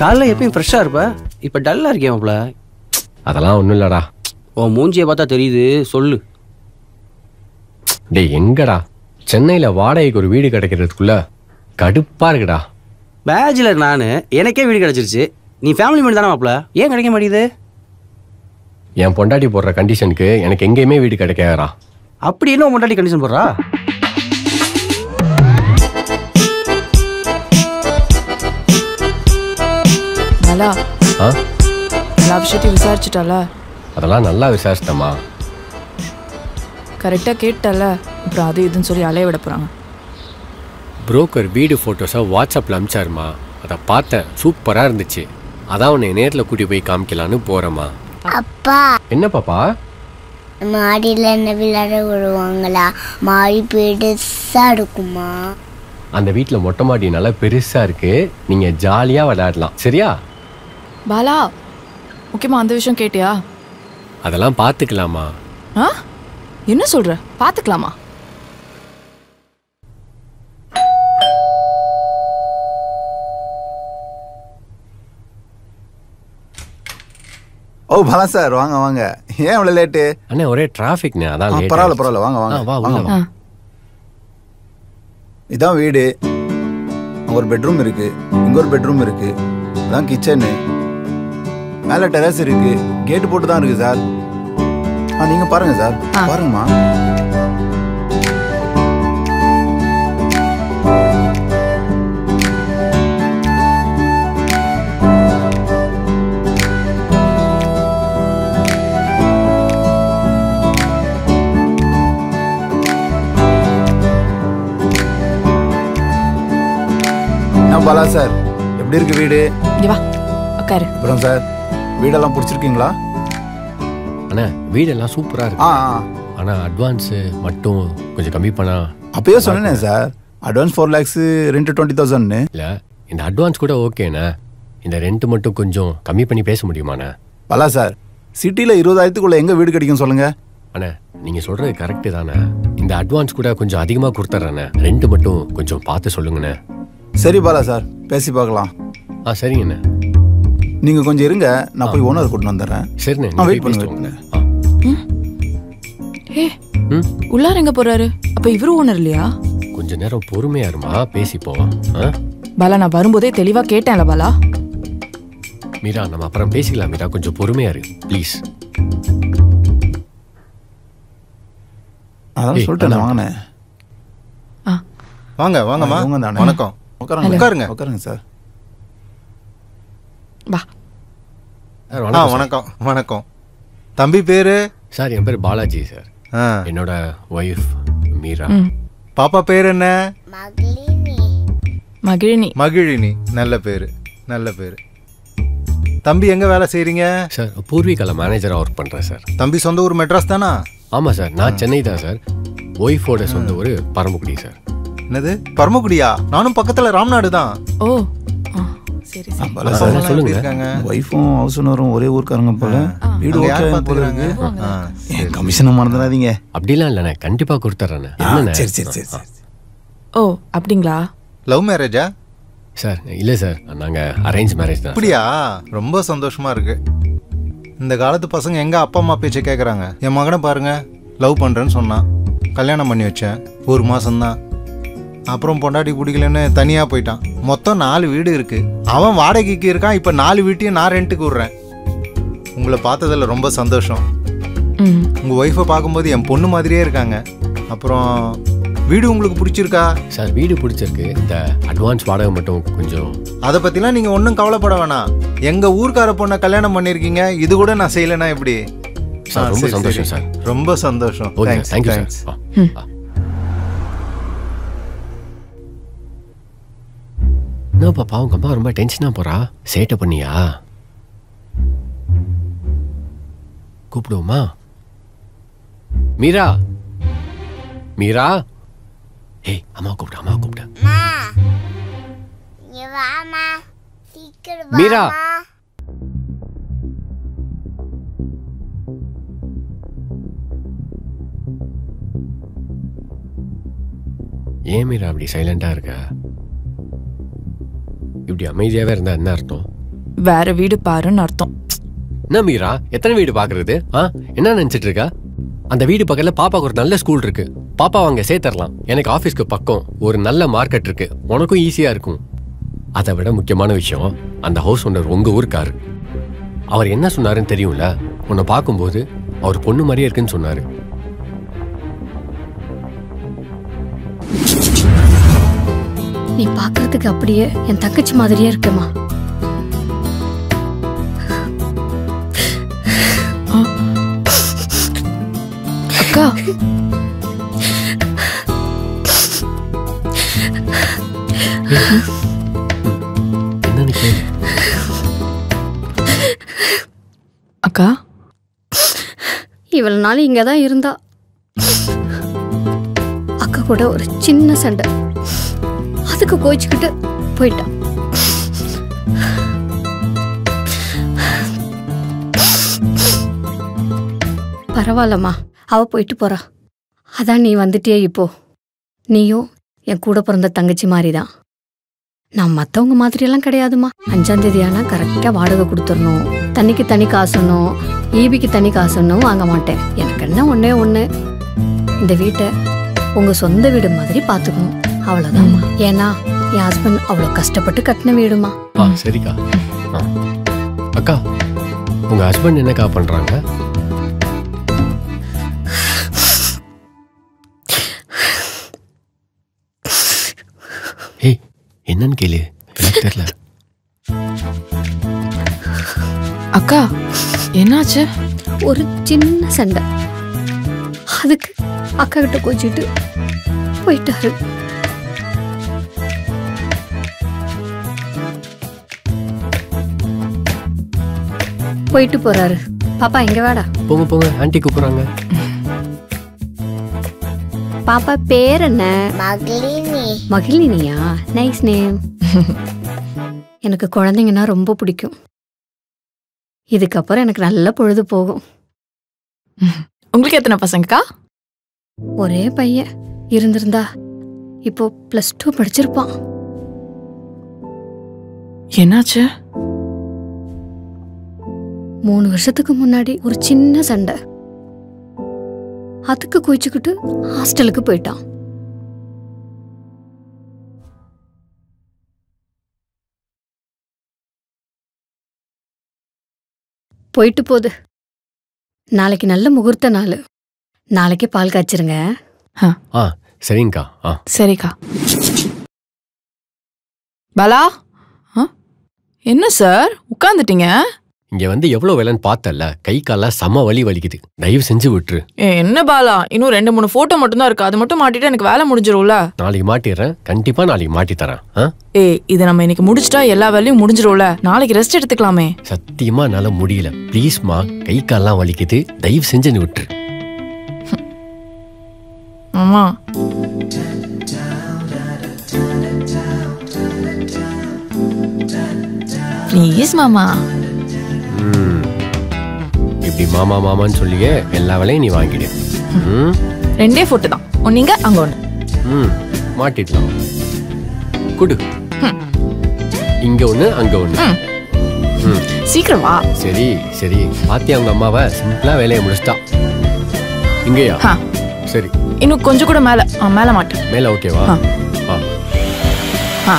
காலைல எப்பயும் ஃப்ரெஷ்ஷாக இருப்ப இப்போ டல்லாக இருக்கேன் மாப்ள அதெல்லாம் ஒன்றும் இல்லடா உன் மூஞ்சியை பார்த்தா தெரியுது சொல்லு டேய் எங்கடா சென்னையில் வாடகைக்கு ஒரு வீடு கிடைக்கிறதுக்குள்ள கடுப்பா இருக்குடா பேச்சுலர் நான் எனக்கே வீடு கிடச்சிருச்சு நீ ஃபேமிலி மேன் தானே மாப்ள ஏன் கிடைக்க மாட்டேங்குது என் பொண்டாட்டி போடுற கண்டிஷனுக்கு எனக்கு எங்கேயுமே வீடு கிடைக்காதடா அப்படி என்ன உன் முன்னாடி கண்டிஷன் போடுறா நல்லா ஆ எல்லா விஷயத்தையும் விசாரிச்சுட்டால அதெல்லாம் நல்லா விசாரிச்சிட்டமா கரெக்டாக கேட்டல அப்புறம் அது இதுன்னு சொல்லி அலைய விட போகிறாங்க புரோக்கர் வீடு ஃபோட்டோஸை வாட்ஸ்அப்பில் அனுப்பிச்சாருமா அதை பார்த்தேன் சூப்பராக இருந்துச்சு அதான் உன்னை நேரில் கூட்டி போய் காமிக்கலான்னு போகிறேம்மா அப்பா என்ன பாப்பா மாடியில் என்ன விளையாட விடுவாங்களா மாடி பெருசா இருக்குமா அந்த வீட்டில் மொட்டை மாடி நல்லா பெருசாக இருக்கு நீங்கள் ஜாலியாக விளையாடலாம் சரியா பாலா முக்கியமாக அந்த விஷயம் கேட்டியா அதெல்லாம் பார்த்துக்கலாமா ஆ என்ன சொல்ற பார்த்துக்கலாமா ஓ பலா சார் வாங்க வாங்க ஏன் இவ்வளோ லேட்டு அண்ணே ஒரே டிராஃபிக்ண்ணே அதான் late பரவாயில்ல ஆயிடுச்சு. பரவாயில்ல வாங்க வாங்க ஆ, வா வாங்க உள்ள ஆ வா. இதான் வீடு அங்க ஒரு பெட்ரூம் இருக்கு இங்க ஒரு பெட்ரூம் இருக்கு இதான் கிச்சனு மேலே டெரஸ் இருக்கு கேட்டு போட்டு தான் இருக்கு சார் ஆ நீங்க பாருங்க சார் ஆ. பாருங்கம்மா என்ன பாலா சார் எப்படி இருக்கு வீடு இங்க வா உட்காரு அப்புறம் சார் வீடெல்லாம் பிடிச்சிருக்கீங்களா அண்ணே வீடெல்லாம் சூப்பராக ஆ இருக்கு ஆ ஆனால் அட்வான்ஸு மட்டும் கொஞ்சம் கம்மி பண்ணா அப்பயே சொன்னேனே sir advance four lakhs rent twenty தௌசண்ட்னு இல்லை இந்த அட்வான்ஸ் கூட ஓகேண்ணே இந்த ரெண்ட் மட்டும் கொஞ்சம் கம்மி பண்ணி பேச முடியுமாண்ணே பலா சார் சிட்டியில் இருபதாயிரத்துக்குள்ள எங்கே வீடு கிடைக்கும் சொல்லுங்க அண்ணே நீங்கள் சொல்கிறது கரெக்டு தானே இந்த அட்வான்ஸ் கூட கொஞ்சம் அதிகமாக கொடுத்துட்றேண்ணே ரெண்ட் மட்டும் கொஞ்சம் பார்த்து சொல்லுங்கண்ணே சரி பாலா சார் பேசி பார்க்கலாம் ஆ சரிங்கண்ணே நீங்கள் கொஞ்சம் இருங்க நான் போய் ஓனர் கூட்டின்னு வந்துடுறேன் சரிண்ணே ஆ, நீங்க wait போய் பண்ணுங்க, பேசிட்டு wait வாங்க. ஆ ஏ ம் உள்ளார எங்க போறாரு அப்ப இவரு ஓனர் இல்லையா கொஞ்ச நேரம் பொறுமையா இருமா பேசிப்போம் ஆ பாலா நான் வரும்போதே தெளிவா கேட்டேன்ல பாலா மீரா நம்ம அப்புறம் பேசிக்கலாம் மீரா கொஞ்சம் பொறுமையா இரு ப்ளீஸ் அதான் ஏய், சொல்லிட்டேன் அதான். வாங்கினே வாங்க வாங்கம்மா இவங்க தானே? வணக்கம் உட்காருங்க உட்காருங்க. உட்காருங்க சார் வா சார் ஆ வணக்கம் சார். வணக்கம் வணக்கம் தம்பி பேரு சார் என் பேர் பாலாஜி சார் ஆ என்னோட ஒய்ஃப் மீரா ம் பாப்பா பேர் என்ன மகளினி மகிழினி மகிழினி நல்ல பேரு நல்ல பேரு தம்பி எங்க வேலை செய்றீங்க சார் பூர்வீகால மேனேஜரா ஒர்க் பண்றேன் சார் தம்பி சொந்த ஊர் மெட்ராஸ் தானா ஆமா சார் நான் சென்னை தான் சார் ஒய்ஃபோட சொந்த ஊர் பரமக்குடி சார் என்னது பரமக்குடியா நானும் பக்கத்துல ராம்நாடு தான் ஓ ஆ, சரி சரி பலா ஆ, சார் சொல்லுங்க. இருக்காங்க ஒய்ஃபும் ஹவுஸ் ஓனரும் ஒரே ஊருக்காரங்க போல வீடு அங்க யார் ஓகே போல பாத்துக்கிறாங்க இருக்கு ஆ, சரி. கமிஷனை மறந்துடாதீங்க அப்படிலாம் இல்லைண்ணே கண்டிப்பா கொடுத்துட்றேண்ணே ஆ, என்னண்ணே சரி சரி சரி சரி ஓ அப்படிங்களா லவ் மேரேஜா சார் இல்லை சார் நாங்க அரேஞ்ச் மேரேஜ் தான் அப்படியா ரொம்ப சந்தோஷமா இருக்கு இந்த காலத்து பசங்க எங்க அப்பா அம்மா பேச்சை கேட்குறாங்க என் மகனை பாருங்க லவ் பண்றேன்னு சொன்னான் கல்யாணம் பண்ணி வச்சேன் ஒரு மாசம்தான் அப்புறம் பொண்டாட்டி பிடிக்கலன்னு தனியா போயிட்டான் மொத்தம் நாலு வீடு இருக்கு அவன் வாடகைக்கு இருக்கான் இப்ப நாலு வீட்டையும் நான் ரெண்ட்டுக்கு விடுறேன் உங்களை பார்த்ததுல ரொம்ப சந்தோஷம் ம் உங்க ஒய்ஃபை பார்க்கும்போது என் பொண்ணு மாதிரியே இருக்காங்க அப்புறம் வீடு உங்களுக்கு பிடிச்சிருக்கா சார் வீடு பிடிச்சிருக்கு இந்த அட்வான்ஸ் வாடகை மட்டும் கொஞ்சம் அதை பத்திலாம் நீங்க ஒன்றும் கவலைப்பட வேணாம் எங்க ஊர்க்கார பொண்ணை கல்யாணம் பண்ணிருக்கீங்க இது கூட நான் செய்யலைன்னா எப்படி சார், ஆ, ரொம்ப சரி, சந்தோஷம் சரி. சார். ரொம்ப சந்தோஷம் okay Thanks, thank you thanks. Sir ம். ஆ. என்னப்பா பாவம் அம்மா ரொம்ப டென்ஷனா போறா சேட்டை பண்ணியா கூப்பிடுவோமா மீரா மீரா ஏய் அம்மா கூப்பிடு அம்மா கூப்பிடு அம்மா இங்க வாமா சீக்கிரம் மீரா. வாமா ஏன் மீரா அப்படி சைலண்டா இருக்க இப்படி அமைதியாவே இருந்தா என்ன அர்த்தம் வேற வீடு பாருன்னு அர்த்தம் என்ன மீரா எத்தனை வீடு பாக்குறது ஆ என்ன நினைச்சிட்டு இருக்கா அந்த வீடு பக்கத்துல பாப்பாக்கு ஒரு நல்ல ஸ்கூல் இருக்கு பாப்பா அங்க சேர்த்தரலாம் எனக்கு ஆபீஸ்க்கு பக்கம் ஒரு நல்ல மார்க்கெட் இருக்கு உனக்கும் ஈஸியா இருக்கும் அதை விட முக்கியமான விஷயம் அந்த ஹவுஸ் ஓனர் உங்க ஊருக்காரு அவர் என்ன சொன்னாருன்னு தெரியும்ல உன்னை பார்க்கும்போது அவர் பொண்ணு மாதிரியே இருக்குன்னு சொன்னாரு நீ பார்க்கறதுக்கு அப்படியே என் தங்கச்சி மாதிரியே இருக்கேம்மா அக்கா என்னன்னு கேளு அக்கா இவ்வளவு நாள் இங்கே தான் இருந்தா அக்கா கூட ஒரு சின்ன சண்டை அதுக்கு கோச்சிக்கிட்டு போயிட்டான் பரவாயில்லம்மா அவ போயிட்டு போறா அதான் நீ வந்துட்டியே இப்போ நீயும் என் கூட பிறந்த தங்கச்சி மாதிரி தான் நான் மற்றவங்க மாதிரியெல்லாம் கிடையாதும்மா அஞ்சாம் தேதி ஆனால் கரெக்டாக வாடகை கொடுத்துடணும் தண்ணிக்கு தனி காசணும் ஈபிக்கு தனி காசணும் வாங்க மாட்டேன் எனக்கு என்ன ஒன்றே ஒன்று இந்த வீட்டை உங்கள் சொந்த வீடு மாதிரி பார்த்துக்கணும் அவ்வளோதாம்மா ஏன்னா என் ஹஸ்பண்ட் அவ்வளோ கஷ்டப்பட்டு கட்டின வீடுமா ஆ சரிக்கா ஆ. அக்கா உங்க ஹஸ்பண்ட் என்னக்கா பண்றாங்க ஏய் என்னன்னு கேளு எனக்கு தெரியல அக்கா என்னாச்சு ஒரு சின்ன சண்டை அதுக்கு அக்கா கிட்ட கோச்சிட்டு போயிட்டாரு போயிட்டு போறாரு பாப்பா இங்க வாடா போங்க போங்க ஆன்ட்டி கூப்பிடுறாங்க பாப்பா பேர் என்ன மகளினி மகிழினியா நைஸ் நேம் எனக்கு குழந்தைங்கன்னா ரொம்ப பிடிக்கும் இதுக்கப்புறம் எனக்கு நல்ல பொழுது போகும் உங்களுக்கு எத்தனை பசங்கக்கா ஒரே பையன் இருந்திருந்தா இப்போ ப்ளஸ் டூ படிச்சிருப்பான் என்னாச்சு மூணு வருஷத்துக்கு முன்னாடி ஒரு சின்ன சண்டை அதுக்கு குவிச்சுக்கிட்டு ஹாஸ்டலுக்கு போயிட்டான் போயிட்டு போகுது நாளைக்கு நல்ல முகூர்த்த நாள் நாளைக்கே பால் காய்ச்சிருங்க ஆ சரிங்கக்கா ஆ சரிக்கா பாலா ஆ? என்ன சார் உட்காந்துட்டீங்க இங்க வந்து எவ்வளவு வேலைன்னு பார்த்தல கை கால்லாம் செம வலி வலிக்குது தயவு செஞ்சு விட்டுரு ஏ, என்ன பாலா இன்னும் ரெண்டு மூணு போட்டோ மட்டும் தான் இருக்கு அது மட்டும் மாட்டிட்டு எனக்கு வேலை முடிஞ்சிரும்ல நாளைக்கு மாட்டிடுறேன் கண்டிப்பா நாளைக்கு மாட்டி தரேன் ஆ ஏய் இது நம்ம இன்னைக்கு முடிச்சிட்டா எல்லா வேலையும் முடிஞ்சிரும்ல நாளைக்கு ரெஸ்ட் எடுத்துக்கலாமே சத்தியமா என்னால முடியல ப்ளீஸ்மா கை கால்லாம் வலிக்குது தயவு செஞ்சு நீ விட்டுரு ஆமா ப்ளீஸ் மாமா ம். இப்படி மாமா மாமான்னு சொல்லியே எல்லா வேலையும் நீ வாங்கிடு ம் ரெண்டே போட்டோ தான் ஒன்னீங்க அங்க ஒண்ணு ம் மாட்டிடலாம் குடு இங்க ஒண்ணு அங்க ஒண்ணு ம். ம் சீக்கிரம் வா சரி சரி பாத்தியா அவங்க அம்மாவை சிம்பிளா வேலையை முடிச்சிட்டா இங்கேயா ஆ. சரி இன்னும் கொஞ்சம் கூட மேல ஆ, மேல மாட்டு மேல ஓகேவா ஆ. ஆ ஆ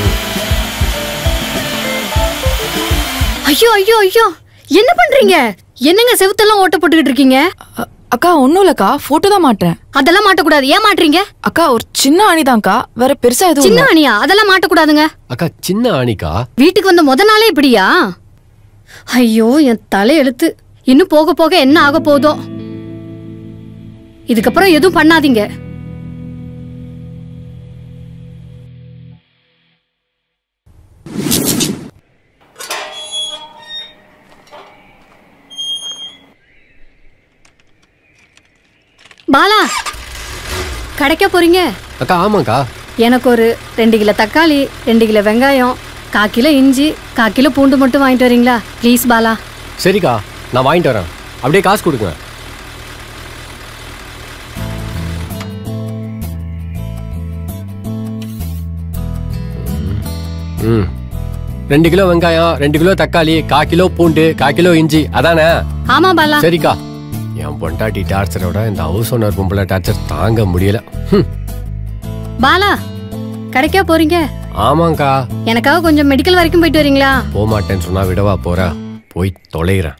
ஐயோ ஐயோ ஐயோ என்ன பண்றீங்க என்னங்க செவுத்தெல்லாம் ஓட்ட போட்டுக்கிட்டு இருக்கீங்க அ- அக்கா ஒண்ணும் இல்லக்கா போட்டோ தான் மாட்டேன் அதெல்லாம் மாட்டக்கூடாது ஏன் மாட்டுறீங்க அக்கா ஒரு சின்ன அணிதான்க்கா வேற பெருசா எதுவும் சின்ன இல்ல. அணியா அதெல்லாம் மாட்டக்கூடாதுங்க அக்கா சின்ன ஆணிக்கா வீட்டுக்கு வந்த முத நாளே இப்படியா ஐயோ என் தலை எழுத்து இன்னும் போக போக என்ன ஆக போதோ இதுக்கப்புறம் எதுவும் பண்ணாதீங்க பாலா கடைக்க போறீங்க அக்கா ஆமாக்கா எனக்கு ஒரு ரெண்டு கிலோ தக்காளி ரெண்டு கிலோ வெங்காயம் கா கிலோ இஞ்சி கா கிலோ பூண்டு மட்டும் வாங்கிட்டு வரீங்களா ப்ளீஸ் பாலா சரிக்கா நான் வாங்கிட்டு வரேன் அப்படியே காசு கொடுங்க ம் ரெண்டு கிலோ வெங்காயம் ரெண்டு கிலோ தக்காளி கா கிலோ பூண்டு கா கிலோ இஞ்சி அதானே ஆமா பாலா சரிக்கா என் பொண்டாட்டி டார்ச்சரோட இந்த ஹவுஸ் ஓனர் பொம்பளை டார்ச்சர் தாங்க முடியல ஹம், பாலா கடைக்கா போறீங்க ஆமாங்கா எனக்காக கொஞ்சம் மெடிக்கல் வரைக்கும் போயிட்டு வரீங்களா போக மாட்டேன்னு சொன்னா விடவா போறா போய் தொலைகிறேன்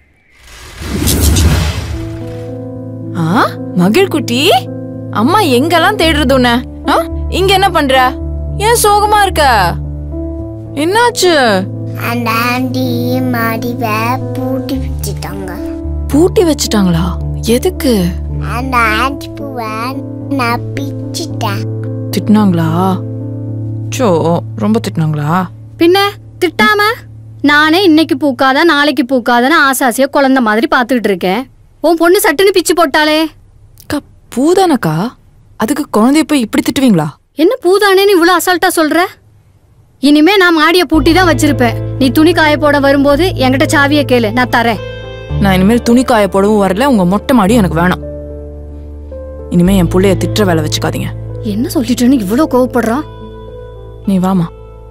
ஆ மகிழ் குட்டி அம்மா எங்கெல்லாம் தேடுறது உன்ன ஆ? இங்க என்ன பண்ற ஏன் சோகமா இருக்க என்னாச்சு அந்த ஆண்டி மாடிவை பூட்டி வச்சுட்டாங்க பூட்டி வச்சுட்டாங்களா எதுக்கு அந்த ஆண்டி பூவை நான் பிச்சிட்டேன் திட்டினாங்களா சோ ரொம்ப திட்டினாங்களா பின்ன திட்டாம நானே இன்னைக்கு பூக்காத நாளைக்கு பூக்காதன்னு ஆசை ஆசையா குழந்தை மாதிரி பார்த்துக்கிட்டு இருக்கேன் உன் பொண்ணு சட்டுன்னு பிச்சு போட்டாளே அக்கா பூதானக்கா அதுக்கு குழந்தைய போய் இப்படி திட்டுவீங்களா என்ன பூதானேன்னு இவ்வளவு அசால்ட்டா சொல்ற இனிமே நான் மாடிய பூட்டி தான் வச்சிருப்பேன் நீ துணி காய போட வரும்போது என்கிட்ட சாவிய கேளு நான் தரேன் நான் இனிமேல் துணி காய போடவும் வரல உங்க மொட்டை மாடி எனக்கு வேணாம் இனிமே என் புள்ளைய திட்டுற வேலை வச்சுக்காதீங்க என்ன சொல்லிட்டேன்னு இவ்வளவு கோவப்படுறான் நீ வாமா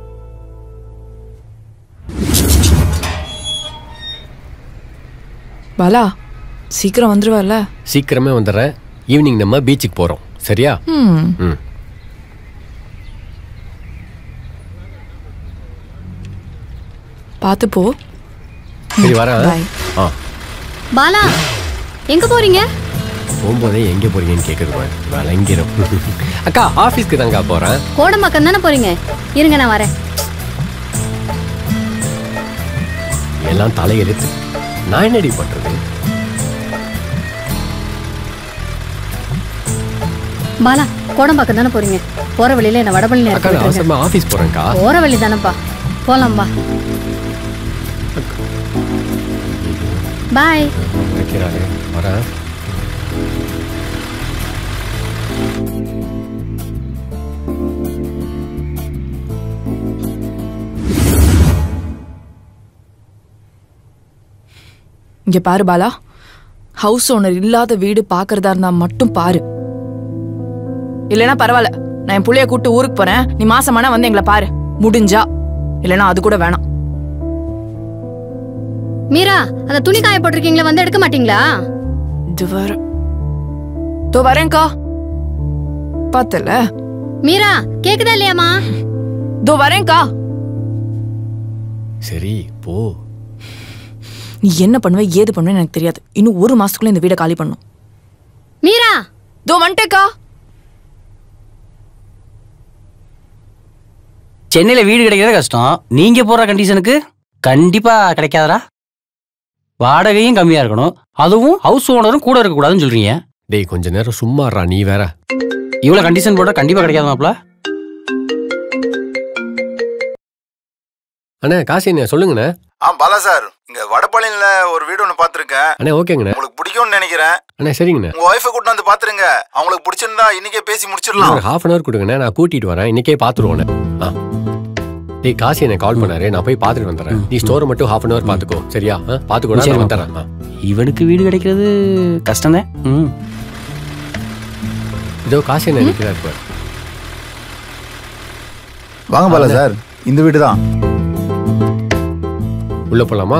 பாலா சீக்கிரம் வந்துருவல்ல சீக்கிரமே வந்துடுறேன் ஈவினிங் நம்ம பீச்சுக்கு போறோம் சரியா ம் ம் பார்த்து போ சரி வரேன் Bye. ஆ பாலா எங்க போறீங்க போகும்போதே எங்கே போறீங்கன்னு கேட்குறது விளங்கிடும் அக்கா ஆஃபீஸ்க்கு தாங்க போறேன் கோடம்பாக்கம் தானே போறீங்க இருங்க நான் வரேன் எல்லாம் தலையெழுத்து நான் என்னடி பண்றது பாலா கோடம்பாக்கம் தானே போறீங்க போற வழியில என்ன வடபழனி அக்கா நான் இறக்கி அவசரமா ஆஃபீஸ் போறேன்க்கா போற வழி தானப்பா போலாம் பா பாய் வைக்கிறாரு வரேன் இங்க பாரு பாலா ஹவுஸ் ஓனர் இல்லாத வீடு பாக்குறதா இருந்தா மட்டும் பாரு இல்லைன்னா பரவாயில்ல நான் என் புள்ளைய கூட்டு ஊருக்கு போறேன் நீ மாசமானா வந்து எங்களை பாரு முடிஞ்சா இல்லைன்னா அது கூட வேணாம் மீரா அந்த துணி காய போட்டிருக்கீங்களா வந்து எடுக்க மாட்டீங்களா இது வர தோ வரேன்க்கா பார்த்தல மீரா கேக்குதா இல்லையாமா தோ வரேன்க்கா சரி போ நீ என்ன பண்ணுவ ஏது பண்ணுவேன்னு எனக்கு தெரியாது இன்னும் ஒரு மாசத்துக்குள்ள இந்த வீடை காலி பண்ணும் மீரா தோ வந்துட்டேக்கா சென்னையில வீடு கிடைக்கிறதே கஷ்டம் நீங்க போற கண்டிஷனுக்கு கண்டிப்பா கிடைக்காதடா வாடகையும் கம்மியா இருக்கணும் அதுவும் ஹவுஸ் ஓனரும் கூட இருக்க கூடாதுன்னு சொல்றீங்க டேய் கொஞ்ச நேரம் சும்மாறா நீ வேற இவ்வளவு கண்டிஷன் போட்டா கண்டிப்பா கிடைக்காத மாப்ள அண்ணே காசி என்ன சொல்லுங்கண்ணே ஆ பாலா சார் இங்க வடபழனில ஒரு வீடு ஒன்று பார்த்துருக்கேன் அண்ணே ஓகேங்கண்ணே உங்களுக்கு பிடிக்கும்னு நினைக்கிறேன் அண்ணே சரிங்கண்ணே உங்க ஒய்ஃபை கூட்டு வந்து பாத்துருங்க அவங்களுக்கு பிடிச்சிருந்தா இன்னைக்கே பேசி முடிச்சிடலாம் ஒரு ஹாஃப் அன் அவர் கொடுங்கண்ணே நான் கூட்டிட்டு வரேன் இன்னைக்கே பார்த்துருவோண்ணே ஆ டேய் காசி என்ன கால் பண்ணாரு நான் போய் பார்த்துட்டு வந்துடுறேன் நீ ஸ்டோரை மட்டும் ஹாஃப் அன் அவர் பார்த்துக்கோ சரியா ஆ, பார்த்துக்கோ சரி, நான் மாப்ள. வந்துடுறேன் ஆ. இவனுக்கு வீடு கிடைக்கிறது கஷ்டம்தான் ம் இதோ காசி என்ன நிற்கிறாரு பாரு வாங்க பாலா சார் இந்த வீடு தான் உள்ள போலாமா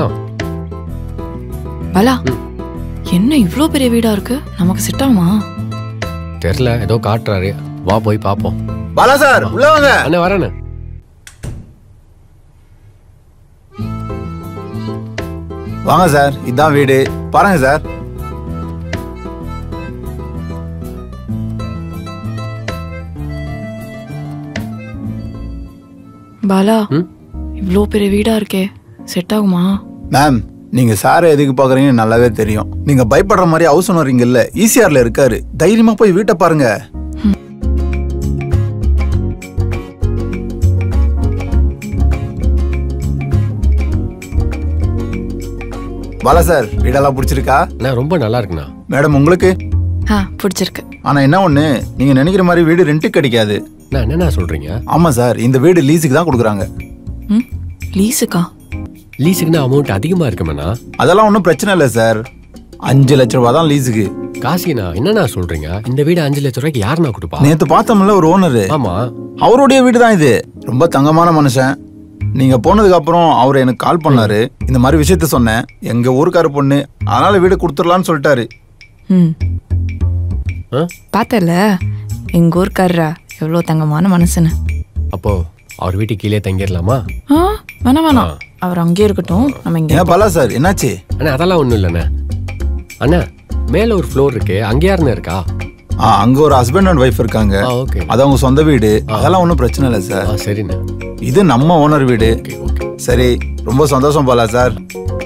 பாலா என்ன இவ்ளோ பெரிய வீடா இருக்கு நமக்கு செட் ஆகுமா தெரில ஏதோ காட்டுறாரு வா போய் பார்ப்போம் பாலா சார் உள்ள வாங்க அண்ணே வரேண்ணே வாங்க சார் இதான் வீடு பாருங்க சார் பாலா ம்? இவ்ளோ பெரிய வீடா இருக்கே செட் ஆகுமா மேம் நீங்க சாரை எதுக்கு பாக்குறீங்கன்னு நல்லாவே தெரியும் நீங்க பயப்படுற மாதிரி ஹவுஸ் ஓனர் இங்க இல்ல ஈசிஆர்ல இருக்காரு தைரியமா போய் வீட்டை பாருங்க பாலா சார் வீடெல்லாம் பிடிச்சிருக்கா அண்ணா ரொம்ப நல்லா இருக்குண்ணா மேடம் உங்களுக்கு ஆ பிடிச்சிருக்கு ஆனா என்ன ஒண்ணு நீங்க நினைக்கிற மாதிரி வீடு ரெண்ட்டுக்கு கிடைக்காது அண்ணா என்னண்ணா சொல்றீங்க ஆமா சார் இந்த வீடு லீஸுக்கு தான் கொடுக்குறாங்க ம் லீஸுக்கா லீஸுக்குன்னா அமௌண்ட் அதிகமா இருக்குமேண்ணா அதெல்லாம் ஒன்றும் பிரச்சனை இல்லை சார் அஞ்சு லட்ச ரூபா தான் லீஸுக்கு காசிண்ணா என்னண்ணா சொல்றீங்க இந்த வீடு அஞ்சு லட்ச ரூபாய்க்கு யாருண்ணா கொடுப்பா நேத்து பார்த்தோம்ல ஒரு ஓனர் ஆமா அவருடைய வீடு தான் இது ரொம்ப தங்கமான மனுஷன் நீங்க போனதுக்கு அப்புறம் அவர் எனக்கு கால் பண்ணாரு இந்த மாதிரி விஷயத்த சொன்னேன் எங்க ஊருக்கார பொண்ணு அதனால வீடு கொடுத்துடலான்னு சொல்லிட்டாரு ம் ஆ? பார்த்தல எங்க ஊர்க்காரரா எவ்வளோ தங்கமான மனசுன்னு அப்போ அவர் வீட்டுக்கு கீழே தங்கிடலாமா ஆ வேணாம் வேணாம் அவர் அங்கேயே இருக்கட்டும் நம்ம இங்கே ஏன் பலா சார் என்னாச்சு அண்ணா அதெல்லாம் ஒன்றும் இல்லைண்ணே அண்ணா மேலே ஒரு ஃப்ளோர் இருக்கு அங்கே யாருண்ணே இருக்கா ஆ அங்க ஒரு ஹஸ்பண்ட் அண்ட் ஒய்ஃப் இருக்காங்க ஆ ஓகே அது அவங்க சொந்த வீடு அதெல்லாம் ஒன்றும் பிரச்சனை இல்லை சார் ஆ சரிண்ணே இது நம்ம ஓனர் வீடு ஓகே ஓகே சரி ரொம்ப சந்தோஷம் பாலா சார்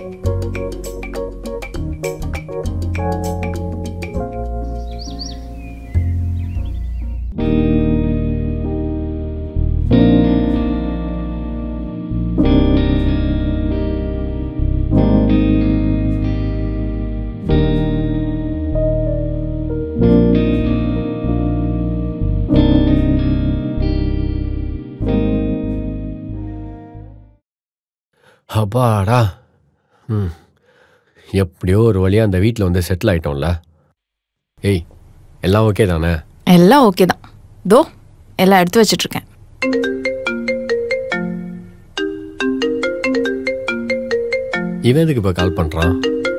அப்பாடா ம் எப்படியோ ஒரு வழியாக அந்த வீட்டில் வந்து செட்டில் ஆயிட்டோம்ல ஏய் எல்லாம் ஓகே தானே எல்லாம் ஓகே தான் தோ எல்லாம் எடுத்து வச்சிட்டு இருக்கேன் இவன் எதுக்கு இப்போ கால் பண்ணுறான்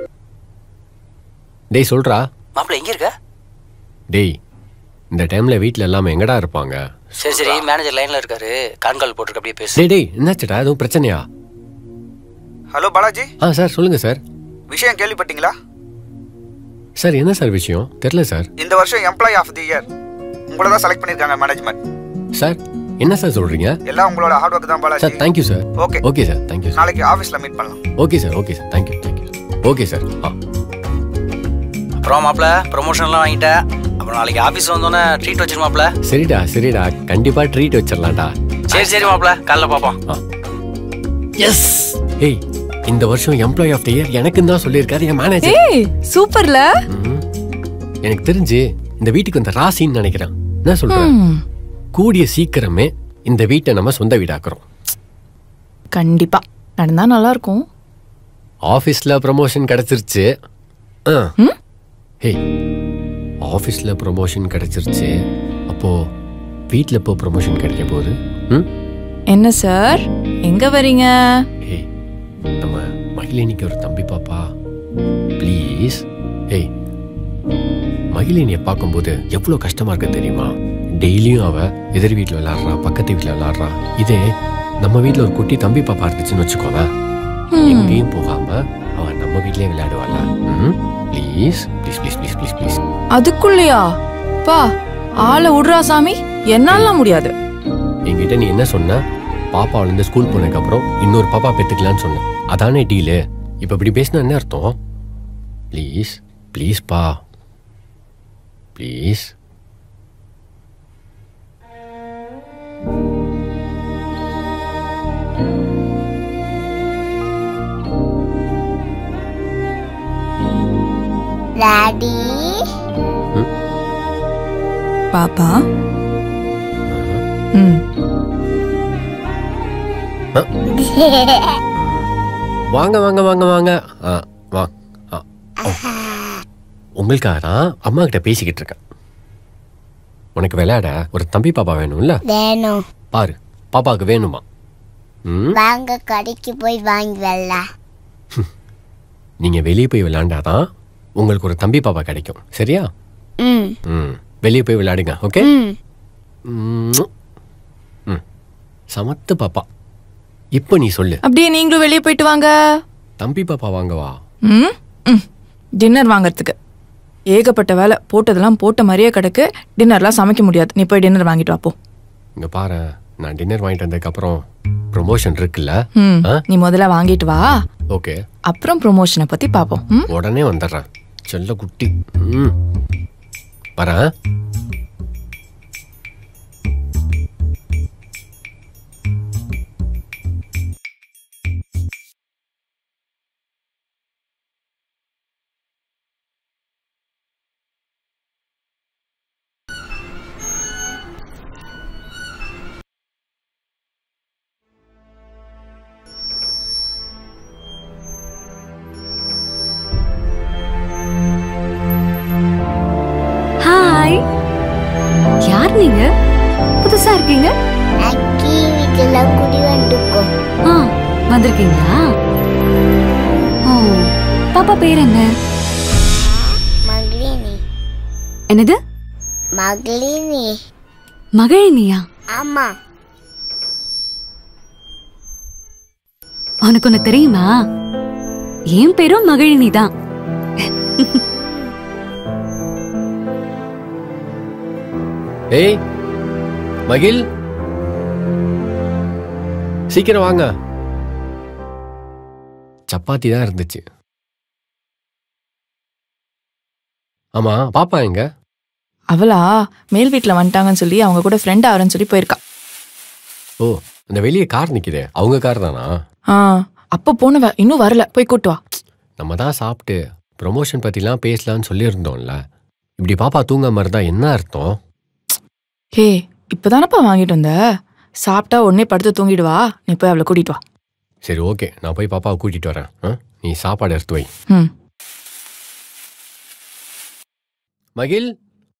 டேய் சொல்கிறா மாப்பிள்ள எங்க இருக்க டேய் இந்த டைமில் வீட்டில் எல்லாமே எங்கடா இருப்பாங்க சரி சரி மேனேஜர் லைன்ல இருக்காரு கான்கால் போட்டுருக்கு அப்படியே பேசு டேய் டேய் என்னாச்சுடா எதுவும் பிரச்சனையா ஹலோ பாலாஜி ஆ சார் சொல்லுங்கள் சார் விஷயம் கேள்விப்பட்டீங்களா சார் என்ன சார் விஷயம் தெரில சார் இந்த வருஷம் எம்ப்ளாயி ஆஃப் தி இயர் உங்களை தான் செலக்ட் பண்ணிருக்காங்க மேனேஜ்மெண்ட் சார் என்ன சார் சொல்கிறீங்க எல்லாம் உங்களோட ஹார்ட் ஒர்க் தான் sir Balaji thank you sir okay okay sir thank you sir நாளைக்கு ஆஃபீஸ்ல மீட் பண்ணலாம் okay sir okay sir thank you thank you okay sir ஆ அப்புறம் மாப்பிள்ள ப்ரொமோஷன்லாம் வாங்கிட்டேன் அப்புறம் நாளைக்கு ஆஃபீஸ் வந்தோன்னே ட்ரீட் வச்சிரு மாப்பிள்ள சரிடா சரிடா கண்டிப்பாக ட்ரீட் வச்சிடலாம்டா சரி சரி மாப்பிள்ள காலைல பார்ப்போம் எஸ் ஏய் இந்த வருஷம் எம்ப்ளாயி ஆஃப் த இயர் எனக்குன்னு தான் சொல்லியிருக்காரு என் மேனேஜர் ஏய் சூப்பர்ல எனக்கு தெரிஞ்சு இந்த வீட்டுக்கு வந்த ராசின்னு நினைக்கிறேன் என்ன சொல்றேன் கூடிய சீக்கிரமே இந்த வீட்டை நம்ம சொந்த வீடாக்குறோம் கண்டிப்பா நடந்தா நல்லா இருக்கும் ஆஃபீஸில் ப்ரமோஷன் கிடைச்சிருச்சு ஆ ஏய் ஆஃபீஸில் ப்ரமோஷன் கிடைச்சிருச்சு அப்போ வீட்டில் இப்போ ப்ரமோஷன் கிடைக்க போகுது ம் என்ன சார் எங்க வரீங்க ஏய் நம்ம மகிழினிக்கு ஒரு தம்பி பாப்பா ப்ளீஸ் ஏய் மகிழினியை பார்க்கும்போது எவ்வளோ கஷ்டமா இருக்கு தெரியுமா டெய்லியும் அவ எதிர் வீட்டில் விளையாடுறா பக்கத்து வீட்டில் விளையாடுறா இதே நம்ம வீட்டில் ஒரு குட்டி தம்பி பாப்பா இருந்துச்சுன்னு வச்சுக்கோவேன் எங்கேயும் போகாம அவ நம்ம வீட்லயே விளையாடுவாள் please please please please please please அதுக்குள்ளயா பா ஆளை விடுறா சாமி என்னாலாம் முடியாது என்கிட்ட நீ என்ன சொன்ன பாப்பா வளர்ந்து ஸ்கூல் போனதுக்கு அப்புறம் இன்னொரு பாப்பா பெத்துக்கலான்னு சொன்ன அதானே டீலு இப்போ இப்படி பேசினா என்ன அர்த்தம் ப்ளீஸ் ப்ளீஸ் பா ப்ளீஸ் டாடி பாப்பா ம் வாங்க வாங்க வாங்க வாங்க ஆ வா ஆ ஓ. உங்களுக்காக தான் அம்மா கிட்ட பேசிக்கிட்டு இருக்கேன் உனக்கு விளையாட ஒரு தம்பி பாப்பா வேணும்ல வேணும் பாரு பாப்பாவுக்கு வேணுமா ம் வாங்க கடைக்கு போய் வாங்கி வரலாம் நீங்கள் வெளியே போய் விளையாண்டாதான் உங்களுக்கு ஒரு தம்பி பாப்பா கிடைக்கும் சரியா ம் ம் வெளியே போய் விளையாடுங்க ஓகே ம் ம் ம் சமத்து பாப்பா இப்போ நீ சொல்லு அப்படியே நீங்களும் வெளியே போயிட்டு வாங்க தம்பி பாப்பா வாங்கவா ம் ம் டின்னர் வாங்குறதுக்கு ஏகப்பட்ட வேலை போட்டதெல்லாம் போட்ட மாதிரியே கிடக்கு டின்னர்லாம் சமைக்க முடியாது நீ போய் டின்னர் வாங்கிட்டு வா போ இங்க பாரு நான் டின்னர் வாங்கிட்டு வந்ததுக்கு அப்புறம் ப்ரொமோஷன் இருக்குல்ல ம் ஆ? நீ முதல்ல வாங்கிட்டு வா ஓகே அப்புறம் ப்ரொமோஷனை பத்தி பாப்போம் ம் உடனே வந்துடுறேன் செல்ல குட்டி ம் வரேன் ஹாய் வந்திருக்கீங்களா ஓ பாப்பா பேர் என்ன மகளினி என்னது மகளினி மகிழினியா ஆமா உனக்கு ஒண்ணு தெரியுமா என் பேரும் மகிழினி தான் ஏய் மகில் சீக்கிரம் வாங்க சப்பாத்தி தான் இருந்துச்சு ஆமா பாப்பா எங்க அவளா மேல் வீட்ல வந்துட்டாங்கன்னு சொல்லி அவங்க கூட ஃப்ரெண்ட் ஆகிறேன்னு சொல்லி போயிருக்கா ஓ அந்த வெளியே கார் நிக்குதே அவங்க கார் தானா ஆ அப்ப போனவ இன்னும் வரல போய் கூட்டு வா நம்ம தான் சாப்பிட்டு ப்ரொமோஷன் பத்திலாம் பேசலாம்னு சொல்லியிருந்தோம்ல இப்படி பாப்பா தூங்காம இருந்தா என்ன அர்த்தம் ஹே இப்பதானப்பா வாங்கிட்டு வந்த சாப்பிட்டா உடனே படுத்து தூங்கிடுவா நீ போய் அவளை கூட்டிட்டு வா சரி ஓகே நான் போய் பாப்பாவை கூட்டிட்டு வரேன் ஆ? நீ சாப்பாடு எடுத்து வை ம் மகில்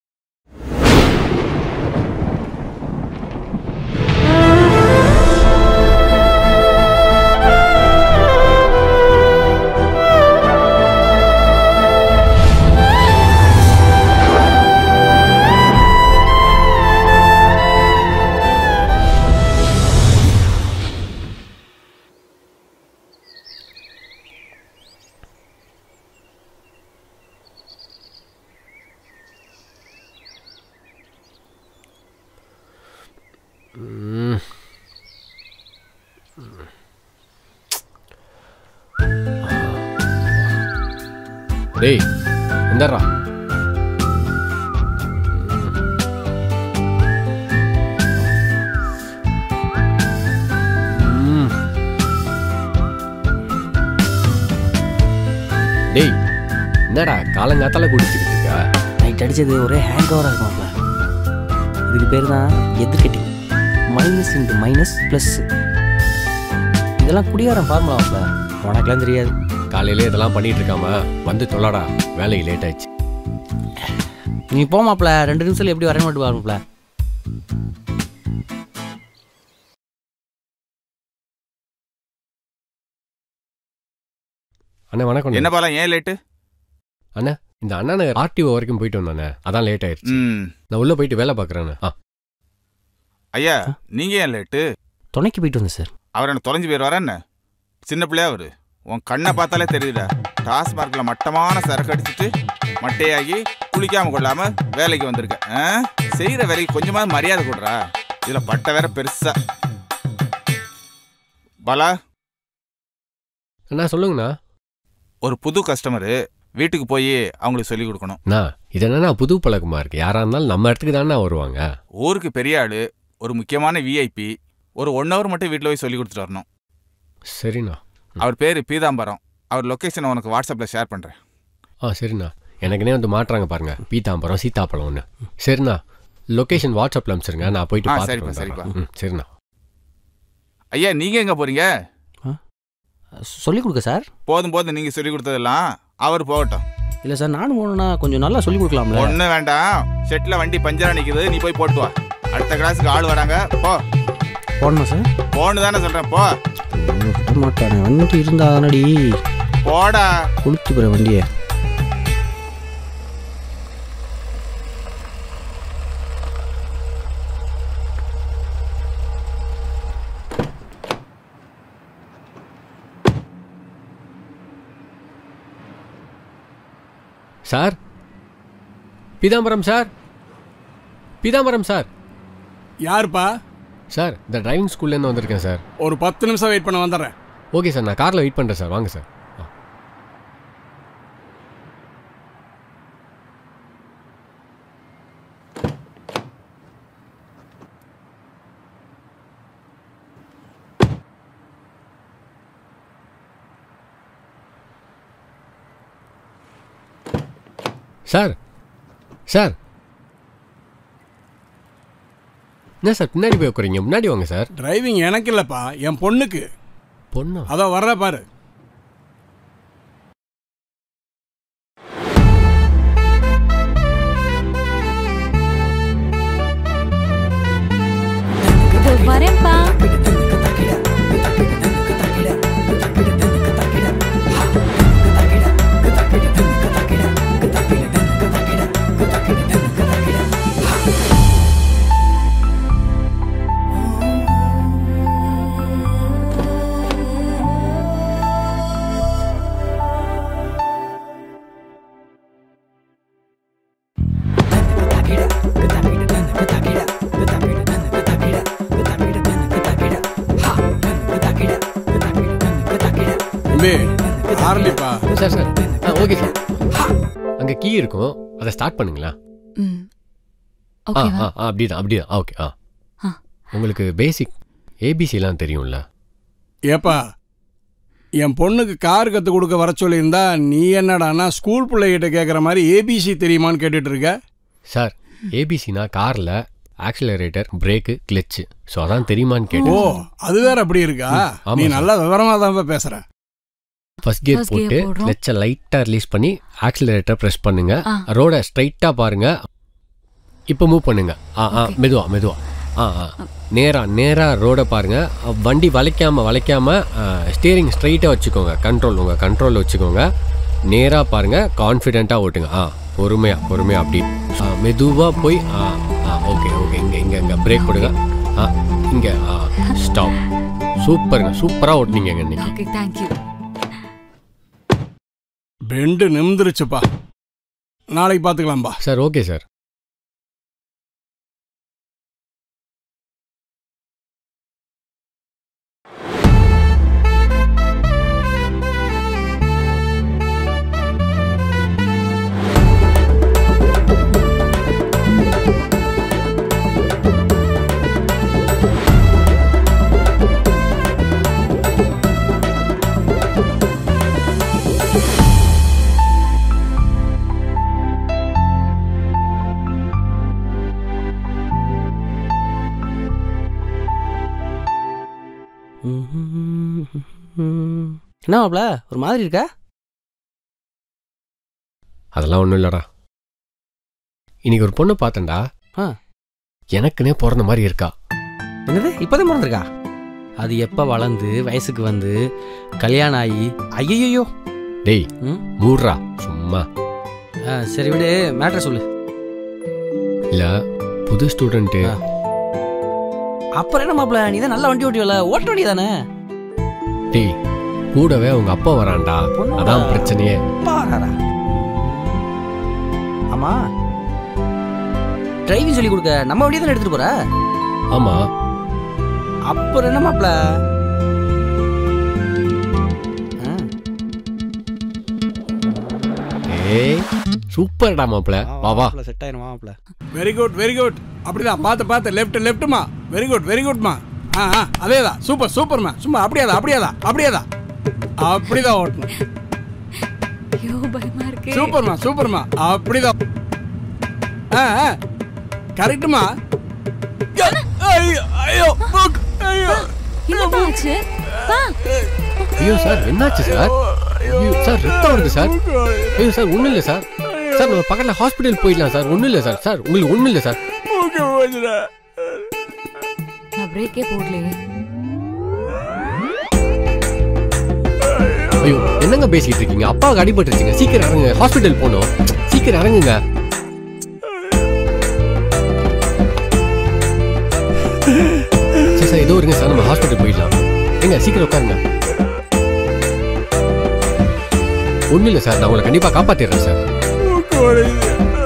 ம். டேய் இந்தர்றா ம். டேய் என்னடா காலங்காத்தால குடிச்சுக்கிட்டு இருக்க நைட் அடிச்சது ஒரே ஹேங் ஓவராக இருக்கும்ல இதுக்கு பேர் தான் எதிர்கட்டி மைனஸ் இன்ட்டு மைனஸ் ப்ளஸ் இதெல்லாம் குடியாரம் ஃபார்முலாவில் உனக்கெல்லாம் தெரியாது காலையில இதெல்லாம் பண்ணிட்டு இருக்காம வந்து தொல்லடா வேலைக்கு லேட் ஆயிடுச்சு நீ போமாப்ல ரெண்டு நிமிஷத்துல எப்படி வரேன் மட்டும் பாருங்கப்ல அண்ணா வணக்கம் என்ன பாலம் ஏன் லேட்டு அண்ணா இந்த அண்ணா நகர் ஆர்டிஓ வரைக்கும் போயிட்டு வந்தானே அதான் லேட் ஆயிடுச்சு ம் நான் உள்ள போயிட்டு வேலை பார்க்குறேண்ணே ஆ ஐயா நீங்க ஏன் லேட்டு துணைக்கு போயிட்டு வந்தேன் சார் அவர் என்ன தொலைஞ்சு போயிடுவாரா என்ன சின்ன பிள்ளையா அவரு உன் கண்ணை பார்த்தாலே தெரியுதா டாஸ்மார்க்ல மட்டமான சரக்கு அடிச்சிட்டு மட்டையாகி குளிக்காம கொள்ளாம வேலைக்கு வந்திருக்க ஆ? செய்யற வேலைக்கு கொஞ்சமாவது மரியாதை கொடுறா இதுல பட்டை வேற பெருசா பாலா அண்ணா சொல்லுங்கண்ணா ஒரு புது கஸ்டமரு வீட்டுக்கு போய் அவங்களுக்கு சொல்லி கொடுக்கணும் அண்ணா இது என்னண்ணா புது பழக்கமா இருக்கு யாரா இருந்தாலும் நம்ம இடத்துக்கு தானே வருவாங்க ஊருக்கு பெரிய ஆளு ஒரு முக்கியமான விஐபி ஒரு ஒன் ஹவர் மட்டும் வீட்டில் போய் சொல்லி கொடுத்துட்டு வரணும் சரிண்ணா அவர் பேர் பீதாம்பரம் அவர் லொக்கேஷனை உனக்கு வாட்ஸ்அப்பில் ஷேர் பண்ணுறேன் ஆ சரிண்ணா எனக்குனே வந்து மாட்டுறாங்க பாருங்க பீத்தாம்பரம் சீத்தாப்பழம் ஒன்று சரிண்ணா லொக்கேஷன் வாட்ஸ்அப்பில் அனுப்பிச்சிருங்க நான் போயிட்டு ஆ, பார்த்துட்டு சரிப்பா, வந்துடுறேன். சரிப்பா. ம் சரிண்ணா ஐயா நீங்கள் எங்கே போகிறீங்க சொல்லிக் கொடுக்க சார் போதும் போதும் நீங்கள் சொல்லி கொடுத்ததெல்லாம் அவர் போகட்டும் இல்லை சார் நானும் போகணுன்னா கொஞ்சம் நல்லா சொல்லிக் கொடுக்கலாம்ல ஒன்றும் வேண்டாம் ஷெட்டில் வண்டி பஞ்சரா நிற்குது நீ போய் போட்டு வா அடுத்த கிளாஸுக்கு ஆள் வராங்க போ போடணும் சார் போன்னு தானே சொல்கிறேன் போ விட மாட்டானே வண்டி இருந்தா தானடி போடா கொளுத்து போகிற வண்டியை sir Pitambaram sir Pitambaram sir யாருப்பா சார் இந்த டிரைவிங் ஸ்கூல்லேருந்து வந்திருக்கேன் சார் ஒரு பத்து நிமிஷம் வெயிட் பண்ண வந்துடுறேன் ஓகே சார் நான் காரில் வெயிட் பண்ணுறேன் சார் வாங்க சார் ஆ. சார் சார் என்ன சார் பின்னாடி போய் உட்காரீங்க முன்னாடி வாங்க சார் டிரைவிங் எனக்கு இல்லப்பா என் பொண்ணுக்கு பொண்ணா அதோ வர்ற பாரு இதோ வரேன்ப்பா தம்பி ஆரம்பிப்பா சார் சார் ஆ ஓகே சார் அங்கே கீ இருக்கும் அதை ஸ்டார்ட் பண்ணுங்களா ம் ஆ ஓகேவா ஆ ஆ, அப்படிதான் அப்படிதான் ஓகே ஆ ஆ. உங்களுக்கு பேசிக் ஏபிசிலாம் தெரியும்ல ஏப்பா என் பொண்ணுக்கு கார் கற்றுக் கொடுக்க வர சொல்லியிருந்தா நீ என்னடான்னா ஸ்கூல் பிள்ளைகிட்ட கேட்குற மாதிரி ஏபிசி தெரியுமான்னு கேட்டுட்டு இருக்க சார் ஏபிசினா காரில் ஆக்சிலரேட்டர் பிரேக்கு கிளச்சு ஸோ அதான் தெரியுமான்னு ஓ கேட்டேன் அது வேற அப்படி இருக்கா ஆமா நீ சார். நல்லா விவரமா தான் பேசுற ஃபர்ஸ்ட் கியர் First gear போட்டு போடுறோம். கிளச்சை லைட்டாக ரிலீஸ் பண்ணி ஆக்சிலரேட்டர் ப்ரெஸ் பண்ணுங்க ஆ. ரோடை ஸ்ட்ரைட்டாக பாருங்க இப்போ மூவ் பண்ணுங்க ஆ ஆ Okay. மெதுவா மெதுவா ஆ ஆ நேரா நேரா ரோடை பாருங்க அ, வண்டி வளைக்காம வளைக்காம ஸ்டியரிங் ஸ்ட்ரைட்டாக வச்சுக்கோங்க கண்ட்ரோல் உங்கள் கண்ட்ரோலில் வச்சுக்கோங்க நேராக பாருங்க கான்ஃபிடென்ட்டாக ஓட்டுங்க ஆ பொறுமையா பொறுமையா அப்படி மெதுவாக போய் ஆ ஆ ஓகே ஓகே இங்கே இங்கே இங்கே பிரேக் கொடுங்க ஆ இங்கே ஆ ஸ்டாப் சூப்பருங்க சூப்பராக ஓட்டுனீங்க இன்னைக்கு ஓகே தேங்க்யூ பெண்டு நிமிந்துருச்சுப்பா நாளைக்கு பார்த்துக்கலாம்பா சார் ஓகே சார் என்ன மாப்ள ஒரு மாதிரி இருக்கா அதெல்லாம் ஒன்றும் இல்லைடா இன்னைக்கு ஒரு பொண்ணு பார்த்தேன்டா ஆ. எனக்குன்னே பிறந்த மாதிரி இருக்கா என்னது இப்போதான் பிறந்திருக்கா அது எப்போ வளர்ந்து வயசுக்கு வந்து கல்யாணம் ஆகி ஐயையோ டேய் ம் மூடுறா சும்மா ஆ சரி விடு மேட்ரை சொல்லு இல்லை புது ஸ்டூடெண்ட்டு ஆ. அப்புறம் என்ன மாப்ள நீ தான் நல்லா வண்டி ஓட்டிவல ஓட்ட வண்டி தானே டேய் கூடவே உங்க அப்பா வரான்டா பொண்ணோட அதான் பிரச்சனையே பாராரா ஆமா டிரைவிங் சொல்லி கொடுக்க நம்ம வண்டியை தானே எடுத்துட்டு போற ஆமா அப்புறம் என்ன மாப்ள ஏய் சூப்பர்டா மாப்பிள வா வா செட் ஆயிரும் மாப்ள வெரி குட் வெரி குட் அப்படிதான் பார்த்து பார்த்து லெஃப்ட் லெஃப்ட்மா வெரி குட் வெரி குட்மா ஆ ஆ அதேதான் சூப்பர் சூப்பர்மா சும்மா அப்படியாதா அப்படியாதா அப்படியாதா அப்படிதான் ஓட்டணும் ஐயோ பயமா இருக்கு சூப்பர்மா சூப்பர்மா அப்படிதான் ஆ ஆ கரெக்டுமா ஐயோ ஐயோ புக் ஐயோ என்னப்பா ஆச்சு பா ஐயோ சார் என்னாச்சு சார் ஐயோ சார் ரத்தம் வருது சார் ஐயோ சார் ஒன்றும் இல்லை சார் சார் நம்ம பக்கத்தில் ஹாஸ்பிட்டல் போயிடலாம் சார் ஒன்றும் இல்லை சார் சார் உங்களுக்கு ஒன்றும் இல்லை சார் மூக்கு போச்சுடா நான் பிரேக்கே போடலையே ஐயோ என்னங்க பேசிட்டு இருக்கீங்க அப்பாவுக்கு அடிபட்டுருச்சுங்க சீக்கிரம் இறங்குங்க ஹாஸ்பிட்டல் போகணும் சீக்கிரம் இறங்குங்க சார் சார் ஏதோ இருங்க சார் நம்ம ஹாஸ்பிட்டல் போயிடலாம் எங்க சீக்கிரம் உட்காருங்க ஒன்றும் இல்லை சார் நான் உங்களை கண்டிப்பாக காப்பாற்றிடுறேன் சார் மூக்கு உடையுது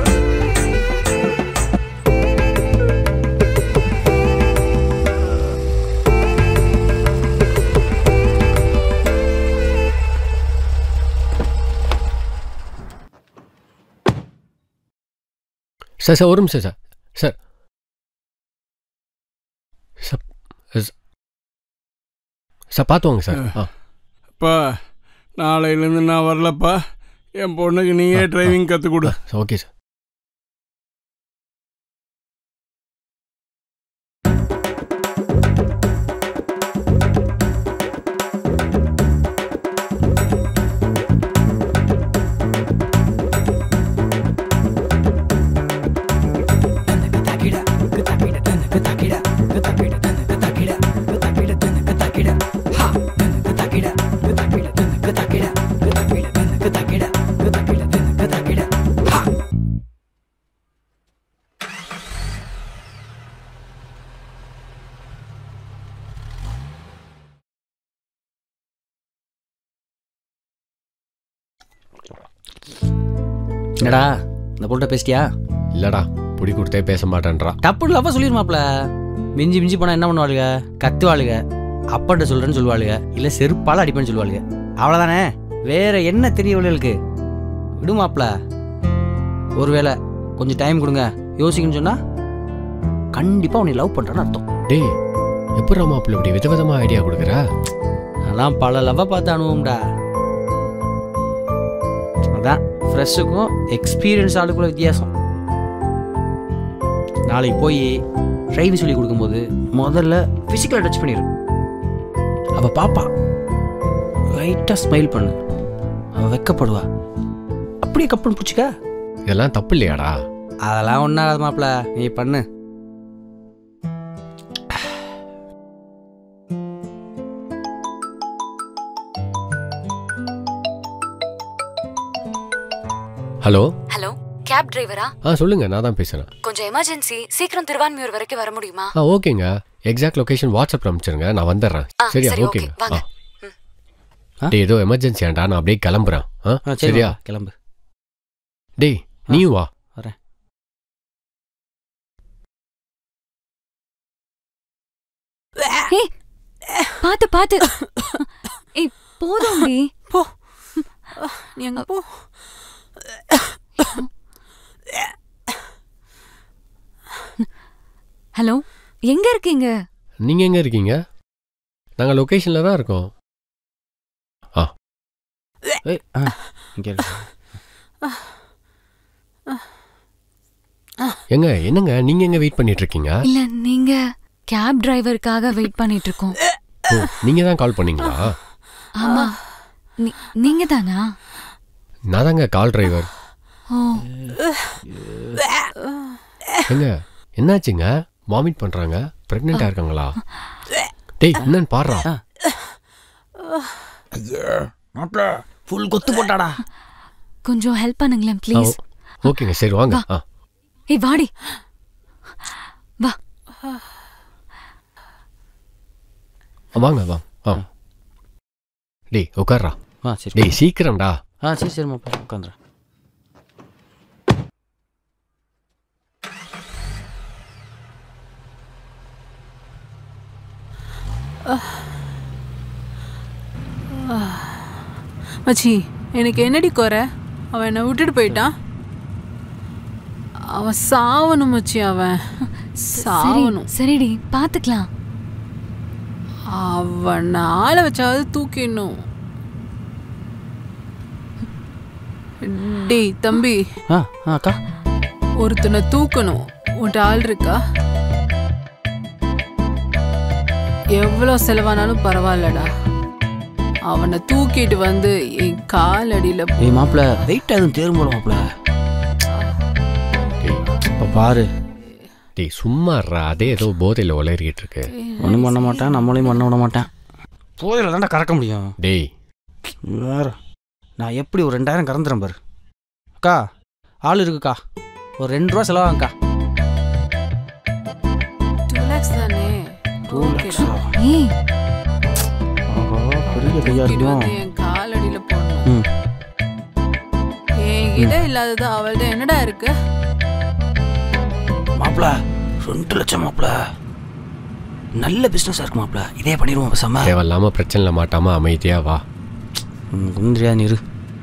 சார் சார் ஒரு நிமிஷம் சார் சார் சார் ஸ்- சார் பார்த்து வாங்க சார் ஆ அப்பா நாளையிலேருந்து நான் வரலப்பா என் பொண்ணுக்கு நீயே டிரைவிங் கற்றுக் கொடு ஓகே சார் என்னடா இந்த பொண்ணை பேசிட்டியா இல்லடா பிடி கொடுத்தே பேச மாட்டேன்றா டப்புன்னு லவ்வா சொல்லிருமாப்ல மிஞ்சி மிஞ்சி போனா என்ன பண்ணுவாளுங்க கத்துவாளுங்க அப்பாட்ட சொல்கிறேன்னு சொல்லுவாளுங்க இல்லை செருப்பால் அடிப்பேன்னு சொல்லுவாளுங்க அவ்வளோதானே வேற என்ன தெரியவளுக்கு விடுமாப்ல ஒருவேளை கொஞ்சம் டைம் கொடுங்க யோசிக்கணும்னு சொன்னா கண்டிப்பாக உன்னை லவ் பண்ணுறேன்னு அர்த்தம் டேய் எப்படி மாப்பிள்ள இப்படி விதவிதமா ஐடியா கொடுக்குற அதெல்லாம் பல லவ்வை பார்த்து அனுபவம்டா அதான் ஃப்ரெஷ்ஷுக்கும் எக்ஸ்பீரியன்ஸ் ஆளுக்குள்ள வித்தியாசம் நாளைக்கு போய் டிரைவிங் சொல்லி கொடுக்கும்போது முதல்ல ஃபிசிக்கலாக டச் பண்ணிடு அவ பாப்பா லைட்டாக ஸ்மைல் பண்ணு அவ வெக்கப்படுவா அப்படியே கப்புன்னு பிடிச்சிக்க இதெல்லாம் தப்பு இல்லையாடா அதெல்லாம் ஒன்றாகாது மாப்பிள நீ பண்ணு ஹலோ ஹலோ கேப் டிரைவரா ஆ சொல்லுங்க நான் தான் பேசுறேன் கொஞ்சம் எமர்ஜென்சி சீக்கிரம் திருவான்மியூர் வரைக்கும் வர முடியுமா ஆ ஓகேங்க எக்ஸாக்ட் லொகேஷன் வாட்ஸ்அப்ல அனுப்பிச்சிருங்க நான் வந்துடுறேன் ஆ, சரியா சரி, ஓகேங்க okay, வாங்க. ஆ டேய் ஏதோ எமர்ஜென்சி ஆண்டா நான் அப்படியே கிளம்புறேன் ஆ ஆ, சரி சரியா மாப்ள, கிளம்பு டேய் நீயும் வா வரேன் ஏய், பாத்து பாத்து ஏய் போதும் டி போ நீ அங்க போ ஹலோ எங்க இருக்கீங்க நீங்க எங்க இருக்கீங்க நாங்க லொகேஷன்ல தான் இருக்கோம் ஏய் ஆ இங்கே இருக்கு. எங்க என்னங்க நீங்க எங்க வெயிட் பண்ணிட்டு இருக்கீங்க இல்ல நீங்க கேப் டிரைவருக்காக வெயிட் பண்ணிட்டு இருக்கோம் ஓ நீங்க தான் கால் பண்ணீங்களா ஆமா நீ- நீங்க தானா நான் தாங்க கால் டிரைவர் ஓ எங்க என்னாச்சுங்க வாமிட் பண்றாங்க பிரெக்னெண்டா இருக்காங்களா டேய் என்னன்னு பாடுறா ஃபுல் கொத்து போட்டாடா கொஞ்சம் ஹெல்ப் பண்ணுங்களேன் ப்ளீஸ் ஓகேங்க சரி வாங்க ஆ ஏய் வாடி வா வாங்க வா ஆ டேய் உட்கார்றா ஆ சரி டேய் சீக்கிரம்டா ஆ சரி சரி மாப்பிள உட்காந்துறேன் மச்சி எனக்கு என்னடி குறை அவன் என்னை விட்டுட்டு போயிட்டான் அவன் சாவணும் மச்சி அவன் சரி சாவணும் சரிடி பாத்துக்கலாம் அவன் ஆளை வச்சாவது தூக்கிடணும் டேய் தம்பி ஆ ஆ அக்கா ஒருத்தனை தூக்கணும் உன்ட்ட ஆள் இருக்கா எவ்வளோ செலவானாலும் பரவாயில்லடா அவனை தூக்கிட்டு வந்து என் காலடியில் ஏய் மாப்பிள வெயிட் எதுவும் தேரும் போல மாப்பிள டேய் இப்போ பாரு டேய் சும்மா இருடா அதே ஏதோ போதையில் உளறிக்கிட்டு இருக்கு ஒன்றும் பண்ண மாட்டேன் நம்மளையும் பண்ண விட மாட்டேன் போதில் தாண்டா கறக்க முடியும் டேய் வேற நான் எப்படி ஒரு ரெண்டாயிரம் கறந்துறேன் பாரு அக்கா ஆள் இருக்குக்கா ஒரு ரெண்டு ரூபா செலவாங்கக்கா டூ லேக்ஸ் தானே டூ லேக்ஸ் ஏய் பெரிய கையா தூக்கிட்டு இருக்கும் வந்து என் காலடியில் போடணும் ம் என்கிட்ட இல்லாதது அவள்கிட்ட என்னடா இருக்கு மாப்பிள ரெண்டு லட்சம் மாப்பிள நல்ல பிஸ்னஸாக இருக்கு மாப்பிள இதே பண்ணிடுவோம் பேசாம தேவையில்லாம பிரச்சனையில் மாட்டாம அமைதியா வா குந்திரியா நீரு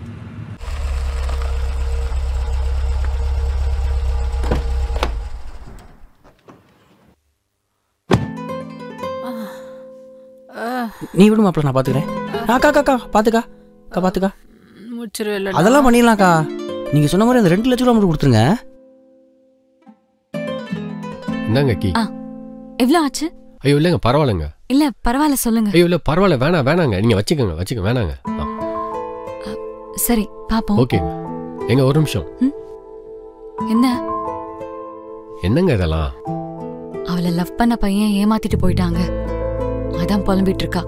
நீ விடு மாப்பிள நான் பார்த்துக்கிறேன் அக்கா அக்கா அக்கா பார்த்துக்கா அக்கா பார்த்துக்கா முடிச்சிருவேல அதெல்லாம் பண்ணிடலாம்க்கா நீங்கள் சொன்ன மாதிரி அந்த ரெண்டு லட்ச ரூபா மட்டும் கொடுத்துருங்க இந்தாங்க கீ ஆ எவ்வளோ ஆச்சு ஐயோ இல்லைங்க பரவாயில்லைங்க இல்ல பரவாயில்ல சொல்லுங்க ஐயோ இல்லை பரவாயில்ல வேணாம் வேணாங்க நீங்க வச்சுக்கோங்க வச்சுக்க வேணாங்க ஆ சரி பாப்போம் ஓகேங்க எங்க ஒரு நிமிஷம் என்ன என்னங்க இதெல்லாம் அவளை லவ் பண்ண பையன் ஏமாத்திட்டு போயிட்டாங்க அதான் புலம்பிட்டு இருக்கா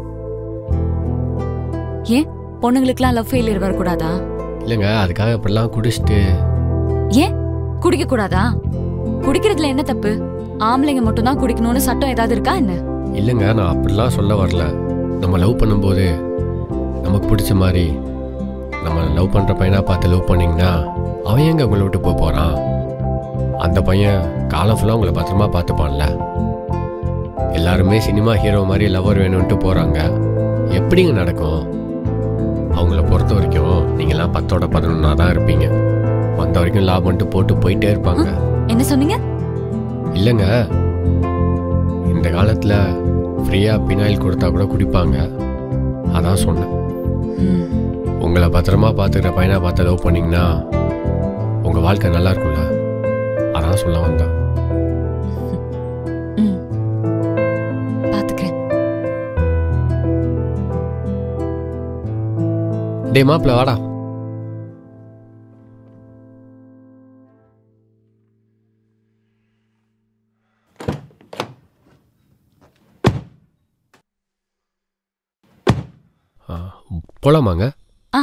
ஏன் பொண்ணுங்களுக்குலாம் லவ் ஃபெயிலியர் வரக்கூடாதா இல்லைங்க அதுக்காக இப்படிலாம் குடிச்சிட்டு ஏன் குடிக்க கூடாதா குடிக்கிறதுல என்ன தப்பு ஆம்பளைங்க மட்டும்தான் குடிக்கணும்னு சட்டம் ஏதாவது இருக்கா என்ன இல்லைங்க நான் அப்படிலாம் சொல்ல வரல நம்ம லவ் பண்ணும்போது நமக்கு பிடிச்ச மாதிரி நம்ம லவ் பண்ணுற பையனா பார்த்து லவ் பண்ணிங்கன்னா அவன் எங்க உங்களை விட்டு போக போகிறான் அந்த பையன் காலம் ஃபுல்லாக உங்களை பத்திரமா பார்த்துப்பான்ல எல்லாருமே சினிமா ஹீரோ மாதிரி லவர் வேணும்ட்டு போகிறாங்க எப்படிங்க நடக்கும் அவங்கள பொறுத்த வரைக்கும் நீங்களாம் பத்தோட பதினொன்னா தான் இருப்பீங்க வந்த வரைக்கும் லாபம்ட்டு போட்டு போயிட்டே இருப்பாங்க என்ன சொன்னீங்க இல்லைங்க இந்த காலத்தில் ஃப்ரீயாக பினாயில் கொடுத்தா கூட குடிப்பாங்க அதான் சொன்னேன் உங்களை பத்திரமா பார்த்துக்கிற பையனை பார்த்து லவ் பண்ணீங்கன்னா உங்கள் வாழ்க்கை நல்லா இருக்கும்ல அதான் சொல்ல வந்தேன் ம் பாத்துக்கிறேன் டேய் மாப்பிள்ள வாடா ஆ, போலாமாங்க ஆ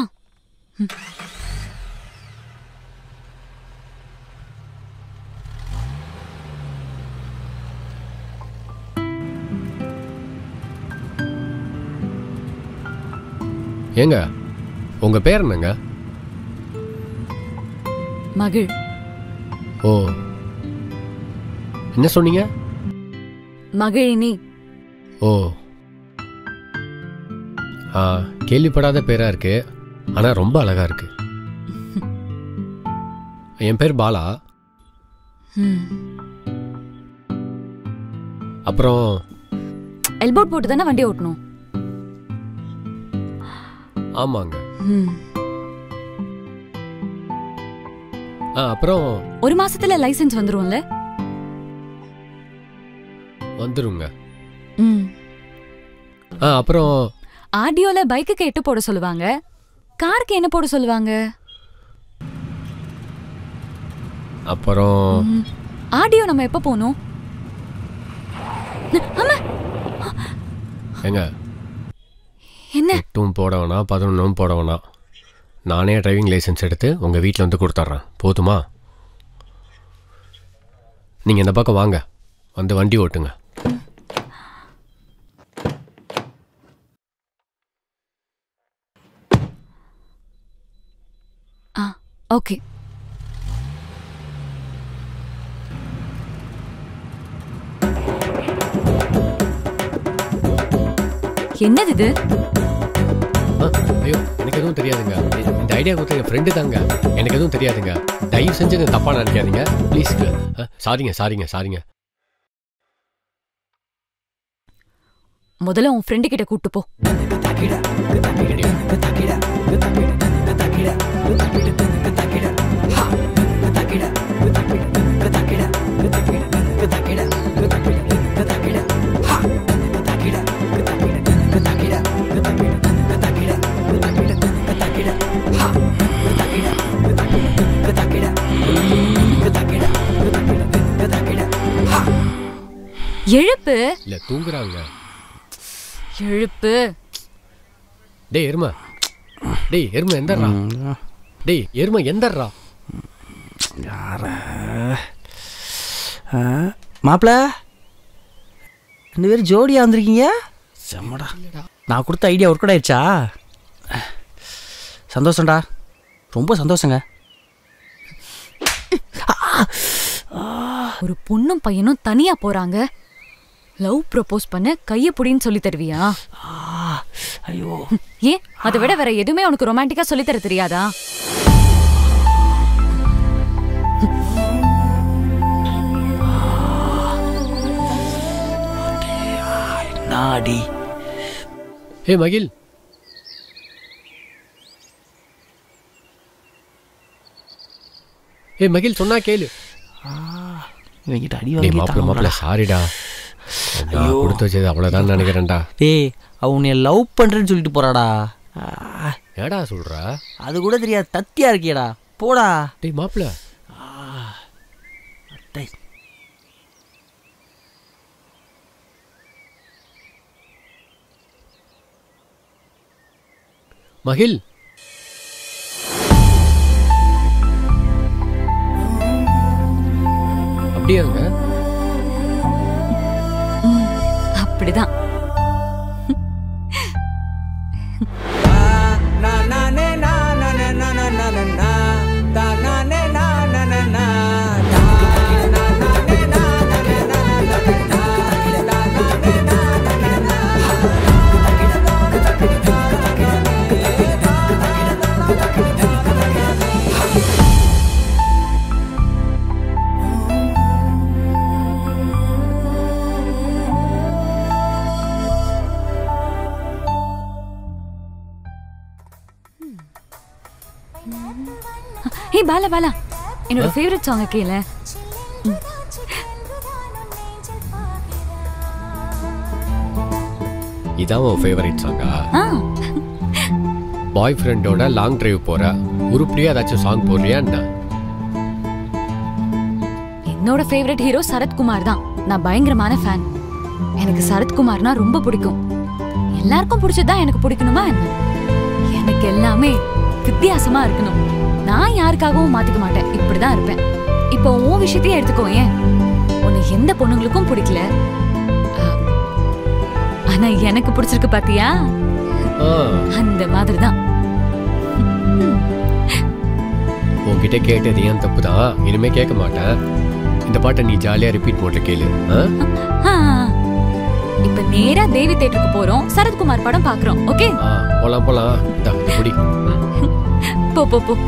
ஏங்க உங்க பேர் என்னங்க மகிழ் ஓ என்ன சொன்னீங்க மகிழினி ஓ ஆ கேள்விப்படாத பேரா இருக்கு ஆனா ரொம்ப அழகா இருக்கு என் பேர் பாலா ம். அப்புறம் எல்போர்ட் போட்டு தானே வண்டி ஓட்டணும் ஆமாங்க ம். ஆ அப்புறம் ஒரு மாசத்துல லைசென்ஸ் வந்துரும்ல வந்துருங்க ம் ஆ அப்புறம் ஆடியோல பைக்குக்கு எட்டு போட சொல்லுவாங்க காருக்கு என்ன போட சொல்லுவாங்க அப்புறம் ம். ஆடியோ நம்ம எப்ப போகணும் ஆமா ஏங்க என்ன எட்டும் போட வேணாம் பதினொன்றும் போட வேணாம் நானே டிரைவிங் லைசென்ஸ் எடுத்து உங்கள் வீட்டில் வந்து கொடுத்துட்றேன் போதுமா நீங்கள் இந்த பக்கம் வாங்க வந்து வண்டி ஓட்டுங்க ஆ ஓகே என்னது இது ஆ, ஐயோ எனக்கு எதுவும் தெரியாதுங்க இ- இந்த ஐடியா கொடுத்த என் ஃப்ரெண்டு தாங்க எனக்கு எதுவும் தெரியாதுங்க தயவு செஞ்சு இதை தப்பாக நினைக்காதீங்க ப்ளீஸ்ங்க சாரிங்க சாரிங்க சாரிங்க முதல்ல உன் ஃப்ரெண்டு கிட்ட கூட்டு போ எழுப்பு இல்லை தூங்குறாங்க எழுப்பு டேய் எருமை டேய் எருமை எந்தர்றா டேய் எருமை எந்தர்றா மாப்பிள ரெண்டு பேரும் ஜோடியா வந்திருக்கீங்க செம்மடா நான் கொடுத்த ஐடியா ஒர்க் அவுட் ஆயிடுச்சா சந்தோஷம்டா ரொம்ப சந்தோஷங்க ஒரு பொண்ணும் பையனும் தனியா போறாங்க லவ் ப்ரப்போஸ் பண்ண கைய புடின்னு சொல்லி தருவியா ஐயோ ஏன் அதை விட வேற எதுவுமே உனக்கு ரொமான்டிக்கா சொல்லி தர தெரியாதா நாடி ஹே மகில் ஏ மகில் சொன்னா கேளு இவங்கிட்ட அடி டேய் வாங்கி மாப்பிள்ள மாப்பிள்ள சாரிடா நான் ஐயோ. கொடுத்து வச்சது அவ்வளோதான் நினைக்கிறேன்டா டேய் அவன் உன்னை லவ் பண்றேன்னு சொல்லிட்டு போறாடா ஆ, ஏடா சொல்ற அது கூட தெரியாது தத்தியா இருக்கியடா போடா டேய் மாப்பிள்ள டேய் மகில் அப்படியாங்க அப்படிதான் na ஹே பாலா பாலா என்னோட ஃபேவரட் சாங் கேள இதான் உன் ஃபேவரட் சாங்கா ஆ பாய் ஃப்ரெண்டோட லாங் டிரைவ் போற உருப்படியா ஏதாச்சும் சாங் போடுறியா என்ன என்னோட ஃபேவரட் ஹீரோ சரத்குமார் தான் நான் பயங்கரமான ஃபேன் எனக்கு சரத்குமார்னா ரொம்ப பிடிக்கும் எல்லாருக்கும் பிடிச்சதுதான் எனக்கு பிடிக்கணுமா என்ன எனக்கு எல்லாமே வித்தியாசமா இருக்கணும் நான் யாருக்காகவும் மாத்திக்க மாட்டேன் இப்படிதான் இருப்பேன் இப்போ உன் விஷயத்தையே எடுத்துக்கோ ஏன் உன்னை எந்த பொண்ணுங்களுக்கும் பிடிக்கல ஆ, ஆனா எனக்கு பிடிச்சிருக்கு பாத்தியா ஆ, அந்த மாதிரிதான் உன்கிட்ட கேட்டது ஏன் தப்பு தான் இனிமே கேட்க மாட்டேன் இந்த பாட்டை நீ ஜாலியா ரிப்பீட் போட்டு கேளு ஆ? ஆ, இப்ப நேரா தேவி தேட்டருக்கு போறோம் சரத்குமார் படம் பாக்குறோம் ஓகே ஆ, போலாம் போலாம் இந்தா, இது குடி ம். போ போ போ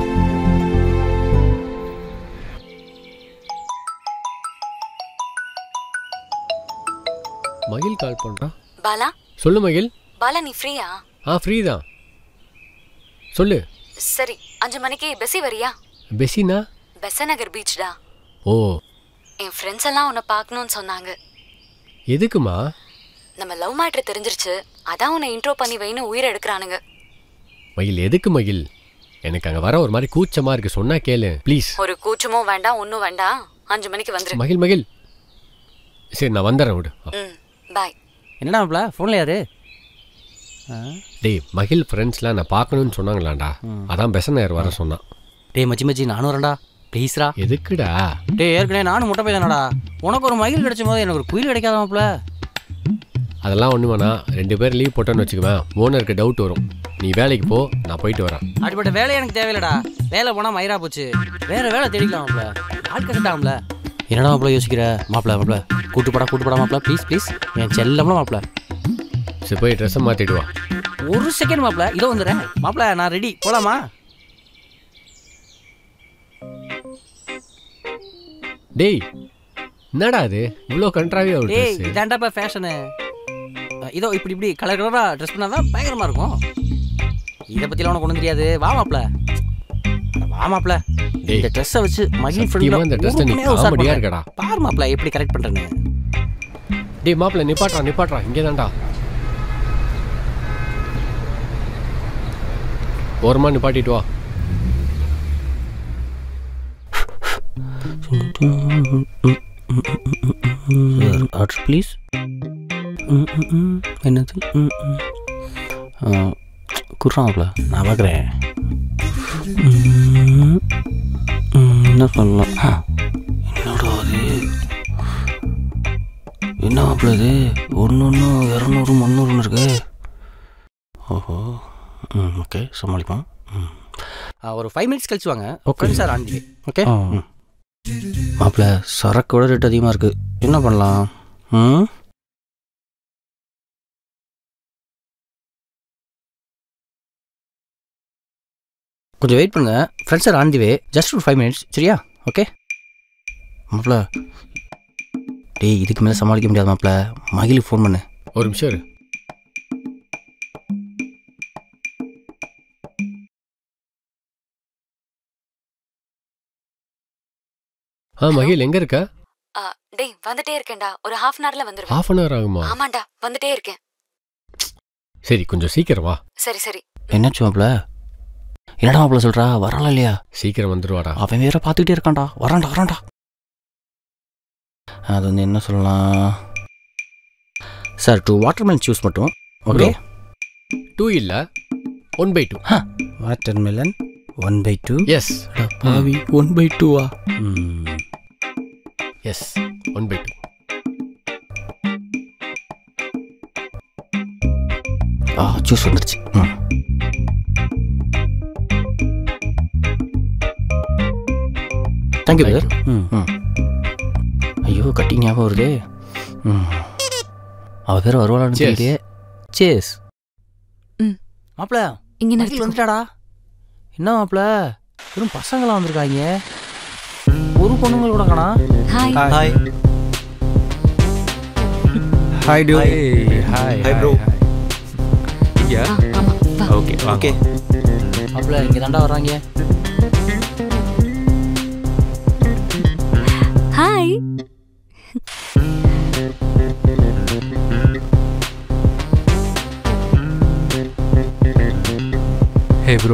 மகிழ் கால் பண்றான் பாலா சொல்லு மகிழ் பாலா நீ ஃப்ரீயா ஆ ஃப்ரீ தான் சொல்லு சரி அஞ்சு மணிக்கு பெஸ்ஸி வரியா பெசினா பெசநகர் பீச்டா ஓ என் ஃப்ரெண்ட்ஸ் எல்லாம் உன்னை பார்க்கணும்னு சொன்னாங்க எதுக்குமா நம்ம லவ் மேட்ரு தெரிஞ்சிருச்சு அதான் உன்னை இன்ட்ரோ பண்ணி வைன்னு உயிரை எடுக்கிறானுங்க மகிழ் எதுக்கு மகிழ் எனக்கு அங்க வர ஒரு மாதிரி கூச்சமா இருக்கு சொன்னா கேளு ப்ளீஸ் ஒரு கூச்சமும் வேண்டாம் ஒன்றும் வேண்டாம் அஞ்சு மணிக்கு வந்துரு மகிழ் மகிழ் சரி நான் வந்துடுறேன் விடு ம் பாய் என்னடா மாப்ள ஃபோனில் யாரு ஆ? டேய் மகிழ் ஃப்ரெண்ட்ஸ்லாம் நான் பார்க்கணும்னு சொன்னாங்களாண்டா அதான் பெசனாயர் வர சொன்னான் டேய் மச்சி மச்சி நானும் வரேன்டா ப்ளீஸ்ரா எதுக்குடா டேய் ஏற்கனவே நானும் முட்டை போய் தானடா உனக்கு ஒரு மயில் கிடைச்ச போது எனக்கு ஒரு குயில் கிடைக்காத மாப்ள அதெல்லாம் ஒன்று வேணாம் ரெண்டு பேர் லீவ் போட்டோன்னு வச்சுக்குவேன் ஓனருக்கு டவுட் வரும் நீ வேலைக்கு போ நான் போயிட்டு வரேன் அப்படிப்பட்ட வேலை எனக்கு தேவையில்லடா வேலை போனால் மயிரா போச்சு வேற வேலை தேடிக்கலாம் மாப்ள ஆள் கட்டாமல என்னடா மாப்ள யோசிக்கிற மாப்ள மாப்ள கூட்டு படா கூட்டு படா மாப்ள ப்ளீஸ் ப்ளீஸ் என் செல்லம்ல மாப்ள சரி போய் ட்ரெஸ்ஸை மாற்றிட்டு வா ஒரு செகண்ட் மாப்ள இதோ வந்துடுறேன் மாப்ள நான் ரெடி போலாமா டேய் என்னடா அது இவ்வளோ கண்ட்ராவியா ஒரு டேய் ட்ரெஸ் இதாண்டாப்பா ஃபேஷனு இதோ இப்படி இப்படி கலர் கலராக ட்ரெஸ் பண்ணால் தான் பயங்கரமாக இருக்கும் இதை பற்றிலாம் உனக்கு ஒன்றும் தெரியாது வா மாப்ள அட வா மாப்ள டேய் இந்த ட்ரெஸ்ஸை வச்சு மகிழ் சத்தியமா இந்த ட்ரெஸ்ஸை நீ காமெடியா ஃப்ரெண்ட் இருக்கடா பார் மாப்ள எப்படி கரெக்ட் பண்ணுறேன்னு டேய் மாப்பிள்ள நிப்பாட்றா நிப்பாட்றா இங்கே தான்டா ஓரமா நிப்பாட்டிட்டு வா ஆர்டர் ப்ளீஸ் என்னது குர்றாப்ல நான் பார்க்குறேன் என்ன சொல்லலாம் ஆ, என்னடா அது என்ன மாப்பிள்ள இது ஒன்று ஒன்று இரநூறு முந்நூறுன்னு இருக்கு ஓஹோ ம் ஓகே சமாளிப்போம் ம் ஒரு ஃபைவ் மினிட்ஸ் கழிச்சு வாங்க ஓகே சார் ஆண்டி ஓகே ம் மாப்பிள்ள சரக்கோட ரேட் அதிகமாக இருக்குது என்ன பண்ணலாம் ம் கொஞ்சம் வெயிட் பண்ணுங்க friends sir on the way just ஒரு ஃபைவ் மினிட்ஸ் சரியா ஓகே மாப்பிள்ள டேய் இதுக்கு மேலே சமாளிக்க முடியாது மாப்பிள்ள மகிழுக்கு ஃபோன் பண்ணு ஒரு நிமிஷம் இரு ஆ மகிழ் எங்க இருக்க டேய் வந்துட்டே இருக்கேன்டா ஒரு ஹாஃப் அன் ஹவர்ல வந்துருவேன் ஹாஃப் அன் ஹவர் ஆகுமா ஆமாண்டா வந்துட்டே இருக்கேன் சரி கொஞ்சம் சீக்கிரம் வா சரி சரி என்னாச்சு மாப்பிள்ள என்னடா மாப்பிள்ள சொல்கிறா வரலாம் இல்லையா சீக்கிரம் வந்துருவாடா அவன் வேற பார்த்துக்கிட்டே இருக்கான்டா வரான்டா வரான்டா அது வந்து என்ன சொல்லலாம் சார் டூ வாட்டர்மெலன் ஜூஸ் மட்டும் ஓகே டூ இல்ல one by two watermelon one by two yes பாவி ஒன் பை டூவா எஸ் ஒன் பை டூ ஆ ஜூஸ் வந்துருச்சு ம் தேங்க்யூ பிரதர் ம் ம் ஐயோ கட்டி ஞாபகம் வருதே ம் அவ பேர் வருவாளான்னு Cheers. தெரியலையே சேஸ் ம். மாப்பிள இங்க மகிழ் நிறுத்திக்கோ. வந்துட்டாடா என்ன மாப்பிள வெறும் பசங்களாம் வந்திருக்காங்க ஒரு பொண்ணுங்க கூட காணா ஹாய் ஹாய் ஹாய் டியூ ஹாய் ஹாய் ப்ரோ ஆ, ஆமா வா ஓகே ஓகே மாப்பிள இங்க தாண்டா வர்றாங்க ஹே ப்ரோ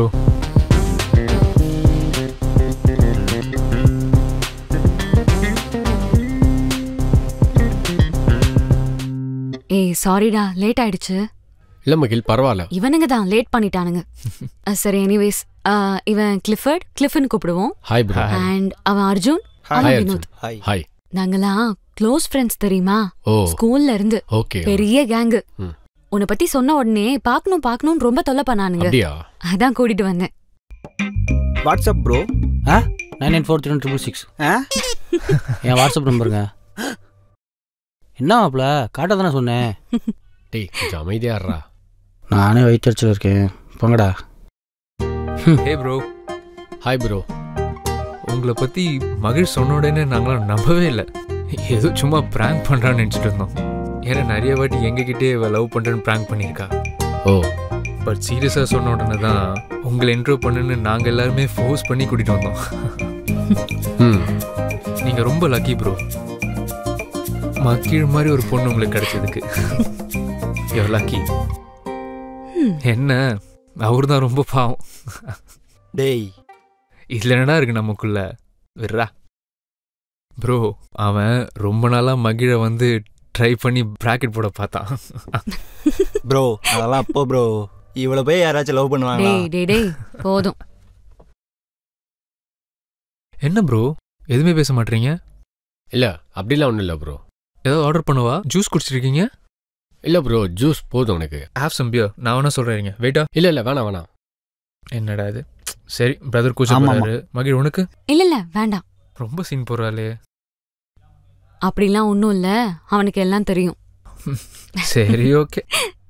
ஏய் சாரிடா லேட் ஆயிடுச்சு இல்ல மகிழ் பரவாயில்ல இவனுங்க தான் லேட் பண்ணிட்டானுங்க அஹ், சரி எனிவேஸ் இவன் கிளிஃபர்ட் கிளிஃபன் கூப்பிடுவோம் ஹாய் ப்ரோ அண்ட் அவன் அர்ஜுன் அவன் ஹாய் வினோத் அர்ஜுன் ஹாய் நாங்கெல்லாம் க்ளோஸ் ஃப்ரெண்ட்ஸ் தெரியுமா ஓ ஸ்கூல்ல இருந்து ஓகே பெரிய கேங்கு ம். உன்னை பத்தி சொன்ன உடனே பார்க்கணும் பார்க்கணும் ரொம்ப தொல்லை பண்ணானுங்க அப்படியா அதான் கூட்டிட்டு வந்தேன் வாட்ஸ்அப் ப்ரோ ஆ nine nine four three triple six என் வாட்ஸ்அப் நம்பருங்க என்ன மாப்ள காட்ட தானே சொன்னேன் டேய் கொஞ்சம் அமைதியா இருடா நானே வயிற்றுச்சல் இருக்கேன் போங்கடா ஹே ப்ரோ ஹாய் ப்ரோ உங்களை பற்றி மகிழ் சொன்ன உடனே நாங்களாம் நம்பவே இல்லை ஏதோ சும்மா ப்ராங்க் பண்ணுறான்னு நினச்சிட்டு இருந்தோம் ஏன்னா நிறைய வாட்டி எங்ககிட்டே இவ லவ் பண்ணுறேன்னு ப்ராங்க் பண்ணியிருக்கா ஓ பட் சீரியஸாக சொன்ன உடனே தான் உங்களை இன்ட்ரோ பண்ணுன்னு நாங்கள் எல்லாருமே ஃபோர்ஸ் பண்ணி கூட்டிகிட்டு வந்தோம் ம் நீங்கள் ரொம்ப லக்கி ப்ரோ மக்கீழ் மாதிரி ஒரு பொண்ணு உங்களுக்கு கிடைச்சதுக்கு எவ்வளோ லக்கி என்ன அவர் தான் ரொம்ப பாவம் டேய் இதுல என்னடா இருக்கு நமக்குள்ள விட்றா ப்ரோ அவன் ரொம்ப நாளா மகிழ வந்து ட்ரை பண்ணி பிராக்கெட் போட பார்த்தான் ப்ரோ அதெல்லாம் அப்போ ப்ரோ இவ்வளோ போய் யாராச்சும் லவ் பண்ணுவாங்களா டேய் டேய் டேய் போதும் என்ன ப்ரோ எதுவுமே பேச மாட்டீங்க இல்ல அப்படிலாம் ஒன்றும் இல்லை ப்ரோ ஏதோ ஆர்டர் பண்ணவா ஜூஸ் குடிச்சிருக்கீங்க இல்ல ப்ரோ ஜூஸ் போதும் உனக்கு ஹேவ் சம் பியர் நான் வேணா சொல்றேங்க வெயிட்டா இல்ல இல்ல வேணாம் வேணாம் என்னடா இது சரி பிரதர் ஆமா, கூச்சப்படுறாரு மகிழ் உனக்கு இல்ல இல்ல வேண்டாம் ரொம்ப சீன் போறாளே அப்படிலாம் ஒன்றும் இல்ல அவனுக்கு எல்லாம் தெரியும் சரி ஓகே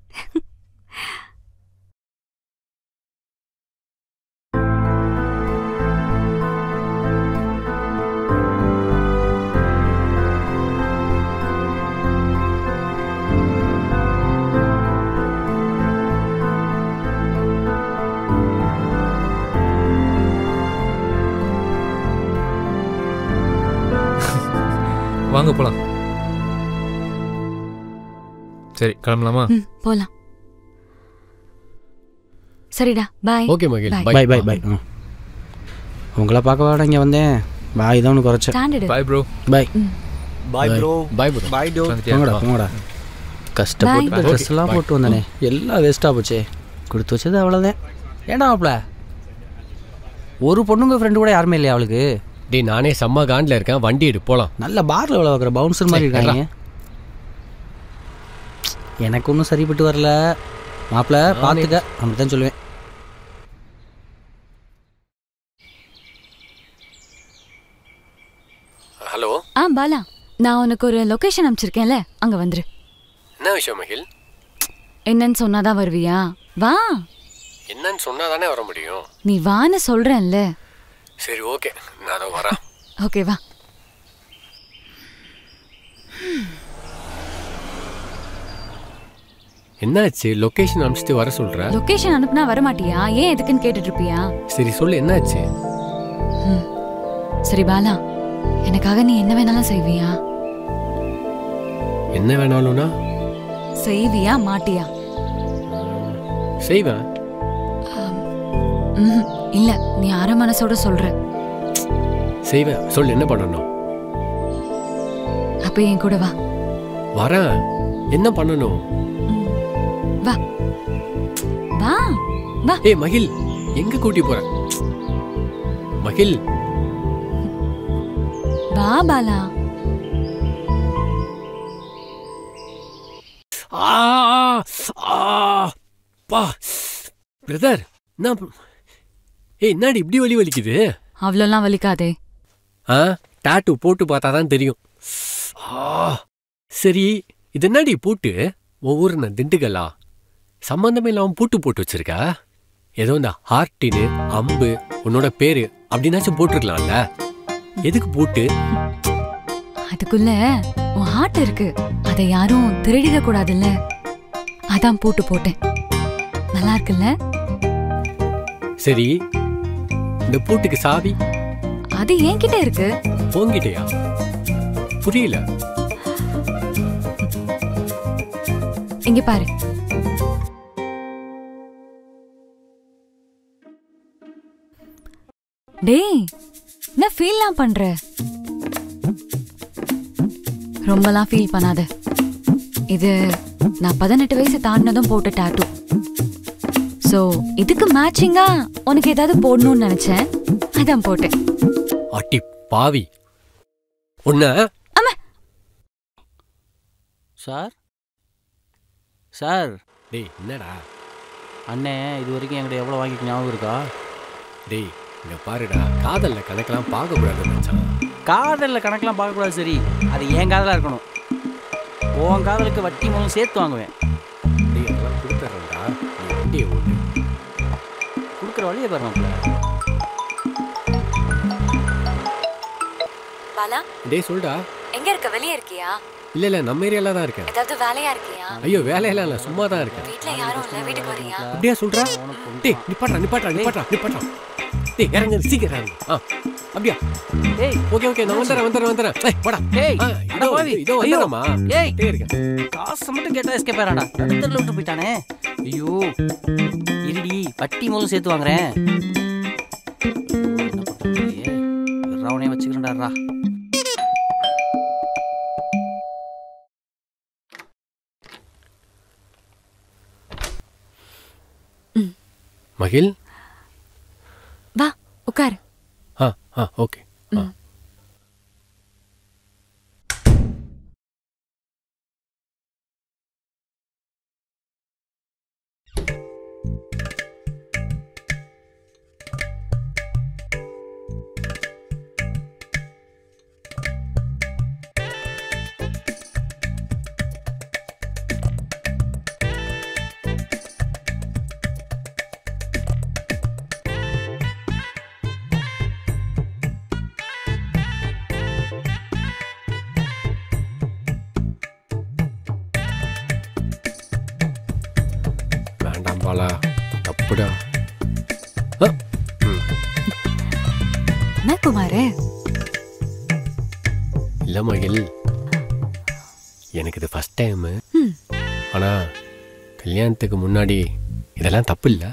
வாங்க போலாம் சரி கிளம்பலாமா ம் போலாம் சரிடா பாய் ஓகே மகிழ் Bye. Bye bye bye bye உங்களை பார்க்க வாடா இங்கே வந்தேன் பாய் தான் ஒன்று குறைச்சேன் standard bye bro bye bye bro bye bro bye டோ போங்கடா போங்கடா கஷ்டப்பட்டு Bye. ட்ரெஸ் எல்லாம் Bye. போட்டு வந்தானே எல்லாம் வேஸ்ட்டாக போச்சே கொடுத்து வச்சது அவ்வளோதான் ஏன்டா மாப்ள ஒரு பொண்ணுங்க ஃப்ரெண்டு கூட யாருமே இல்லையா அவளுக்கு டேய் நானே செம்ம காண்டில் இருக்கேன் வண்டி எடு போலாம் நல்ல பார்ல எவ்வளோ வைக்கிற பவுன்சர் மாதிரி சரி, இருக்காங்க எனக்கு ஒன்றும் சரிப்பட்டு வரல மாப்பிள்ள பார்த்துக்க அப்படி தான் சொல்லுவேன் ஹலோ ஆ பாலா நான் உனக்கு ஒரு லொகேஷன் அனுப்பிச்சிருக்கேன்ல அங்க வந்துரு என்ன விஷயம் மகிழ் என்னன்னு சொன்னாதான் வருவியா வா என்னன்னு சொன்னா தானே வர முடியும் நீ வான்னு சொல்றேன்ல சரி ஓகே நான் அதை வரேன் ஓகே வா என்னாச்சு லொகேஷன் அனுப்பிச்சிட்டு வர சொல்ற லொகேஷன் அனுப்புனா வரமாட்டியா ஏன் எதுக்குன்னு கேட்டுட்டு இருப்பியா சரி சொல்லு என்னாச்சு சரி பாலா எனக்காக நீ என்ன வேணாலும் செய்வியா என்ன வேணாலும்னா செய்வியா மாட்டியா செய்வேன் ம்ஹும். இல்ல நீ அரை மனசோட சொல்ற செய்வேன் சொல்லு என்ன பண்ணணும் அப்ப என் கூட வா வரேன் என்ன பண்ணணும் வா வா வா ஏய் மகிழ் எங்க கூட்டி போற மகிழ் வா பாலா ஆ ஆ பா பிரதர் என்ன ப- ஏய் என்னடி இப்படி வலி வலிக்குது அவ்வளோலாம் வலிக்காதே ஆ டாட்டு போட்டு பார்த்தா தான் தெரியும் ஆ சரி இது என்னடி பூட்டு ஒவ்வொரு நான் திண்டுக்கல்லா சம்பந்தமே இல்லாம பூட்டு போட்டு வச்சிருக்கா ஏதோ இந்த ஹார்ட்டின்னு அம்பு உன்னோட பேரு அப்படின்னாச்சும் போட்டிருக்கலாம்ல எதுக்கு பூட்டு அதுக்குள்ள உன் ஹார்ட் இருக்கு அதை யாரும் திருடிட கூடாதுல்ல அதான் பூட்டு போட்டேன் நல்லா இருக்குல்ல சரி இந்த பூட்டுக்கு சாவி அது என்கிட்ட இருக்கு போங்கிட்டயா புரியல இங்க பாரு டேய் என்ன ஃபீல்லாம் பண்ற ரொம்பலாம் ஃபீல் பண்ணாத இது நான் பதினெட்டு வயசு தாண்டினதும் போட்ட டாட்டூ ஸோ இதுக்கு மேட்சிங்கா உனக்கு ஏதாவது போடணும்னு நினைச்சேன் அதான் போட்டேன் அட்டி பாவி உன்ன சார் சார் டேய் என்னடா அண்ணே இது வரைக்கும் என்கிட்ட எவ்வளோ வாங்கிட்டு ஞாபகம் இருக்கா டேய் இங்க பாருடா காதல்ல கணக்கெல்லாம் பார்க்க கூடாது மச்சான் காதலில் கணக்கெலாம் பார்க்கக்கூடாது சரி அது என் காதலாக இருக்கணும் உன் காதலுக்கு வட்டி மூலம் சேர்த்து வாங்குவேன் டேய் அதெல்லாம் கொடுத்துட்றேன்டா நீ வண்டியை ஓட்டு கொடுக்குற வழியை பாருங்க பாலா டேய் சொல்டா எங்க இருக்க வெளியே இருக்கியா இல்ல இல்ல நம்ம ஏரியால தான் இருக்கேன் ஏதாவது வேலையா இருக்கியா ஐயோ வேலையெல்லாம் இல்ல சும்மா தான் இருக்கேன் வீட்ல யாரும் இல்ல வீட்டுக்கு வரியா அப்படியா சொல்றா டேய் நிப்பாட்றா நிப்பாட்றா நிப்பாட்றா நிப்பாட்றா டேய் இறங்கு சீக்கிரம் இறங்கு ஆ அப்படியா ஏய் ஓகே ஓகே நான் வந்துறேன் வந்துறேன் வந்துறேன் ஏய் போடா ஏய் ஆ, இதோ அட பாவி. இதோ ஐயோ. வந்துறேன்மா ஏய் டேய் இருக்கேன் காசு மட்டும் கேட்டா எஸ்கேப் ஆயிராடா நடுத்தரில் விட்டு போயிட்டானே ஐயோ இருடி வட்டி மூலம் சேர்த்து வாங்குறேன் என்ன பண்றது? ரவனே வச்சுக்கிறேன்டா மகில் வா உட்காரு ஆ ஆ ஓகே ஆ வேண்டாம் பாலா தப்புடா ஆ, ம். என்ன குமாரு இல்ல மகில் எனக்கு இது ஃபர்ஸ்ட் டைம் ம். ஆனா கல்யாணத்துக்கு முன்னாடி இதெல்லாம் தப்பு இல்ல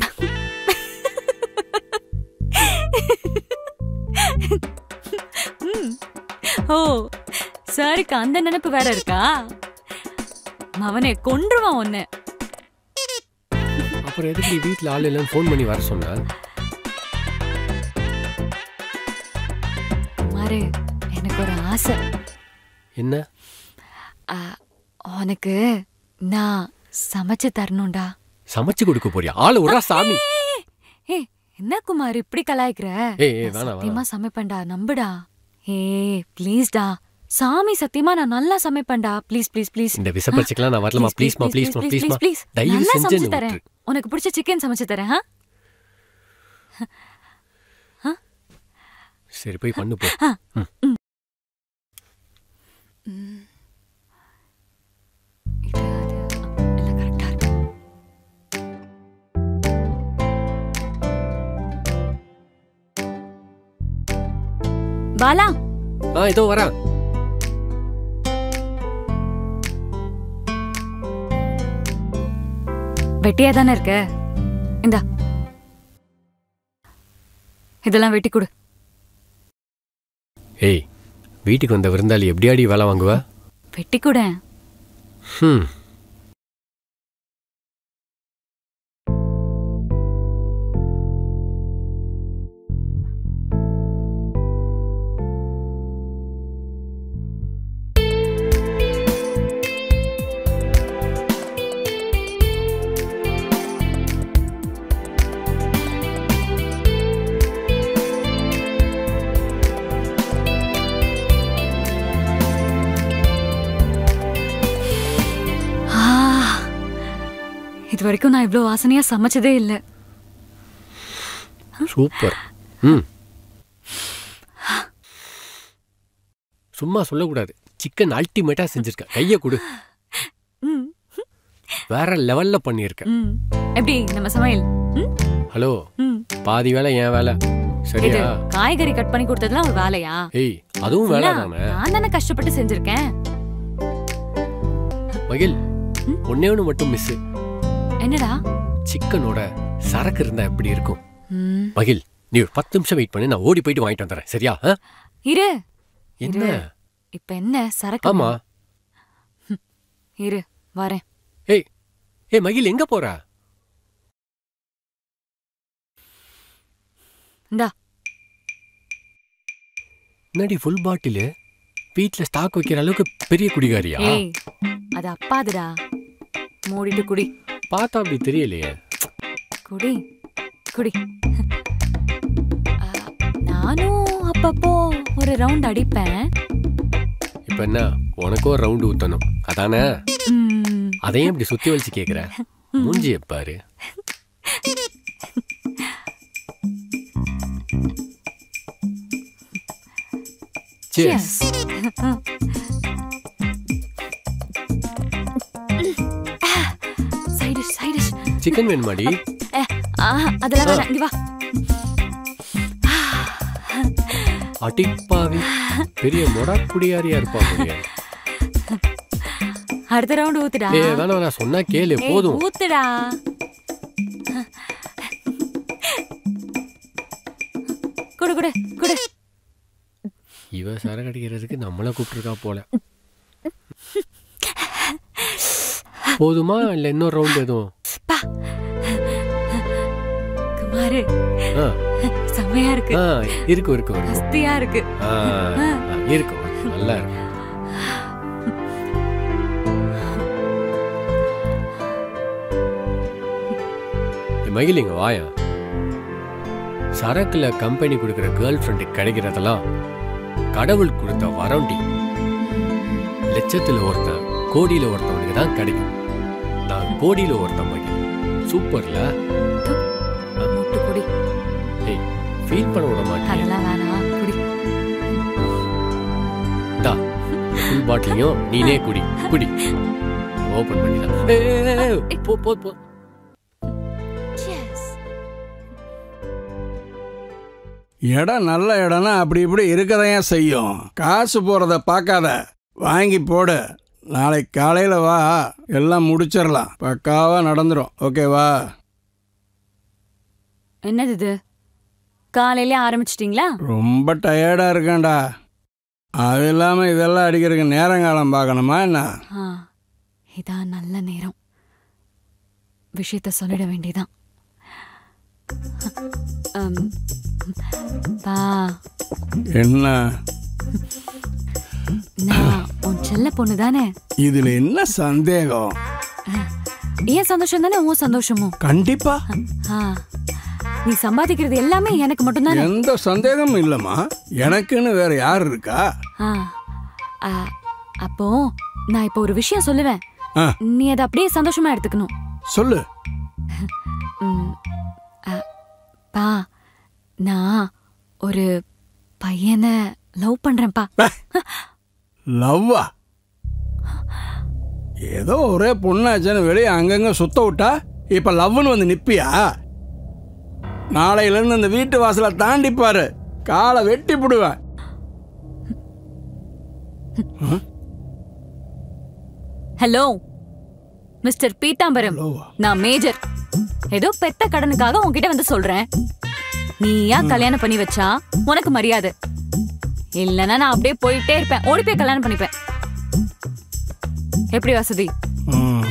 ம். ஓ சாருக்கு அந்த நினைப்பு வேற இருக்கா மவனே கொன்றுவான் உன்னை அப்புறம் எதுக்கு வீட்டில் ஆள் இல்லைன்னு ஃபோன் பண்ணி வர சொன்ன குமாரு எனக்கு ஒரு ஆசை என்ன ஆ, உனக்கு நான் சமைச்சு தரணும்டா சமைச்சு கொடுக்க போறியா ஆளு விட்றா சாமி ஏ என்ன குமார் இப்படி கலாய்க்கிற ஏய், ஏய், நான் வேணாம், சத்தியமா சமைப்பேன்டா நம்புடா ஏ ப்ளீஸ்டா சாமி சத்தியமா நான் நல்லா சமைப்பேன்டா ப்ளீஸ் ப்ளீஸ் ப்ளீஸ் இந்த விசப்பரிச்சுக்கெல்லாம் நான் வரலமா ப்ளீஸ்மா ப்ளீஸ்மா ப்ளீஸ்மா ப்ளீஸ் தயவு நல்லா செஞ்சு சமைச்சு என்னை தரேன் விட்டுரு. உனக்கு பிடிச்ச சிக்கன் சமைச்சு தரேன் ஆ? சரி போய் பண்ணு போ ஆ. ம். ம். ம். இது, அது, எல்லாம் correct ஆ இருக்கு. பாலா ஆ இதோ வரேன் வெட்டியா தானே இருக்க இந்தா இதெல்லாம் வெட்டி கொடு ஏய் வீட்டுக்கு வந்த விருந்தாளி எப்படியாடி வேலை வாங்குவ வெட்டி கூட ம் ஆ, இது வரைக்கும் நான் இவ்வளோ வாசனையா சமைச்சதே இல்லை சூப்பர் ம் சும்மா சொல்லக்கூடாது சிக்கன் அல்டிமேட்டா செஞ்சிருக்க கையை கொடு ம், வேற லெவல்ல பண்ணியிருக்க ம். எப்படி நம்ம சமையல் ம்? ஹலோ ம். பாதி வேலை என் வேலை இது சரியா காய்கறி கட் பண்ணி கொடுத்ததுலாம் ஒரு வேலையா ஏய் அதுவும் வேலை இல்ல, தானே நான் தானே கஷ்டப்பட்டு செஞ்சிருக்கேன் மகில் ஒன்னே ஒன்று மட்டும் மிஸ் என்னடா சிக்கனோட சரக்கு இருந்தா எப்படி இருக்கும் ம், மகில் நீ ஒரு பத்து நிமிஷம் வெயிட் பண்ணு நான் ஓடி போயிட்டு வாங்கிட்டு வந்துடுறேன் சரியா ஆ? இரு என்ன இரு. இப்ப என்ன சரக்கு ஆமா இரு வரேன் ஏய் ஏய் மகிழ் எங்க போற இந்தா என்னடி ஃபுல் பாட்டிலு வீட்ல ஸ்டாக் வைக்கிற அளவுக்கு பெரிய குடிகாரியா ஏய் அது அப்பாதுடா மூடிட்டு குடி பார்த்தா அப்படி தெரியலையே குடி குடி ஆ, நானும் அப்பப்போ ஒரு ரவுண்ட் அடிப்பேன் இப்ப என்ன உனக்கும் ஒரு ரவுண்டு ஊத்தணும் அதானே ம், அதையும் இப்படி சுத்தி வலிச்சு கேக்குற மூஞ்சிய பாரு Cheers. Side dish, side dish. Chicken வேணுமாடி ஏ, ஆஹா, அதெல்லாம் வேணாம் இங்க வா அடிப்பாவி பெரிய மொடா குடியாரியா இருப்பா போலியே. அடுத்த ரவுண்ட் ஊத்துடா ஏய் வேணாம் நான் சொன்னா கேளு ஏய், போதும் ஊத்துடா குடு குடு குடு இவ சரக்கு அடிக்கிறதுக்கு நம்மள கூப்பிட்டுருக்கா போல போதுமா இல்ல இன்னொரு ரவுண்ட் எதுவும் குமாரு ஆ, செம்மையா இருக்கு ஆ, இருக்கும் இருக்கும் இருக்கும் மஸ்தியா இருக்கு ஆ, ஆ, இருக்கும் நல்லா இருக்கும் ஏய், மகிழ் இங்க வாயா சரக்குல கம்பெனி கொடுக்குற கேர்ள் ஃப்ரெண்டு கிடைக்கிறதெல்லாம் கடவுள் கொடுத்த வரண்டி லட்சத்துல ஒருத்தன் கோடியில ஒருத்தவனுக்கு தான் கிடைக்கும் நான் கோடியில ஒருத்தன் மகிழ் சூப்பர்ல முட்டு குடி ஏய் ஃபீல் பண்ண விட மாட்டேன் அதெல்லாம் வேணாம் குடி தா ஃபுல் பாட்டிலையும் நீனே குடி குடி ஓபன் பண்ணிடலாம் ஏய், ஏய், ஏய், ஏய், போ போ போ இடம் நல்ல இடம்னா அப்படி இப்படி இருக்கதையும் செய்யும் காசு போகிறத பார்க்காத வாங்கி போடு நாளைக்கு காலையில் வா எல்லாம் முடிச்சிடலாம் பக்காவாக நடந்துடும் ஓகேவா என்னது இது காலையிலே ஆரம்பிச்சிட்டிங்களா ரொம்ப டயர்டாக இருக்கேன்டா அது இல்லாமல் இதெல்லாம் அடிக்கிறதுக்கு நேரங்காலம் பார்க்கணுமா என்ன ஆ இதான் நல்ல நேரம் விஷயத்த சொல்லிட வேண்டியதான் அம், பா என்ன நான் உன் செல்ல பொண்ணு தானே இதில் என்ன சந்தேகம் ஏன் சந்தோஷம் தானே உன் சந்தோஷமும் கண்டிப்பா ஆ நீ சம்பாதிக்கிறது எல்லாமே எனக்கு மட்டும்தானே எந்த சந்தேகமும் இல்லைம்மா எனக்குன்னு வேற யார் இருக்கா ஆ ஆ, அப்போ நான் இப்போ ஒரு விஷயம் சொல்லுவேன் ஆ. நீ அதை அப்படியே சந்தோஷமா எடுத்துக்கணும் சொல்லு ம், ஆ, பா நான் ஒரு பையனை லவ் பண்றேன்ப்பா லவ்வா ஏதோ ஒரே பொண்ணாச்சுன்னு வெளியே அங்கங்க சுத்த விட்டா இப்ப லவ்னு வந்து நிப்பியா நாளையில இருந்து இந்த வீட்டு வாசலை தாண்டி பாரு காலை வெட்டி போடுவேன் ஹலோ மிஸ்டர் பீதாம்பரம் நான் மேஜர் ஏதோ பெத்த கடனுக்காக உன்கிட்ட வந்து சொல்றேன் நீயா கல்யாணம் பண்ணி வச்சா உனக்கு மரியாதை இல்லைன்னா நான் அப்படியே போயிட்டே இருப்பேன் ஓடி போய் கல்யாணம் பண்ணிப்பேன் எப்படி வசதி ம்.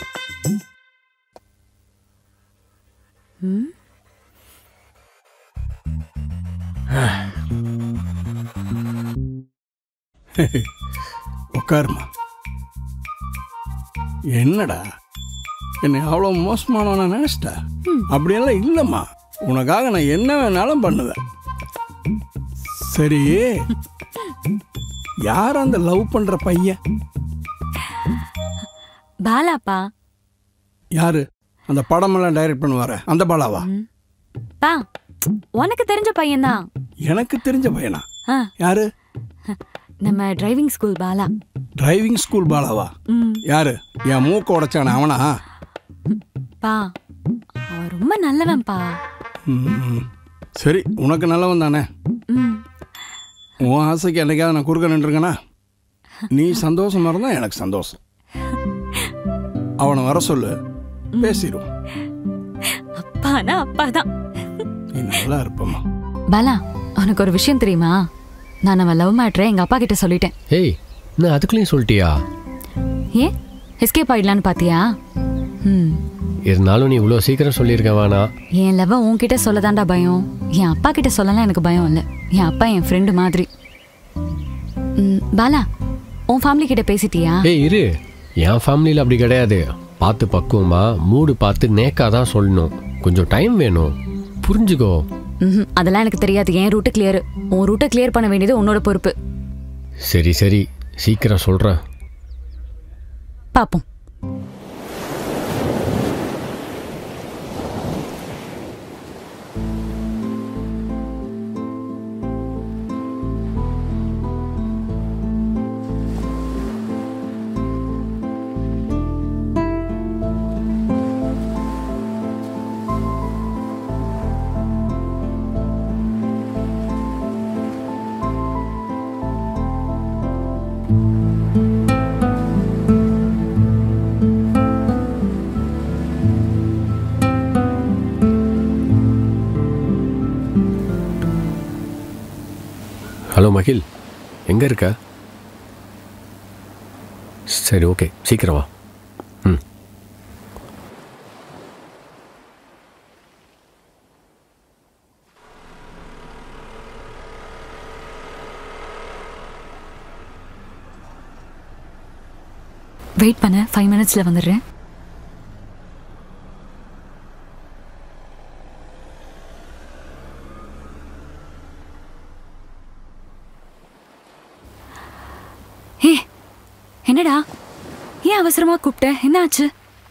ம்? உட்காருமா என்னடா என்னை அவ்வளோ மோசமானவன நினைச்சிட்டா அப்படியெல்லாம் இல்லைம்மா உனக்காக நான் என்ன வேணாலும் பண்ணுவேன் சரி யார் அந்த லவ் பண்ற பையன் பாலாப்பா யாரு அந்த படமெல்லாம் டைரக்ட் பண்ணுவார அந்த பாலாவா பா உனக்கு தெரிஞ்ச பையன்தான் எனக்கு தெரிஞ்ச பையனா ஆ, யாரு நம்ம driving school Bala driving school பாலாவா ம் யாரு என் மூக்க உடைச்சான அவனா பா அவன் ரொம்ப நல்லவன்பா ம், சரி உனக்கு நல்லவன் தானே ம் உன் ஆசைக்கு என்னைக்காவது நான் குறுக்க நின்றுருக்கேனா நீ சந்தோஷமா இருந்தா எனக்கு சந்தோஷம் அவனை வர சொல்லு பேசிடுவோம் அப்பானா அப்பாதான் நீ நல்லா இருப்பம்மா பாலா உனக்கு ஒரு விஷயம் தெரியுமா நான் நம்ம லவ் மேட்ரை எங்க அப்பா கிட்ட சொல்லிட்டேன் ஏய் நான் அதுக்குள்ளேயும் சொல்லிட்டியா ஏன் எஸ்கேப் ஆயிடலான்னு பாத்தியா ம் இருந்தாலும் நீ இவ்வளோ சீக்கிரம் சொல்லியிருக்க வேணாம் என் லவ் உன்கிட்ட சொல்லதாண்டா பயம் என் அப்பா கிட்ட சொல்லலாம் எனக்கு பயம் இல்லை என் அப்பா என் ஃப்ரெண்டு மாதிரி ம், பாலா உன் ஃபேமிலி கிட்ட பேசிட்டியா ஏய் இரு என் ஃபேமிலியில் அப்படி கிடையாது பார்த்து பக்குவமா மூடு பார்த்து நேக்கா தான் சொல்லணும் கொஞ்சம் டைம் வேணும் புரிஞ்சுக்கோ ம்ஹும், அதெல்லாம் எனக்கு தெரியாது என் ரூட்டு கிளியர் உன் ரூட்டை கிளியர் பண்ண வேண்டியது உன்னோட பொறுப்பு சரி சரி சீக்கிரம் சொல்கிறேன் பாப்போம் ஹலோ மகில் எங்கே இருக்க சரி ஓகே சீக்கிரம் வா ம் வெயிட் பண்ண ஃபைவ் மினிட்ஸ்ல வந்துடுறேன் ஏ என்னடா ஏன் அவசரமா கூப்பிட்ட என்ன ஆச்சு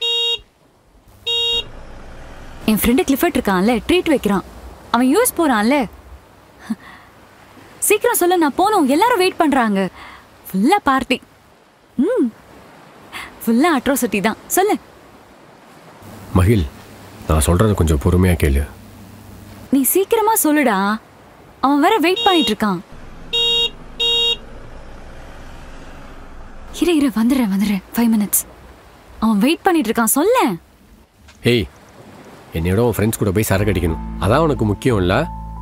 என் ஃப்ரெண்டு கிளிஃபர்ட் இருக்கான்ல ட்ரீட் வைக்கிறான் அவன் யூஎஸ் போறான்ல சீக்கிரம் சொல்ல நான் போகணும் எல்லாரும் வெயிட் பண்றாங்க ஃபுல்லா பார்ட்டி ம் ஃபுல்லா அட்ரோசிட்டி தான் சொல்லு மகில் நான் சொல்கிறத கொஞ்சம் பொறுமையாக கேளு நீ சீக்கிரமா சொல்லுடா அவன் வேற வெயிட் பண்ணிட்டு இருக்கான் இரு இரு வந்துடுறேன் வந்துடுறேன் ஃபைவ் மினிட்ஸ் அவன் வெயிட் பண்ணிட்டு இருக்கான் சொல்ல ஏய் என்னையோட உன் ஃப்ரெண்ட்ஸ் கூட போய் சரக்கு அடிக்கணும் அதான் உனக்கு முக்கியம் இல்லை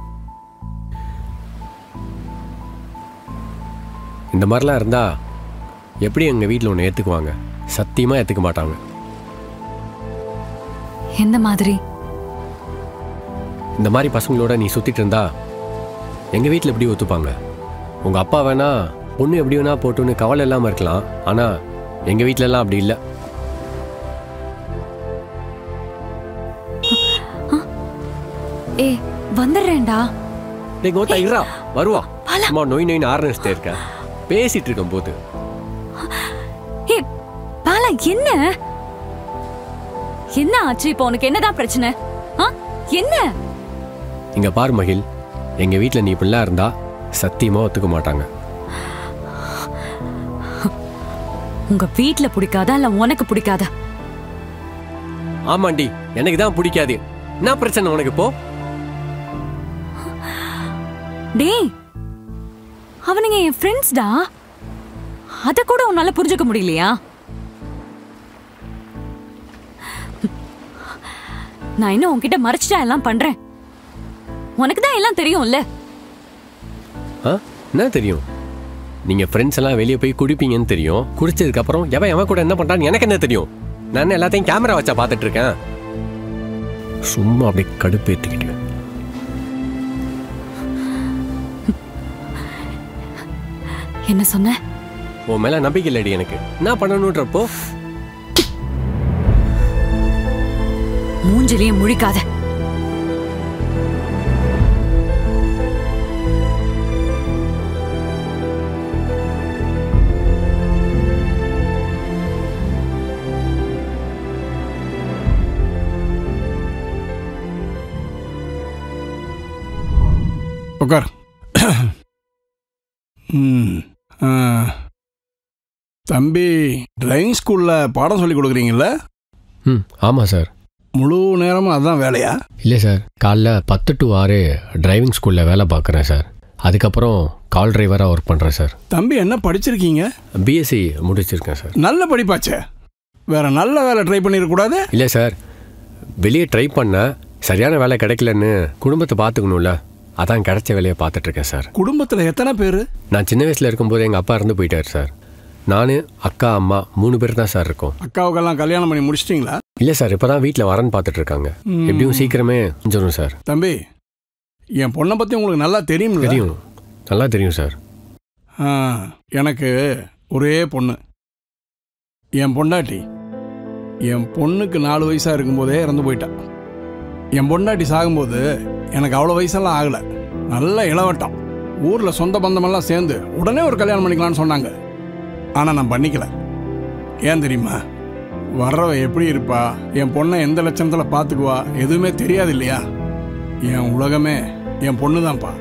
இந்த மாதிரிலாம் இருந்தா எப்படி எங்கள் வீட்டில் ஒன்று ஏற்றுக்குவாங்க சத்தியமாக ஏற்றுக்க மாட்டாங்க எந்த மாதிரி இந்த மாதிரி பசங்களோட நீ சுற்றிட்டு இருந்தா எங்கள் வீட்டில் எப்படி ஒத்துப்பாங்க உங்கள் அப்பா வேணா பொண்ணு எப்படி வேணா போட்டுன்னு கவலை இல்லாமல் இருக்கலாம் ஆனால் எங்கள் வீட்டிலலாம் அப்படி இல்லை ஏ வந்துடுறேன்டா டேய் கோத்தா இருடா வருவா சும்மா நொய் நொய்னு ஆரம்பிச்சிட்டே இருக்க பேசிட்டு இருக்கும் போது ஏ பாலா என்ன என்ன ஆச்சு இப்போ உனக்கு என்னதான் பிரச்சனை ஆ என்ன இங்க பாரு மகில் எங்க வீட்டில் நீ இப்படிலாம் இருந்தா சத்தியமா ஒத்துக்க மாட்டாங்க உங்க வீட்ல பிடிக்காதா இல்ல உனக்கு பிடிக்காதா ஆமாண்டி எனக்கு தான் பிடிக்காது என்ன பிரச்சனை உனக்கு இப்போ டேய் அவனுங்க என் ஃப்ரெண்ட்ஸ்டா அத கூட உன்னால புரிஞ்சுக்க முடியலையா நான் இன்னும் உன்கிட்ட மறைச்சிட்டா எல்லாம் பண்றேன் உனக்கு தான் எல்லாம் தெரியும்ல ஆ என்ன தெரியும் நீங்க ஃப்ரெண்ட்ஸ் எல்லாம் வெளியே போய் குடிப்பீங்கன்னு தெரியும் குடிச்சதுக்கு அப்புறம் எவன் எவன் கூட என்ன பண்றான்னு எனக்கு என்ன தெரியும் நான் என்ன எல்லாத்தையும் கேமரா வச்சா பார்த்துட்டு இருக்கேன் சும்மா அப்படியே கடுப்பேற்றிக்கிட்டு என்ன சொன்ன உன் மேல நம்பிக்கை இல்லடி எனக்கு என்ன பண்ணணுன்றப்போ மூஞ்சிலேயே முழிக்காத உட்கார் ம் ஆ. தம்பி டிரைவிங் ஸ்கூலில் பாடம் சொல்லி கொடுக்குறீங்கள ம் ஆமாம் சார் முழு நேரமும் அதுதான் வேலையா இல்லை சார் காலைல பத்து டு ஆறு டிரைவிங் ஸ்கூலில் வேலை பார்க்குறேன் சார் அதுக்கப்புறம் கால் டிரைவராக ஒர்க் பண்ணுறேன் சார் தம்பி என்ன படிச்சிருக்கீங்க பிஎஸ்சி முடிச்சிருக்கேன் சார் நல்ல படிப்பாச்சே வேற நல்ல வேலை ட்ரை பண்ணிடக்கூடாது இல்லை சார் வெளியே ட்ரை பண்ண சரியான வேலை கிடைக்கலன்னு குடும்பத்தை பார்த்துக்கணும்ல அதான் கிடைச்ச வேலையை பார்த்துட்டு இருக்கேன் சார் குடும்பத்தில் எத்தனை பேர் நான் சின்ன வயசில் இருக்கும்போது எங்கள் அப்பா இறந்து போயிட்டார் சார் நான் அக்கா அம்மா மூணு பேர் தான் சார் இருக்கோம் அக்காவுக்கெல்லாம் கல்யாணம் பண்ணி முடிச்சிட்டிங்களா இல்லை சார் இப்போ தான் வீட்டில் வரேன்னு பார்த்துட்டு இருக்காங்க ம். எப்படியும் சீக்கிரமே செஞ்சிடும் சார் தம்பி என் பொண்ணை பற்றி உங்களுக்கு நல்லா தெரியும்ல தெரியும் நல்லா தெரியும் சார் ஆ, எனக்கு ஒரே பொண்ணு என் பொண்டாட்டி என் பொண்ணுக்கு நாலு வயசாக இருக்கும்போதே இறந்து போயிட்டா என் பொண்டாட்டி சாகும்போது எனக்கு அவ்வளோ வயசெல்லாம் ஆகலை நல்ல இளவட்டம் ஊரில் சொந்த பந்தமெல்லாம் சேர்ந்து உடனே ஒரு கல்யாணம் பண்ணிக்கலாம்னு சொன்னாங்க ஆனால் நான் பண்ணிக்கல ஏன் தெரியுமா வர்றவ எப்படி இருப்பா என் பொண்ணை எந்த லட்சணத்தில் பார்த்துக்குவா எதுவுமே தெரியாது இல்லையா என் உலகமே என் பொண்ணு தான்ப்பா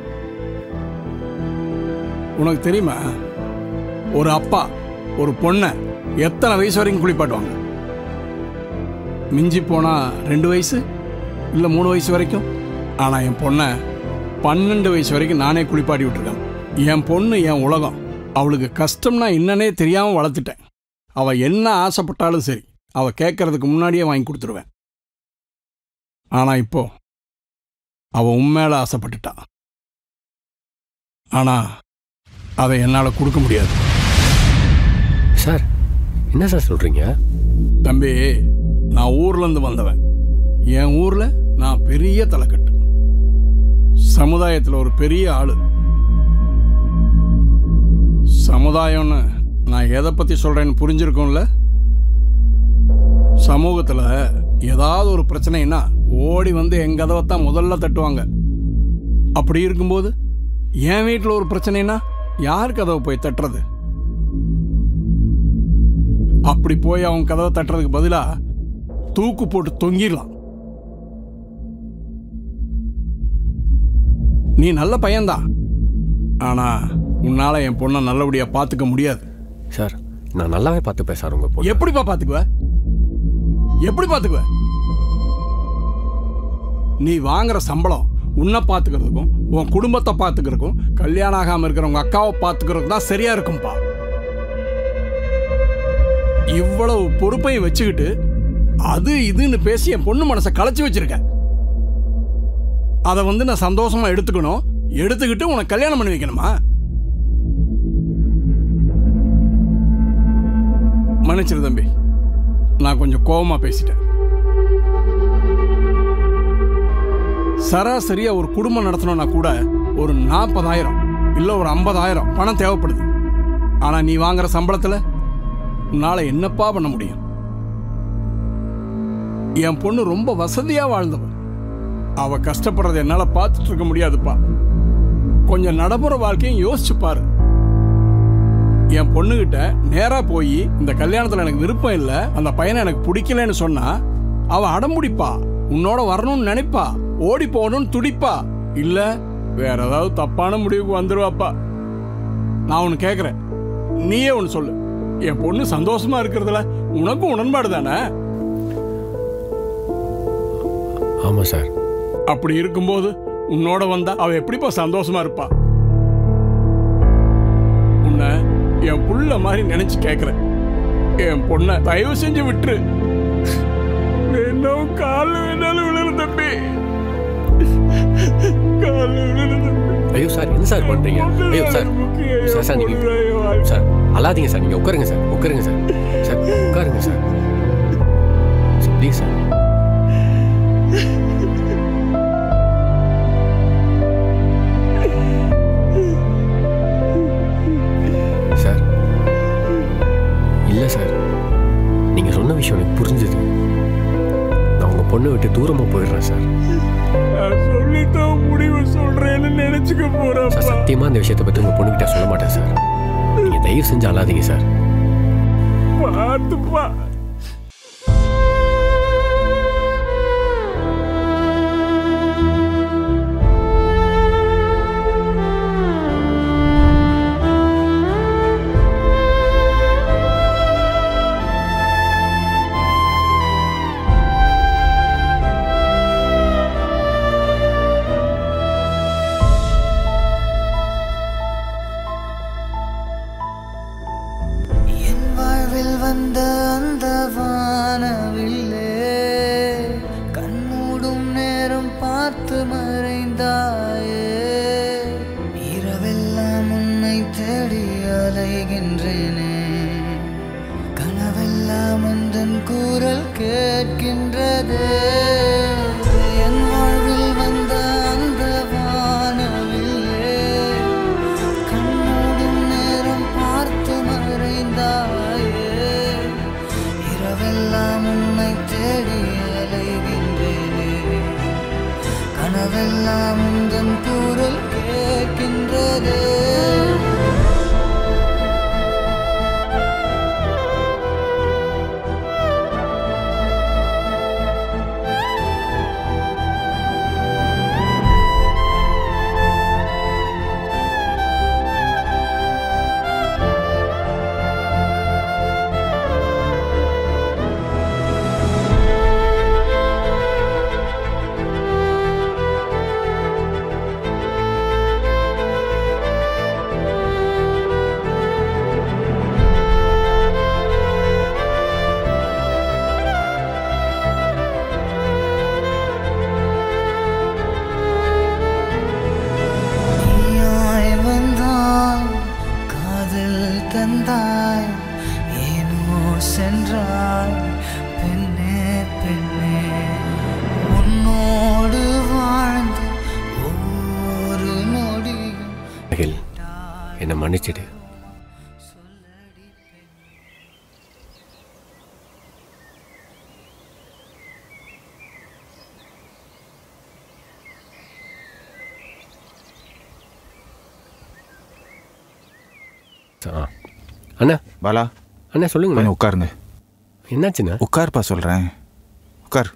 உனக்கு தெரியுமா ஒரு அப்பா ஒரு பொண்ணை எத்தனை வயசு வரைக்கும் குளிப்பாட்டுவாங்க மிஞ்சி போனா ரெண்டு வயசு இல்லை மூணு வயசு வரைக்கும் ஆனால் என் பொண்ணை பன்னெண்டு வயசு வரைக்கும் நானே குளிப்பாட்டி விட்டுருக்கேன் என் பொண்ணு என் உலகம் அவளுக்கு கஷ்டம்னா என்னன்னே தெரியாமல் வளர்த்துட்டேன் அவள் என்ன ஆசைப்பட்டாலும் சரி அவள் கேட்கறதுக்கு முன்னாடியே வாங்கி கொடுத்துருவேன் ஆனால் இப்போ அவள் உண்மையில ஆசைப்பட்டுட்டா ஆனால் அதை என்னால் கொடுக்க முடியாது சார் என்ன சார் சொல்கிறீங்க தம்பி நான் ஊர்லேருந்து வந்தவன் என் ஊரில் நான் பெரிய தலைக்கட்டு சமுதாயத்தில் ஒரு பெரிய ஆளு சமுதாயம்னு நான் எதை பற்றி சொல்கிறேன்னு புரிஞ்சிருக்கோம்ல சமூகத்தில் ஏதாவது ஒரு பிரச்சனைனா ஓடி வந்து என் கதவை தான் முதல்ல தட்டுவாங்க அப்படி இருக்கும்போது என் வீட்டில் ஒரு பிரச்சனைனா யார் கதவை போய் தட்டுறது அப்படி போய் அவன் கதவை தட்டுறதுக்கு பதிலா தூக்கு போட்டு தொங்கிடலாம் நீ நல்ல பையன்தான் ஆனா உன்னால என் பொண்ணை நல்லபடியா பார்த்துக்க முடியாது சார் நான் நல்லாவே பார்த்துப்பேன் சார் உங்கள் பொண்ணு எப்படிப்பா பார்த்துக்குவ எப்படி பார்த்துக்குவ நீ வாங்குற சம்பளம் உன்னை பார்த்துக்கிறதுக்கும் உன் குடும்பத்தை பார்த்துக்கிறதுக்கும் கல்யாணம் ஆகாம இருக்கிறவங்க அக்காவை பார்த்துக்கிறதுக்கு தான் சரியா இருக்கும்பா இவ்வளவு பொறுப்பையும் வச்சுக்கிட்டு அது இதுன்னு பேசி என் பொண்ணு மனசை களைச்சு வச்சிருக்க அதை வந்து நான் சந்தோஷமா எடுத்துக்கணும் எடுத்துக்கிட்டு உனக்கு கல்யாணம் பண்ணி வைக்கணுமா மன்னிச்சிரு தம்பி நான் கொஞ்சம் கோவமா பேசிட்டேன் சராசரியா ஒரு குடும்பம் நடத்தணும்னா கூட ஒரு நாற்பதாயிரம் இல்ல ஒரு ஐம்பதாயிரம் பணம் தேவைப்படுது ஆனா நீ வாங்குற சம்பளத்துல உன்னால என்னப்பா பண்ண முடியும் என் பொண்ணு ரொம்ப வசதியா வாழ்ந்தவ அவ கஷ்டப்படுறத என்னால பார்த்துட்டு இருக்க முடியாதுப்பா கொஞ்சம் நடைமுறை வாழ்க்கையும் யோசிச்சு பாரு என் பொண்ணுகிட்ட நேரா போய் இந்த கல்யாணத்துல எனக்கு விருப்பம் இல்ல அந்த பையனை எனக்கு பிடிக்கலன்னு சொன்னா அவ அடம்பிடிப்பா உன்னோட வரணும்னு நினைப்பா ஓடி போகணும்னு துடிப்பா இல்ல வேற ஏதாவது தப்பான முடிவுக்கு வந்துருவாப்பா நான் ஒன்னு கேக்குறேன் நீயே ஒன்னு சொல்லு என் பொண்ணு சந்தோஷமா இருக்கிறதுல உனக்கும் உடன்பாடு தானே ஆமாம் சார் அப்படி இருக்கும்போது உன்னோட வந்தா அவ எப்படிப்பா சந்தோஷமா இருப்பா உன்னை என் புள்ள மாதிரி நினைச்சு கேக்குறேன் என் பொண்ண தயவு செஞ்சு விட்டுரு வேணும் கால் வேணாலும் விழுந்து தம்பி கால் விழுந்து தம்பி ஐயோ சார் என்ன சார் பண்ணுறீங்க ஐயோ சார் சார் சார் நீங்கள் சார் அல்லாதீங்க சார் நீங்கள் உட்காருங்க சார் உட்காருங்க சார் சார் உட்காருங்க sir sir please sir sir இல்லை சார் நீங்கள் சொன்ன விஷயம் எனக்கு புரிஞ்சுது நான் உங்கள் பொண்ணை விட்டு தூரமாக போயிடுறேன் சார் நான் சொல்லித்தான் முடிவு சொல்றேன்னு நினைச்சுக்க சார் போறப்பா சத்தியமாக இந்த விஷயத்தை பற்றி உங்கள் பொண்ணுகிட்ட சொல்ல மாட்டேன் சார் நீங்கள் தயவு செஞ்சு அழாதீங்க சார் பார்த்துப்பா என் வாழ்வில் வந்த அந்த வானவில்லே கண்மூடும் நேரம் பார்த்து மறைந்தாயே கனவெல்லாம் உந்தன் குரல் கேட்கின்றதே நீயாய் வந்தாய் காதல் தந்தாய் ஏனோ சென்றாய் பெண்ணே பெண்ணே உன்னோடு வாழ்ந்து ஒவ்வொரு நொடியும் மகிழ் என்னை மன்னிச்சிடு ஆ. அண்ணா பாலா அண்ணா சொல்லுங்க கொஞ்சம் உட்காருங்க என்னாச்சுண்ணா உட்காருப்பா சொல்கிறேன் உட்கார்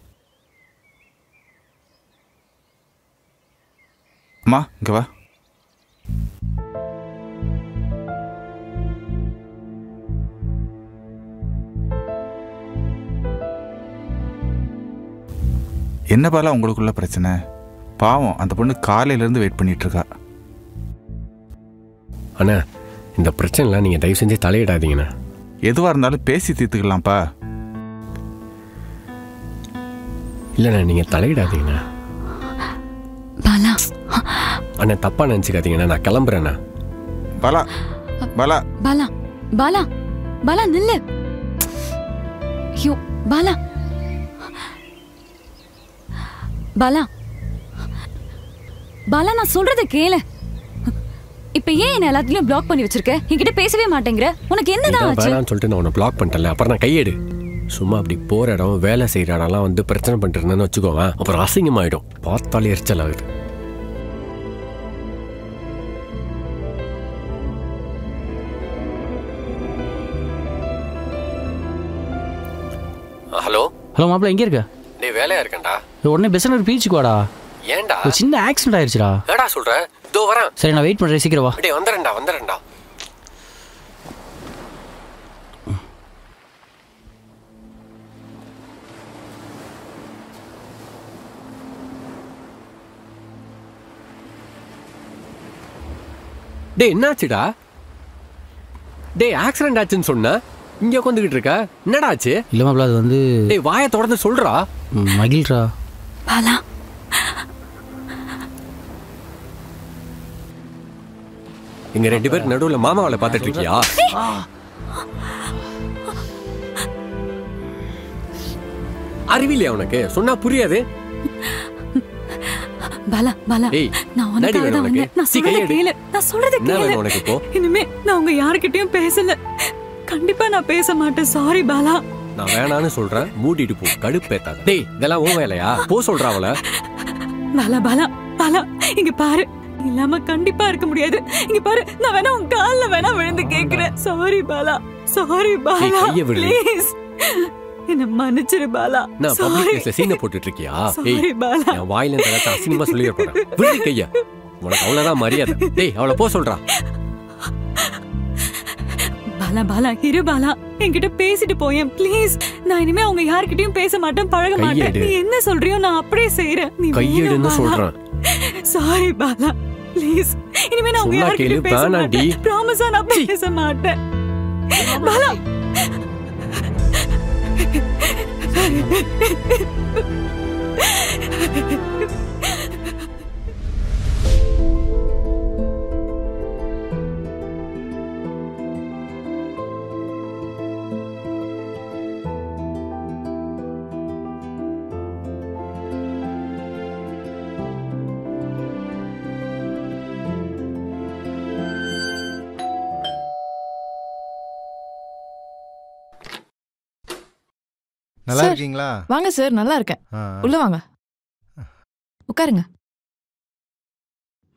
அம்மா இங்கே வா என்ன பாலா உங்களுக்குள்ள பிரச்சனை பாவம் அந்த பொண்ணு காலையிலேருந்து வெயிட் பண்ணிட்டு இருக்கா அண்ணா இந்த பிரச்சனைலாம் நீங்கள் தயவு செஞ்சு தலையிடாதீங்கண்ணா எதுவாக இருந்தாலும் பேசி தீர்த்துக்கலாம்ப்பா இல்லைண்ணா நீங்கள் தலையிடாதீங்கண்ணா பாலா அண்ணா தப்பாக நினச்சிக்காதீங்கண்ணா நான் கிளம்புறேண்ணா பாலா பாலா பாலா பாலா பாலா நில்லு ஐயோ பாலா பாலா பாலா நான் சொல்றத கேளு இப்ப ஏன் என்ன எல்லாத்துலயும் பிளாக் பண்ணி வச்சிருக்க என்கிட்ட பேசவே மாட்டேங்கிற உனக்கு என்னதான் இதான் ஆச்சு வேணாம்னு சொல்லிட்டு நான் உன்னை பிளாக் பண்ணிட்டேன்ல அப்புறம் நான் கையெடு சும்மா அப்படி போகிற இடம் வேலை செய்கிற இடம்லாம் வந்து பிரச்சனை பண்ணிட்டு இருந்தேன்னு வச்சுக்கோங்க அப்புறம் அசிங்கமாயிடும் பார்த்தாலே எரிச்சல் ஆகுது ஹலோ ஹலோ மாப்பிள்ள எங்கே இருக்க டேய் வேலையா இருக்கேன்டா உடனே பெசனர் பீச்சுக்கு வாடா ஏன்டா ஒரு சின்ன ஆக்சிடென்ட் ஆயிடுச்சுடா ஏடா சொல்ற இதோ வரேன் சரி நான் வெயிட் பண்ணுறேன் சீக்கிரம் வா டேய் வந்துடுறேன்டா வந்துடுறேன்டா டேய் என்னாச்சுடா டேய் ஆக்சிடென்ட் ஆச்சுன்னு சொன்ன இங்க உட்காந்துக்கிட்டு இருக்க என்னடா ஆச்சு இல்லை மாப்பிள்ள அது வந்து டேய் வாயை தொடர்ந்து சொல்றா ம், மகிழ்றா பாலா இங்க ரெண்டு பேருக்கு நடுவுல மாமாவளை பார்த்துட்டு இருக்கியா அறிவில்லையா உனக்கு சொன்னா புரியாது பாலா பாலா ஏய், நான் என்னடி உனக்காக வேணும் தான் உனக்கு? வந்தேன் நான் சீ, சொல்றத கையெடு. கேளு நான் சொல்றத என்ன கேளு வேணும் உனக்கு இப்போ இனிமே நான் உங்க யாருக்கிட்டயும் பேசல கண்டிப்பா நான் பேச மாட்டேன் சாரி பாலா நான் வேணான்னு சொல்றேன் மூடிட்டு போ கடுப்பேத்தாத டேய் இதெல்லாம் உன் வேலையா போ சொல்றா அவள பாலா பாலா பாலா இங்க பாரு நீ இல்லாம கண்டிப்பா இருக்க முடியாது இங்க பாரு நான் வேணா உன் கால்ல வேணா விழுந்து கேக்குறேன் சாரி பாலா சாரி பாலா கைய விடு. ப்ளீஸ் என்ன மன்னிச்சிரு பாலா நான் பப்ளிக் சாரி பிளேஸ்ல சீனை போட்டுட்டு இருக்கியா Sorry, ஏய் பாலா. என் வாயில இருந்து ஏதாச்சும் அசிங்கமா சொல்லிட போறேன் விடு கைய உனக்கு அவ்வளவுதான் மரியாதை டேய் அவளை போ சொல்றா பாலா பாலா இரு பாலா என்கிட்ட பேசிட்டு போயேன் ப்ளீஸ் நான் இனிமே அவங்க யார்கிட்டயும் பேச மாட்டேன் பழக மாட்டேன் கையெடு. நீ என்ன சொல்றியோ நான் அப்படியே செய்யறேன் நீ கையெடுன்னு சொல்றேன் சாரி பாலா ப்ளீஸ் இனிமே நான் அவங்க சொன்னா யார்கிட்டயும் கேளு, பேச வேணாண்டி. மாட்டேன் ப்ராமிஸா நான் பேச மாட்டேன் பாலா நல்லா சார், இருக்கீங்களா வாங்க சார் நல்லா இருக்கேன் ஆ. உள்ள வாங்க உட்காருங்க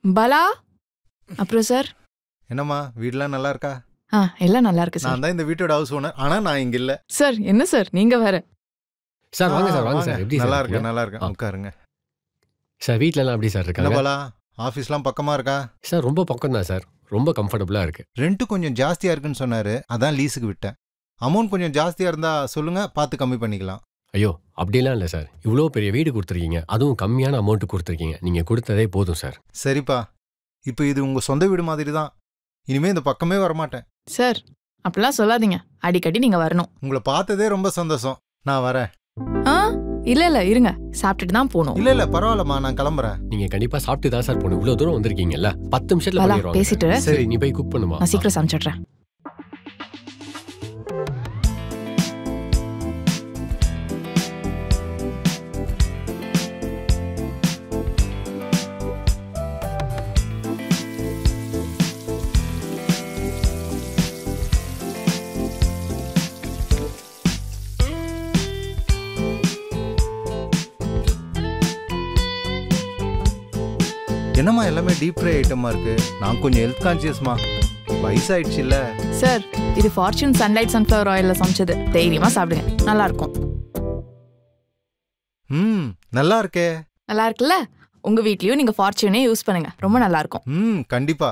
பாலா அப்புறம் சார் என்னம்மா வீடெல்லாம் நல்லா இருக்கா ஆ எல்லாம் நல்லா இருக்கு சார் நான் தான் இந்த வீட்டோட ஹவுஸ் ஓனர் ஆனா நான் இங்க இல்ல சார் என்ன சார் நீங்க வேற சார் வாங்க ஆ, சார் வாங்க சார் எப்படி சார் நல்லா இருக்கீங்க? இருக்கேன் நல்லா இருக்கேன் உட்காருங்க சார் வீட்ல எல்லாம் எப்படி சார் என்ன இருக்காங்க பாலா ஆஃபீஸ்லாம் பக்கமா இருக்கா சார் ரொம்ப பக்கம் தான் சார் ரொம்ப கம்ஃபர்டபுளா இருக்கு ரெண்ட் கொஞ்சம் ஜாஸ்தியா இருக்குன்னு சொன்னாரு அதான் லீஸுக்கு விட்டேன் அமௌண்ட் கொஞ்சம் ஜாஸ்தியா இருந்தா சொல்லுங்க பார்த்து கம்மி பண்ணிக்கலாம் ஐயோ அப்படிலாம் இல்லை சார் இவ்வளோ பெரிய வீடு கொடுத்துருக்கீங்க அதுவும் கம்மியான அமௌண்ட் கொடுத்துருக்கீங்க நீங்க கொடுத்ததே போதும் சார் சரிப்பா இப்போ இது உங்க சொந்த வீடு மாதிரி தான் இனிமே இந்த பக்கமே வரமாட்டேன் சார் அப்படிலாம் சொல்லாதீங்க அடிக்கடி நீங்க வரணும் உங்களை பார்த்ததே ரொம்ப சந்தோஷம் நான் வரேன் ஆ இல்ல இல்ல இருங்க சாப்பிட்டுட்டு தான் போகணும் இல்ல இல்ல பரவாயில்லம்மா நான் கிளம்புறேன் நீங்க கண்டிப்பா சாப்பிட்டு தான் சார் போகணும் இவ்வளவு தூரம் வந்திருக்கீங்கல்ல பத்து நிமிஷத்துல பாலா, பண்ணிடுவாங்க பேசிட்டு. சார். சரி நீ போய் குக் பண்ணுமா நான் சீக்கிரம் சமைச்சிடுறேன் என்னம்மா எல்லாமே டீப் ஃப்ரை ஐட்டமா இருக்கு நான் கொஞ்சம் ஹெல்த் கான்சியஸ்மா வயசாயிடுச்சு இல்ல சார் இது ஃபார்ச்சூன் சன்லைட் சன்ஃப்ளவர் ஆயில்ல சமைச்சது தைரியமா சாப்பிடுங்க நல்லா இருக்கும் ம் நல்லா இருக்கே நல்லா இருக்குல்ல உங்க வீட்லயும் நீங்க ஃபார்ச்சூனே யூஸ் பண்ணுங்க ரொம்ப நல்லா இருக்கும் ம் கண்டிப்பா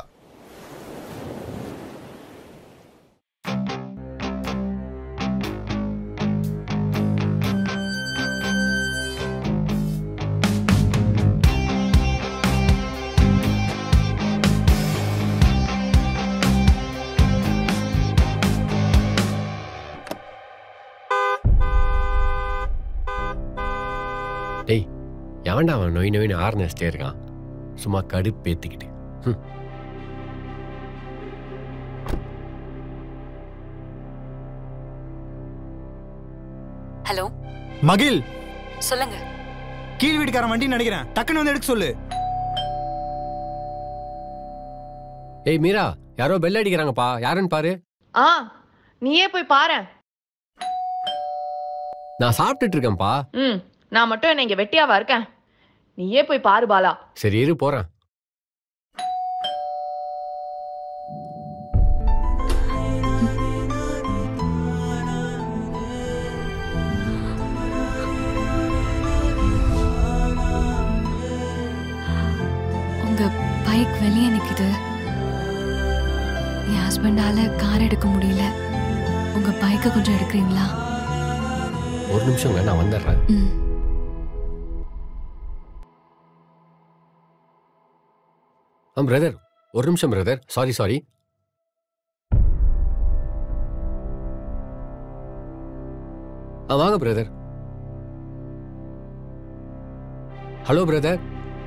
டேய் எவன்டா அவன் நொய் நொயின்னு ஆர்னஸ்டே இருக்கான் சும்மா கடுப்பேத்திக்கிட்டு ஹம். ஹலோ மகிழ் சொல்லுங்க கீழ் வீட்டுக்காரன் வண்டின்னு நினைக்கிறேன் டக்குன்னு வந்து எடுக்க சொல்லு ஏய் மீரா யாரோ பெல் அடிக்கிறாங்கப்பா யாருன்னு பாரு ஆ நீயே போய் பாரு நான் சாப்பிட்டுட்டு இருக்கேன்ப்பா ம் நான் மட்டும் என்ன இங்க வெட்டியாவா இருக்கேன் நீயே போய் பாரு பாலா சரி இரு போறேன் உங்க பைக் வெளியே நிக்குது என் ஹஸ்பண்டால கார் எடுக்க முடியல உங்க பைக்கை கொஞ்சம் எடுக்கிறீங்களா ஒரு நிமிஷங்க நான் வந்துடுறேன் ம் ஆ பிரதர் ஒரு நிமிஷம் பிரதர் சாரி சாரி ஆ வாங்க பிரதர் ஹலோ பிரதர்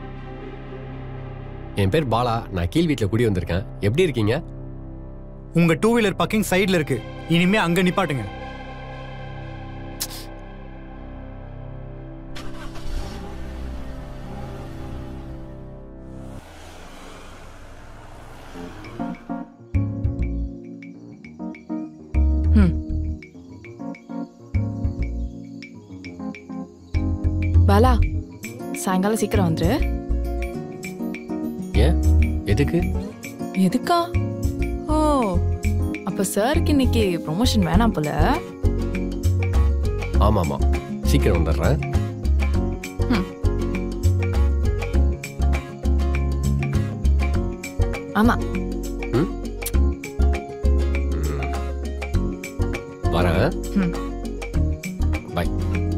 என் பேர் பாலா நான் கீழ் வீட்டில் குடி வந்திருக்கேன் எப்படி இருக்கீங்க உங்க டூ வீலர் பார்க்கிங் சைடுல இருக்கு இனிமே அங்க நிப்பாட்டுங்க பாலா சாயங்காலம் சீக்கிரம் வந்துரு ஏன் எதுக்கு எதுக்கா ஓ அப்ப சாருக்கு இன்னைக்கு ப்ரொமோஷன் வேணாம் போல ஆமாம் ஆமாம் சீக்கிரம் வந்துடுறேன் ஆமா வரேன் ம். பாய்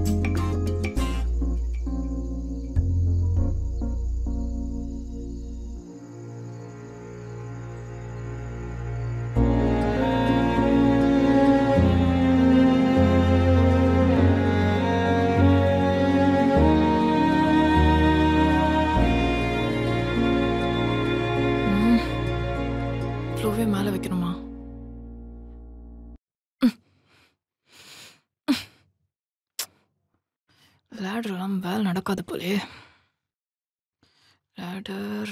ஃப்ளோவே மேலே வைக்கணுமா லேடர்லாம் வேலை நடக்காது போலே லேடர்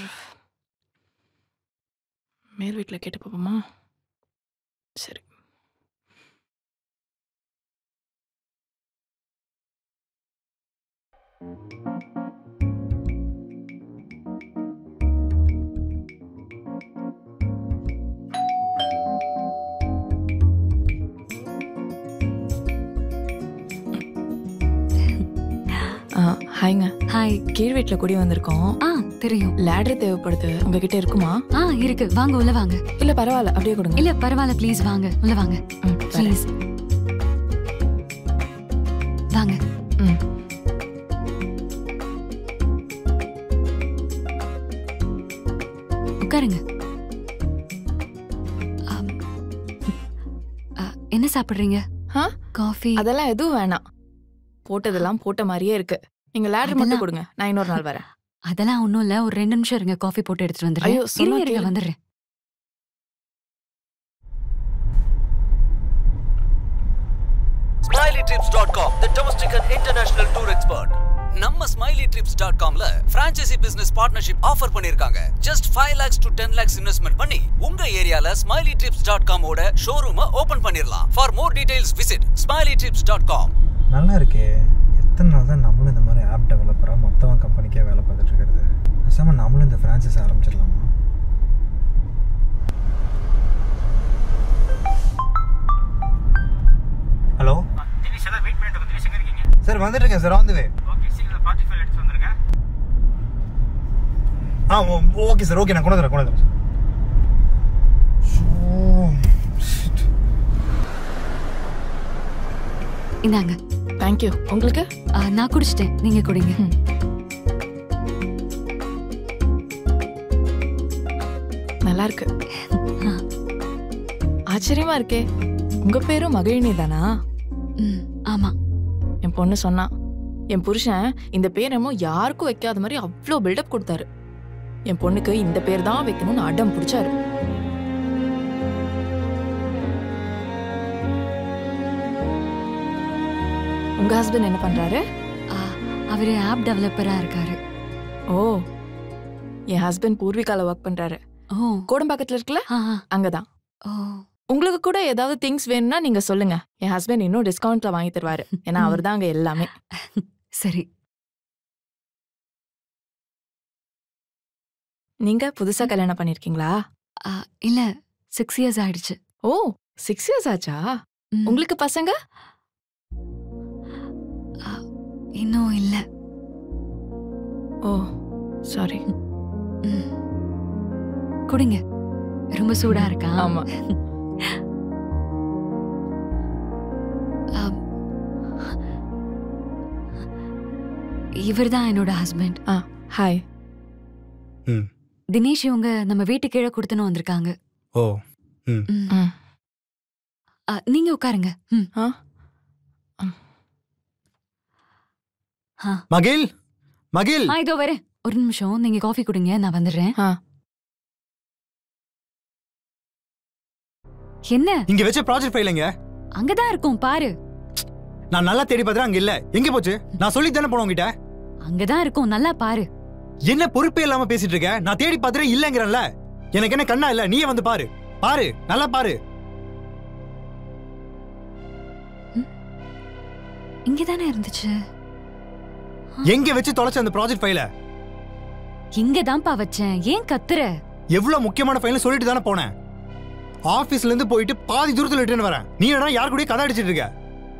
மேல் வீட்டில் கேட்டு பார்ப்போமா சரி ஹாய்ங்க ஹாய் கீழ் வீட்டில் குடி வந்திருக்கோம் ஆ தெரியும் லேடர் தேவைப்படுது உங்ககிட்ட இருக்குமா ஆ இருக்கு வாங்க உள்ள வாங்க இல்ல பரவாயில்ல அப்படியே கொடுங்க இல்ல பரவாயில்ல ப்ளீஸ் வாங்க உள்ள வாங்க ப்ளீஸ் வாங்க ம் உட்காருங்க ஆம். ஆ, என்ன சாப்பிடுறீங்க ஆ காஃபி அதெல்லாம் எதுவும் வேணாம் போட்டதெல்லாம் போட்ட மாதிரியே இருக்கு நீங்க லேடர் மட்டும் அதெல்லாம்- கொடுங்க நான் இன்னொரு நாள் வரேன் அதெல்லாம் ஒண்ணும் இல்ல ஒரு ரெண்டு நிமிஷம் இருங்க காஃபி போட்டு எடுத்துட்டு வந்துடுறேன் ஐயோ, சொன்னா இருங்க இருங்க கேளு. வந்துடுறேன் SmileyTrips.com, the domestic and international tour expert. நம்ம ஸ்மைலி ட்ரிப்ஸ் டாட் காம்ல பிரான்ச்சைசி பிசினஸ் பார்ட்னர்ஷிப் ஆஃபர் பண்ணிருக்காங்க just five lakhs to ten lakhs investment பண்ணி உங்க ஏரியால ஸ்மைலி ட்ரிப்ஸ் டாட் காமோட ஷோரூமை ஓபன் பண்ணிடலாம் for more details visit Smiley Trips dot com நல்லா இருக்கே எத்தனை நாள் தான் நம்மளும் இந்த மாதிரி ஆப் டெவலப்பராக மொத்தமாக கம்பெனிக்கே வேலை பார்த்துட்டு இருக்கிறது பேசாமல் நம்மளும் இந்த ஃப்ரான்ச்சைஸ் ஆரம்பிச்சிடலாமா ஹலோ சார் வந்துட்டு இருக்கேன் சார் ஆன் வே ஆ ஓகே சார் ஓகே நான் கொண்டு வந்துடுறேன் கொண்டு வந்துடுறேன் இந்தாங்க தேங்க்யூ உங்களுக்கு ஆ, நான் குடிச்சிட்டேன் நீங்க குடிங்க நல்லா இருக்கு ஆச்சரியமா இருக்கே உங்க பேரும் மகிழினி தானா ம் ஆமா என் பொண்ணு சொன்னா என் புருஷன் இந்த பேர் என்னமோ யாருக்கும் வைக்காத மாதிரி அவ்வளோ பில்டப் கொடுத்தாரு என் பொண்ணுக்கு இந்த பேர் தான் வைக்கணும்னு அடம் பிடிச்சாரு உங்க ஹஸ்பண்ட் என்ன பண்றாரு ஆ, அவரு ஆப் டெவலப்பரா இருக்காரு ஓ என் ஹஸ்பண்ட் பூர்விகால ஒர்க் பண்றாரு ஓ கோடம்பாக்கத்துல இருக்குல்ல அங்கதான் ஓ உங்களுக்கு கூட ஏதாவது திங்ஸ் வேணும்னா நீங்க சொல்லுங்க என் ஹஸ்பண்ட் இன்னும் டிஸ்கவுண்ட்ல வாங்கி தருவாரு ஏன்னா அவர் தான் அங்க எல்லாமே சரி நீங்க புதுசா கல்யாணம் பண்ணிருக்கீங்களா ஆ, இல்ல சிக்ஸ் இயர்ஸ் ஆயிடுச்சு ஓ சிக்ஸ் இயர்ஸ் ஆச்சா உங்களுக்கு பசங்க இன்னும் இல்ல ஓ சாரி ம். குடிங்க ரொம்ப சூடா இருக்கா ஆமா இவர் தான் என்னோட ஹஸ்பண்ட் ஆ ஹாய் ம் தினேஷ் இவங்க நம்ம வீட்டு கீழே கொடுத்துன்னு வந்திருக்காங்க ஓ ம் ம். ஆ, நீங்க உட்காருங்க ம். ஆ ஆ. மகில் மகில் ஆ இதோ வரேன் ஒரு நிமிஷம் நீங்க காஃபி குடிங்க நான் வந்துடுறேன் என்ன இங்க வச்ச ப்ராஜெக்ட் ஃபைலுங்க அங்கதான் இருக்கும் பாரு நான் நல்லா தேடி பார்த்தா அங்க இல்ல எங்க போச்சு நான் சொல்லி தானே போனேன் உங்ககிட்ட அங்கதான் இருக்கும் நல்லா பாரு என்ன பொறுப்பே இல்லாம பேசிட்டு இருக்க நான் தேடி பார்த்துட்டு இல்லங்கிறேன்ல எனக்கு என்ன கண்ணா இல்ல நீயே வந்து பாரு பாரு நல்லா பாரு இங்கதானே இருந்துச்சு எங்க வச்சு தொலைச்ச அந்த ப்ராஜெக்ட் ஃபைல இங்கதான்ப்பா வச்சேன் ஏன் கத்துற எவ்வளவு முக்கியமான ஃபைல் சொல்லிட்டு தானே போனேன் ஆபீஸ்ல இருந்து போயிட்டு பாதி தூரத்துல ரிட்டர்ன் வரேன் நீ என்ன யார் கூடயும் கதை அடிச்சிட்டு இருக்க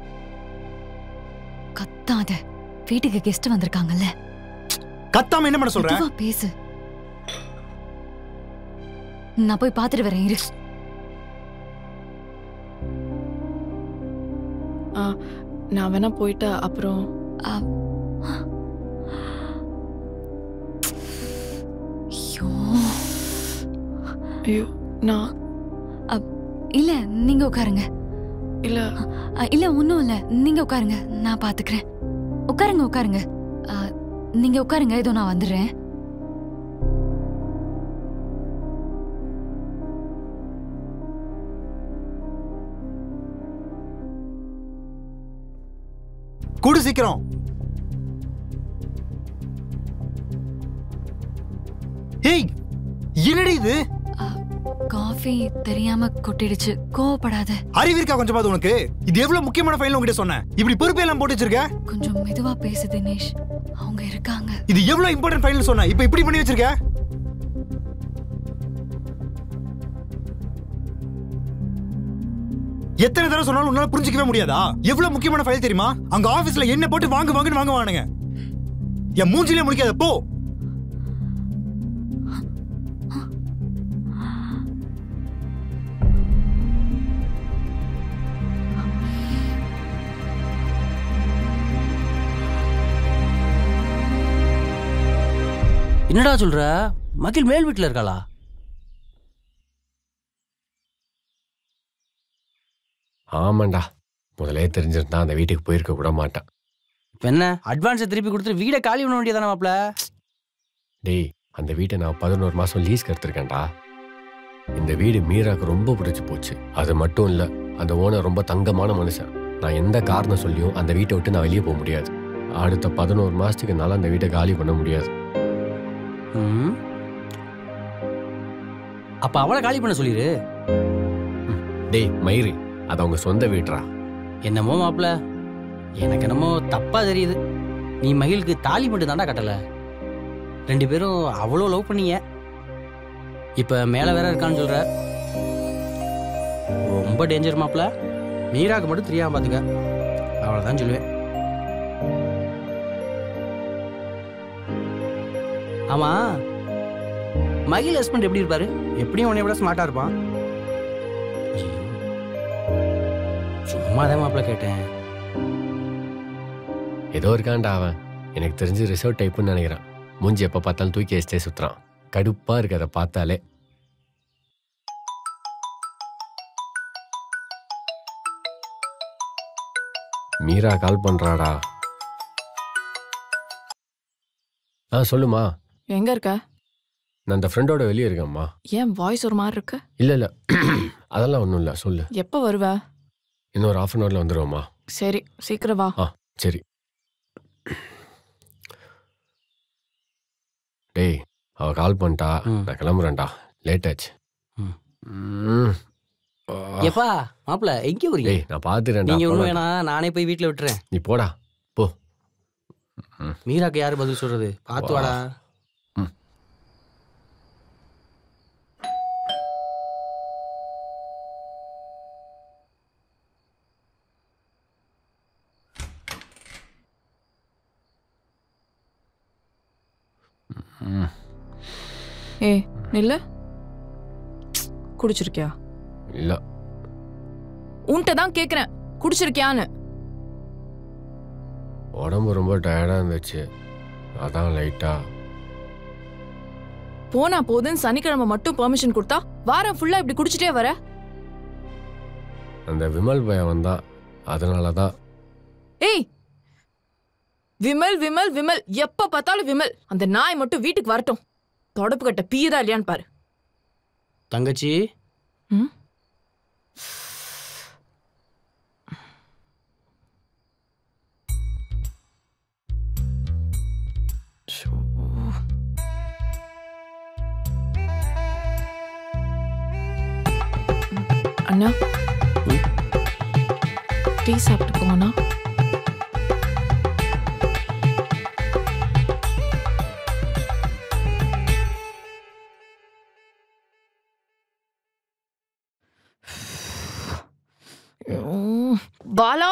கத்தாத வீட்டுக்கு கெஸ்ட் வந்திருக்காங்கல்ல கத்தாம என்ன பண்ண சொல்ற மெதுவா பேசு நான் போய் பாத்துட்டு வரேன் இரு ஆ, நான் வேணா போயிட்டா அப்புறம் ஐயோ ஐயோ நான் இல்ல நீங்க உட்காருங்க இல்ல அ, இல்ல ஒண்ணும் இல்ல நீங்க உட்காருங்க நான் பாத்துக்கிறேன் உட்காருங்க உட்காருங்க அ, நீங்க உட்காருங்க இதோ நான் வந்துடுறேன் குடு சீக்கிரம் ஏய் என்னடி இது காஃபி தெரியாம கொட்டிடுச்சு கோவப்படாத அறிவு இருக்கா கொஞ்சமாவது உனக்கு இது எவ்வளவு முக்கியமான ஃபைல் உங்ககிட்ட சொன்னேன் இப்படி பொறுப்பே எல்லாம் போட்டு வச்சிருக்க கொஞ்சம் மெதுவா பேசு தினேஷ் அவங்க இருக்காங்க இது எவ்வளவு இம்பார்ட்டன்ட் ஃபைல் சொன்னேன் இப்போ இப்படி பண்ணி வச்சிருக்க எத்தனை தடவை சொன்னாலும் உன்னால புரிஞ்சிக்கவே முடியாதா எவ்வளவு முக்கியமான ஃபைல் தெரியுமா அங்க ஆபீஸ்ல என்ன போட்டு வாங்கு வாங்குன்னு வாங்குவானுங்க என் மூஞ்சிலே முடிக்காத போ என்னடா சொல்ற மகிழ் மேல் வீட்டில் இருக்காளா ஆமாண்டா முதலே தெரிஞ்சிருந்தா அந்த வீட்டுக்கு போயிருக்க கூட மாட்டேன் இப்போ என்ன அட்வான்ஸை திருப்பி கொடுத்துட்டு வீடை காலி பண்ண வேண்டியதானே மாப்ள டேய் அந்த வீட்டை நான் பதினோரு மாசம் லீஸ்க்கு எடுத்திருக்கேன்டா இந்த வீடு மீராக்கு ரொம்ப பிடிச்சி போச்சு அது மட்டும் இல்ல அந்த ஓனர் ரொம்ப தங்கமான மனுஷன் நான் எந்த காரணம் சொல்லியும் அந்த வீட்டை விட்டு நான் வெளியே போக முடியாது அடுத்த பதினோரு மாசத்துக்கு என்னால் அந்த வீட்டை காலி பண்ண முடியாது ம் அப்போ அவளை காலி பண்ண சொல்லிடு டேய் மயிறு அது அவங்க சொந்த வீடுறா என்னமோ மாப்ள எனக்கு என்னமோ தப்பா தெரியுது நீ மகிழுக்கு தாலி மட்டும் தாண்டா கட்டல ரெண்டு பேரும் அவ்வளோ லவ் பண்ணீங்க இப்ப மேல வேற இருக்கான்னு சொல்ற ரொம்ப டேஞ்சர் மாப்ள மீராக்கு மட்டும் தெரியாம பாத்துக்க அவ்வளவுதான் சொல்லுவேன் ஆமா மகிழ் ஹஸ்பண்ட் எப்படி இருப்பாரு எப்படியும் உன்னை விட ஸ்மார்ட்டா இருப்பான் ஐயோ. சும்மா தான் மாப்ள கேட்டேன் ஏதோ இருக்கான்டா அவன் எனக்கு தெரிஞ்சு ரிசர்வ் டைப்புன்னு நினைக்கிறேன் மூஞ்சி எப்போ பார்த்தாலும் தூக்கி வச்சுட்டே சுத்துறான் கடுப்பா இருக்கு அதை பார்த்தாலே மீரா கால் பண்றாடா ஆ சொல்லுமா எங்க இருக்க நான் அந்த ஃப்ரெண்டோட வெளியே இருக்கேம்மா ஏன் வாய்ஸ் ஒரு மாதிரி இருக்கு இல்ல இல்ல அதெல்லாம் ஒன்றும் இல்லை சொல்லு எப்போ வருவ இன்னும் ஒரு ஆஃப் அன் ஹவர்ல வந்துடுவோம்மா சரி சீக்கிரம் வா ஆ சரி டேய் அவ கால் பண்ணிட்டா நான் கிளம்புறேன்டா லேட் ஆச்சு ம். ஆ. எப்பா மாப்ள எங்க வரீங்க டேய் நான் பார்த்துட்டேன்டா நீங்க ஒண்ணும் போலாம். வேணாம் நானே போய் வீட்ல விட்டுறேன் நீ போடா போ மீராக்கு யாரு பதில் சொல்றது பார்த்து வா. வாடா ம். ஏய் நில்லு குடிச்சிருக்கியா இல்ல உன்கிட்ட தான் கேக்குறேன் குடிச்சிருக்கியான்னு உடம்பு ரொம்ப டயர்டா இருந்துச்சு அதான் லைட்டா போனா போதுன்னு சனிக்கிழமை மட்டும் பெர்மிஷன் கொடுத்தா வாரம் ஃபுல்லா இப்படி குடிச்சிட்டே வர அந்த விமல் பையன் வந்தான் அதனால தான் ஏய் விமல் விமல் விமல் எப்ப பார்த்தாலும் விமல் அந்த நாய் மட்டும் வீட்டுக்கு வரட்டும் தொடப்பு கட்ட பீதா இல்லையான்னு பாரு தங்கச்சி ம்? அண்ணா டீ சாப்பிட்டு போங்கண்ணா ஐயோ, பாலா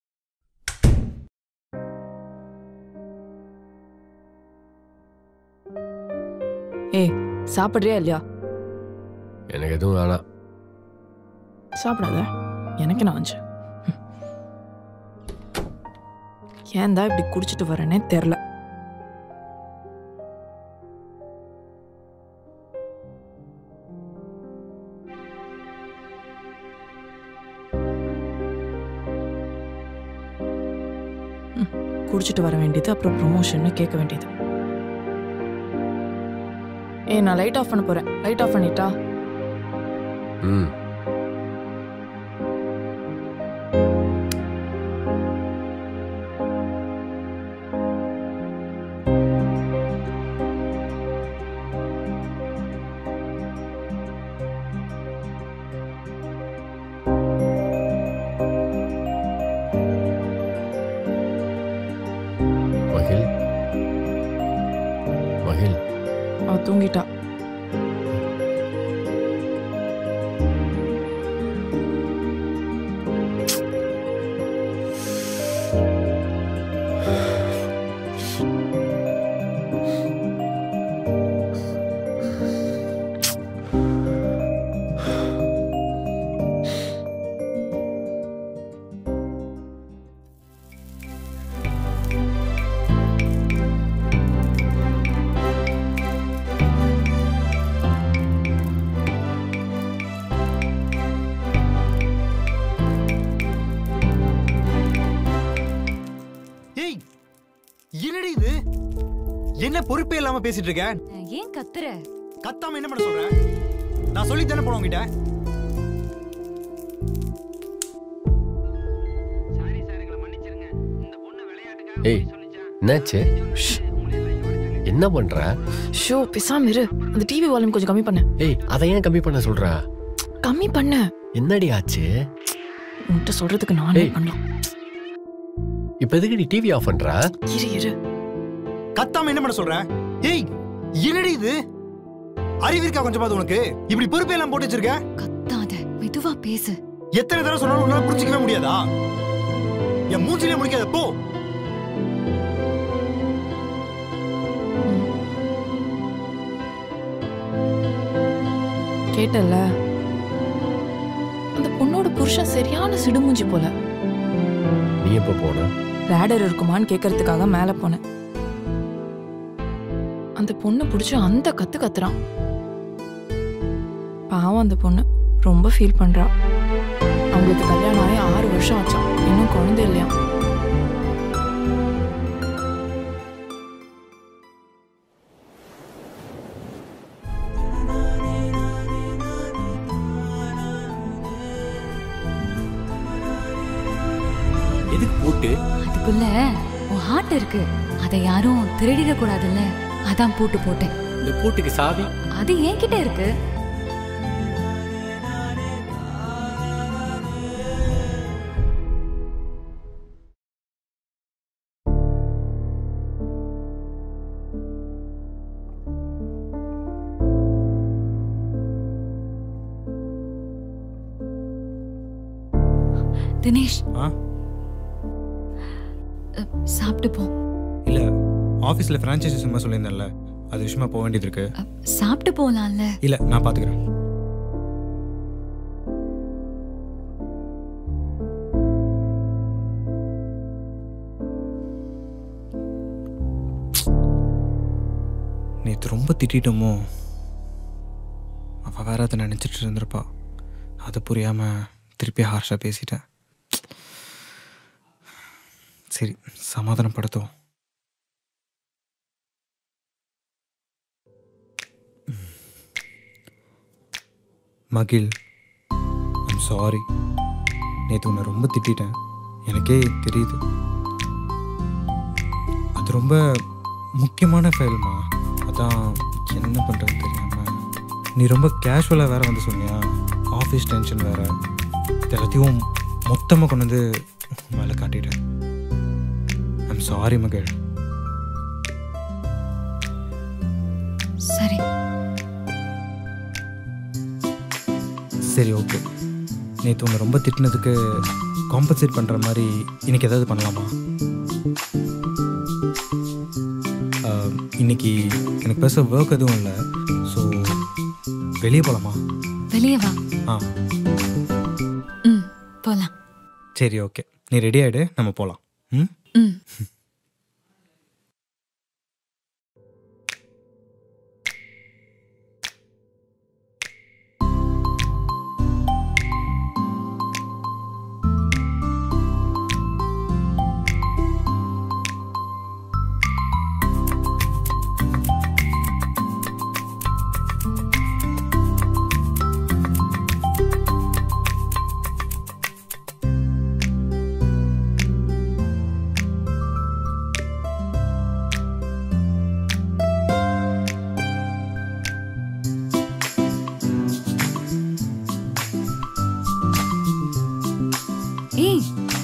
ஏய் சாப்பிட்றியா இல்லையா எனக்கு எதுவும் வேணாம் சாப்பிடாத எனக்கு நான் வந்து ஏன் தான் இப்படி குடிச்சிட்டு வரேனே தெரில குடிச்சிட்டு வர வேண்டியது அப்புறம் ப்ரொமோஷன்னு கேட்க வேண்டியது ஏய் நான் லைட் ஆஃப் பண்ண போறேன் லைட் ஆஃப் பண்ணிட்டா ம் மகிழ் மகிழ் அவ தூங்கிட்டா என்ன பொறுப்பே இல்லாம பேசிட்டு இருக்க ஏன் கத்துற கத்தாம என்ன பண்ண சொல்ற நான் சொல்லி தானே போனேன் உங்ககிட்ட ஏய் என்னாச்சு ஷ். என்ன பண்ற ஷோ பேசாம இரு அந்த டிவி வால்யூம் கொஞ்சம் கம்மி பண்ணு ஏய் அதை ஏன் கம்மி பண்ண சொல்ற கம்மி பண்ணு என்னடி ஆச்சு உன்கிட்ட சொல்றதுக்கு நானே ஏய். பண்ணலாம் இப்ப எதுக்கு நீ டிவி ஆஃப் பண்ற இரு இரு கத்தாம என்ன பண்ண சொல்ற ஏய் என்னடி இது அறிவு இருக்கா கொஞ்சமாவது உனக்கு இப்படி பொறுப்பே எல்லாம் போட்டு வச்சிருக்க கத்தாத மெதுவா பேசு எத்தனை தடவை சொன்னாலும் உன்னால புரிஞ்சிக்கவே முடியாதா என் மூச்சிலே முடிக்காத போ கேட்டல அந்த பொண்ணோட புருஷன் சரியான சிடுமூஞ்சி போல நீ எப்ப போன ரேடர் இருக்குமான்னு கேட்கறதுக்காக மேல போனேன் அந்த பொண்ணு பிடிச்சி அந்த கத்து கத்துறான் பாவம் அந்த பொண்ணு ரொம்ப ஃபீல் பண்றா அவங்களுக்கு கல்யாணம் ஆகி ஆறு வருஷம் ஆச்சாம் இன்னும் குழந்தை இல்லையா எதுக்கு போட்டு அதுக்குள்ள உன் ஹார்ட் இருக்கு அதை யாரும் திருடிட கூடாதுல்ல அதான் பூட்டு போட்டேன் இந்த பூட்டுக்கு சாவி அது என்கிட்ட இருக்கு தினேஷ் ஆ அ, சாப்பிட்டு போ இல்ல ஆஃபீஸ்ல ஃப்ரான்ச்சைசி சும்மா சொல்லியிருந்தேன்ல அது விஷயமா போக வேண்டியது இருக்கு சாப்பிட்டு போலாம்ல இல்ல நான் பாத்துக்கிறேன் நேற்று ரொம்ப திட்டிட்டோமோ அவள் வேற அதை நினச்சிட்டு இருந்திருப்பா அது புரியாம திருப்பி ஹார்ஷாக பேசிட்டேன் சரி சமாதானப்படுத்துவோம் மகிழ் ஐம் சாரி நேற்று உன்னை ரொம்ப திட்டிட்டேன் எனக்கே தெரியுது அது ரொம்ப முக்கியமான ஃபைல்மா அதான் என்ன பண்ணுறதுன்னு தெரியாமல் நீ ரொம்ப கேஷுவலாக வேற வந்து சொன்னியா ஆஃபீஸ் டென்ஷன் வேற இது எல்லாத்தையும் மொத்தமாக கொண்டு வந்து மேலே காட்டிட்டேன் ஐம் சாரி மகிழ் சரி சரி ஓகே நேற்று உன்னை ரொம்ப திட்டினதுக்கு காம்பன்சேட் பண்ணுற மாதிரி இன்னைக்கு ஏதாவது பண்ணலாமா ஆஹ், இன்னைக்கு எனக்கு பேச ஒர்க் எதுவும் இல்லை ஸோ வெளியே போகலாமா வெளியே வா ஆ ம் போலாம் சரி ஓகே நீ ரெடி ஆகிடு நம்ம போகலாம் ம் ம் ஏய்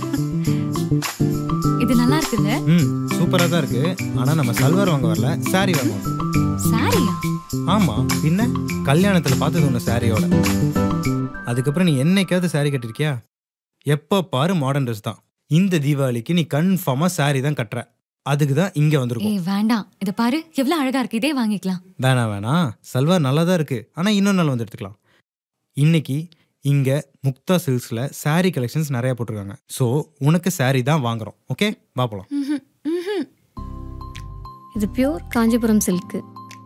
இது நல்லா இருக்குல்ல ம் சூப்பராக தான் இருக்கு ஆனால் நம்ம சல்வார் வாங்க வரல saree வாங்க வந்திருக்கோம். சாரியா ஆமாம் பின்ன கல்யாணத்தில் பார்த்தது ஒன்று சாரியோட அதுக்கப்புறம் நீ என்னைக்காவது saree கட்டிருக்கியா எப்போ பாரு மாடர்ன் ட்ரெஸ் தான் இந்த தீபாவளிக்கு நீ கன்ஃபார்மாக saree தான் கட்டுற அதுக்கு தான் இங்கே வந்திருக்கோம் ஏய் வேண்டாம் இத பாரு எவ்வளவு அழகா இருக்கு இதே வாங்கிக்கலாம் வேணாம் வேணாம் சல்வார் நல்லா தான் இருக்கு ஆனால் இன்னொரு நாள் வந்து எடுத்துக்கலாம் இன்னைக்கு இங்கே முக்தா சில்க்ஸில் saree கலெக்ஷன்ஸ் நிறையா போட்டிருக்காங்க ஸோ உனக்கு saree தான் வாங்குறோம் ஓகே வா போலாம் ம்ஹும், ம்ஹும். இது பியூர் காஞ்சிபுரம் சில்க்கு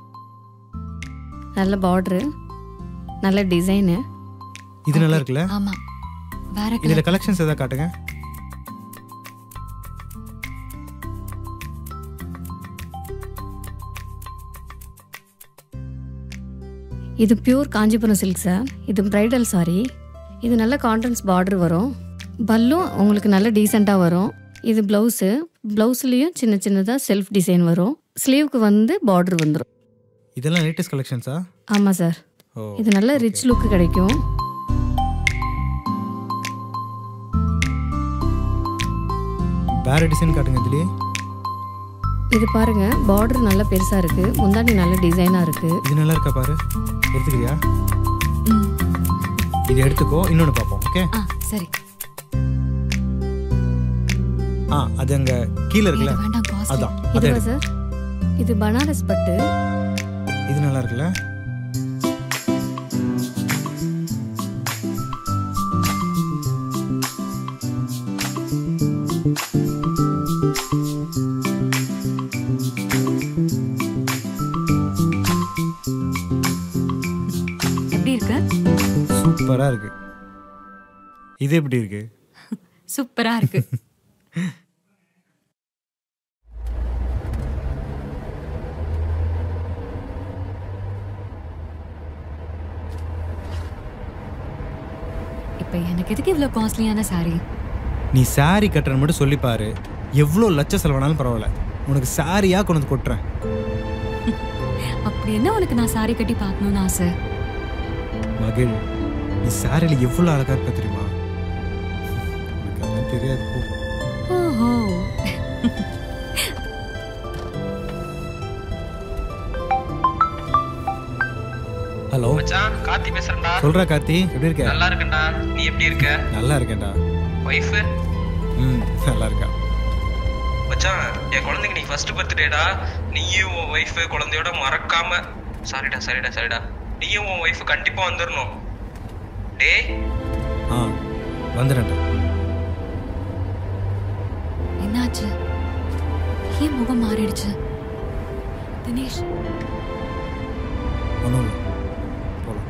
நல்ல பார்டரு நல்ல டிசைனு இது நல்லா இருக்குல்ல ஆமா வேற இதில் கலெக்ஷன்ஸ் எதாவது காட்டுங்க இது பியூர் காஞ்சிபுரம் சில்க் சார் இது பிரைடல் சாரி இது நல்ல கான்ட்ரன்ஸ் பார்டர் வரும் பல்லும் உங்களுக்கு நல்ல டீசெண்டாக வரும் இது ப்ளவுஸு ப்ளவுஸ்லேயும் சின்ன சின்னதாக செல்ஃப் டிசைன் வரும் ஸ்லீவுக்கு வந்து பார்டர் வந்துடும் இதெல்லாம் லேட்டஸ்ட் கலெக்ஷன்ஸா ஆமாம் சார் ஓ இது நல்ல ரிச் லுக் கிடைக்கும் வேற டிசைன் காட்டுங்க இதுலயே இது பாருங்க பார்டர் நல்ல பெருசாக இருக்குது முந்தாடி நல்ல டிசைனாக இருக்குது இது நல்லா இருக்கா பாரு எடுத்துக்கிறியா இது எடுத்துக்கோ இன்னொன்று பார்ப்போம் ஓகே ஆ சரி ஆ அது அங்க கீழே இருக்குல்ல வேண்டாம் காஸ்ட்லி அதான் அதை இதுவா எடு. சார் இது பனாரஸ் பட்டு இது நல்லா இருக்குல்ல எப்படி இருக்கு சூப்பரா இருக்கு இது எப்படி இருக்கு சூப்பரா இருக்கு இப்ப எனக்கு எதுக்கு இவ்வளவு காஸ்ட்லியான சாரி நீ saree கட்டுறன்னு மட்டும் சொல்லி பாரு எவ்வளோ லட்ச செலவானாலும் பரவாயில்ல உனக்கு சாரியா கொண்டு வந்து கொட்டுறேன் அப்படி என்ன உனக்கு நான் சாரி கட்டி பார்க்கணும்னு ஆசை மகிழ் நீ சாரியில் எவ்வளோ அழகா இருக்க தெரியுமா எனக்கு அதெல்லாம் தெரியாது போ ஓஹோ ஹலோ மச்சான் கார்த்தி பேசுறேன்டா சொல்றா கார்த்தி எப்படி இருக்க நல்லா இருக்கேன்டா நீ எப்படி இருக்க நல்லா இருக்கேன்டா ஒய்ஃப் ம் நல்லா இருக்கா மச்சான் என் குழந்தைக்கு நீ ஃபர்ஸ்ட் பர்த்டேடா நீயும் உன் ஒய்ஃப் குழந்தையோட மறக்காம சாரிடா சாரிடா சாரிடா நீயும் உன் ஒய்ஃப் கண்டிப்பா வந்துடணும் டேய் ஆ வந்துடுறேன்டா என்னாச்சு ஏன் முகம் மாறிடுச்சு தினேஷ் ஒன்றும் இல்லை போகலாம்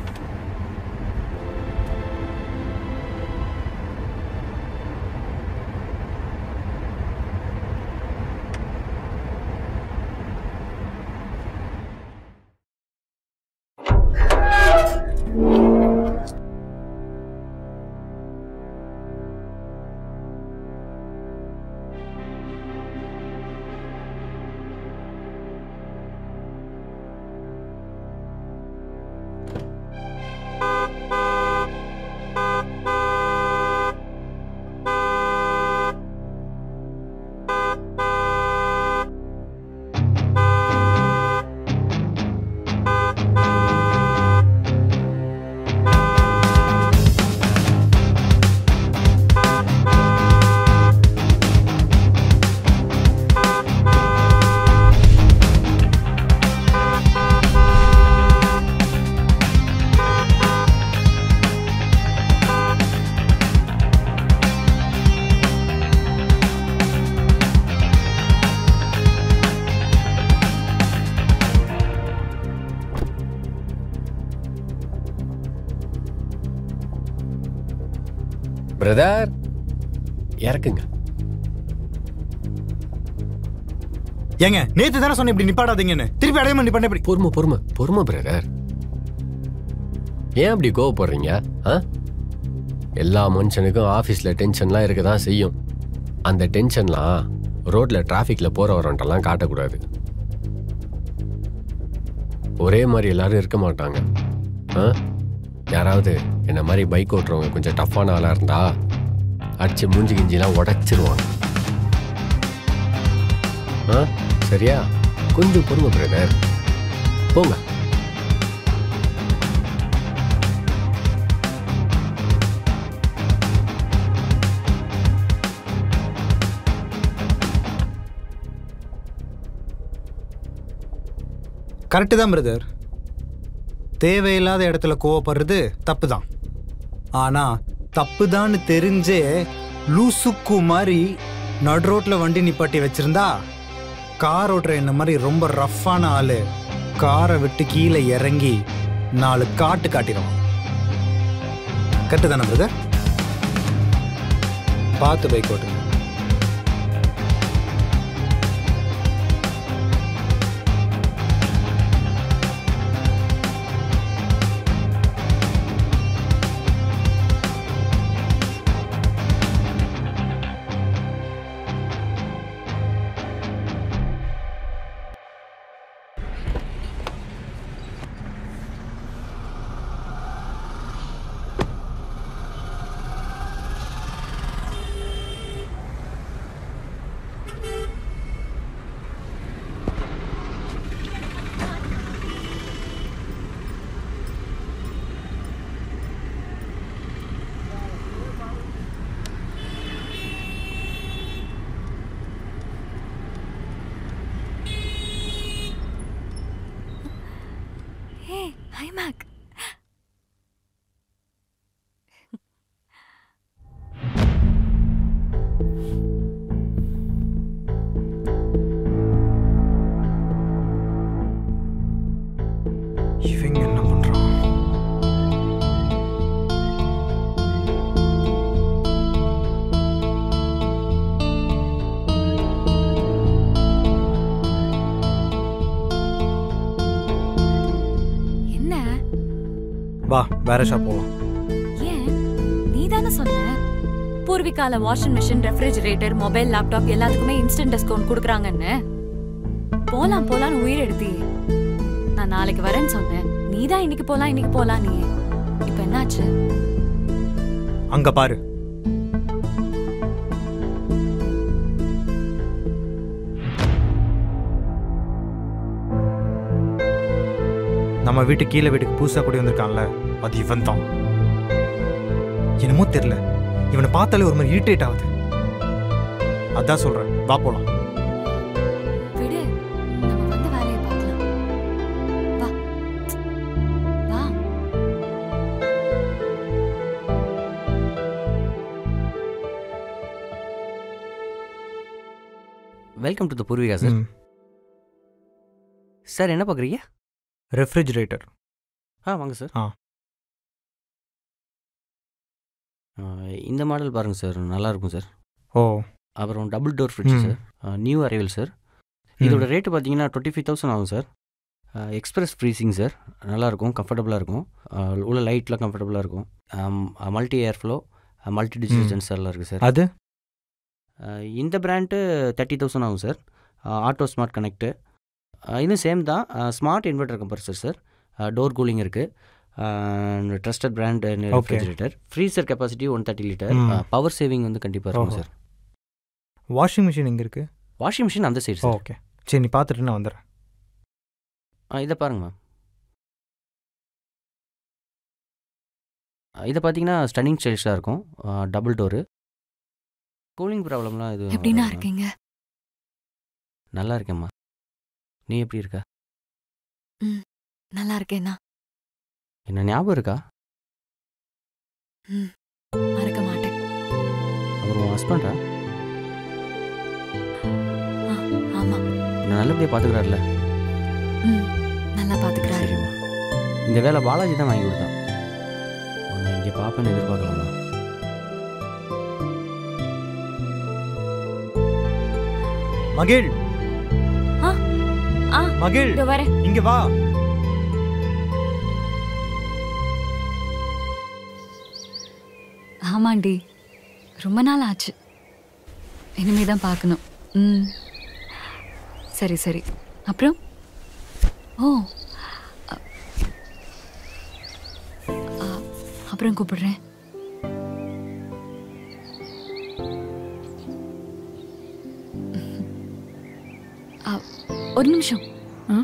பிரதர் இறக்குங்க ஏங்க நேத்து தானே சொன்னேன் இப்படி நிப்பாடாதீங்கன்னு திருப்பி அடையமா நிப்பாட்ட இப்படி பொறுமை பொறுமை பொறுமை பிரதர் ஏன் அப்படி கோவப்படுறீங்க ஆ எல்லா மனுஷனுக்கும் ஆஃபீஸில் டென்ஷன்லாம் இருக்க தான் செய்யும் அந்த டென்ஷன்லாம் ரோட்டில் டிராஃபிக்கில் போகிற வரவன்ட்டெல்லாம் காட்டக்கூடாது ஒரே மாதிரி எல்லாரும் இருக்க மாட்டாங்க ஆ யாராவது என்ன மாதிரி பைக் ஓட்டுறவங்க கொஞ்சம் டஃப்பான ஆளாக இருந்தா அடிச்சு மூஞ்சி கிஞ்சிலாம் உடச்சிருவாங்க ஆ சரியா கொஞ்சம் பொறுமை பிரதர் போங்க கரெக்டு தான் பிரதர் தேவையில்லாத இடத்துல கோவப்படுறது தப்பு தான் ஆனா தப்பு தான் தெரிஞ்சே லூசுக்கு மாதிரி நடு ரோட்ல வண்டி நிப்பாட்டி வச்சிருந்தா கார் ஓட்டுற என்ன மாதிரி ரொம்ப ரஃப்பான ஆளு காரை விட்டு கீழே இறங்கி நாலு காட்டு காட்டிடுவான் கரெக்டு தானே பிரதர் பார்த்து பைக் ஓட்டுங்க ஹே ஹை மேக் இவங்க என்ன பண்றான் என்ன வா வேற ஷாப் போகலாம் ஏன் நீ தானே சொன்ன பூர்விகால washing machine refrigerator mobile laptop எல்லாத்துக்குமே இன்ஸ்டன்ட் டிஸ்கவுண்ட் கொடுக்குறாங்கன்னு போலாம் போலான்னு உயிர் எடுத்தி நான் நாளைக்கு வரேன்னு சொன்னேன் நீ தான் இன்னைக்கு போலாம் இன்னைக்கு போலாம் நீ இப்போ என்னாச்சு அங்க பாரு நம்ம வீட்டு கீழே வீட்டுக்கு புதுசா கூடி வந்திருக்கான்ல அது இவன் தான் என்னமோ தெரியல இவனை பார்த்தாலே ஒரு மாதிரி இரிட்டேட் ஆகுது அதான் சொல்றேன் வா போலாம் விடு நம்ம வந்து வேலையை பார்க்கலாம் வா வா welcome to the Poorvika sir ம். சார் என்ன பார்க்குறீங்க ரெஃப்ரிஜரேட்டர் ஆ வாங்க சார் ஆ ஆ, இந்த மாடல் பாருங்கள் சார் நல்லா இருக்கும் சார் ஓ அப்புறம் டபுள் டோர் ஃப்ரிட்ஜ் ம். சார் நியூ அரைவல் சார் இதோட ரேட்டு பார்த்தீங்கன்னா டுவெண்ட்டி ஃபைவ் தௌசண்ட் ஆகும் சார் எக்ஸ்பிரஸ் ஃப்ரீசிங் சார் நல்லாயிருக்கும் கம்ஃபர்டபுளாக இருக்கும் ஆ, உள்ள லைட்லாம் கம்ஃபர்டபுளாக இருக்கும் multi air flow multi digital ம். சென்சார்லாம் இருக்குது சார் அது ஆ, இந்த பிராண்டு தேர்ட்டி தௌசண்ட் ஆகும் சார் ஆட்டோ ஸ்மார்ட் கனெக்ட்டு இதுவும் சேம் தான் smart inverter compressor sir door cooling இருக்குது trusted brand Okay. Refrigerator freezer capacity one thirty litre ம். பவர் சேவிங் வந்து கண்டிப்பாக இருக்கும் ஓஹோ. சார் வாஷிங் மிஷின் எங்க இருக்கு வாஷிங் மிஷின் அந்த சைடு சார் ஓகே சரி நீ பார்த்துட்டு நான் வந்துடுறேன் ஆ இதை பாருங்க மேம் இதை பார்த்தீங்கன்னா ஸ்டன்னிங் ஸ்டைலிஷாக இருக்கும் டபுள் டோரு கூலிங் ப்ராப்ளம்லாம் இது எப்படின்னா இருக்கீங்க நல்லா இருக்கேம்மா நீ எப்படி இருக்க ம் நல்லா இருக்கேண்ணா என்ன ஞாபகம் இருக்கா ம் மறக்க மாட்டேன் அவர் உன் ஹஸ்பண்டா ஆ ஆமா என்ன நல்லபடியாக பார்த்துக்கிறாருல ம் நல்லா பாத்துக்கிறாரு சரிம்மா இந்த வேலை பாலாஜி தான் வாங்கி கொடுத்தான் உன்னை இங்கே பார்ப்பேன்னு எதிர்பார்க்கலாமா மகிழ் ஆ ஆ மகிழ் இதோ வரேன் இங்க வா ஆமாண்டி ரொம்ப நாள் ஆச்சு இனிமே தான் பார்க்கணும் ம் சரி சரி அப்புறம் ஓ அ- அ, அப்புறம் கூப்பிடுறேன் அ, ஒரு நிமிஷம் ஆ?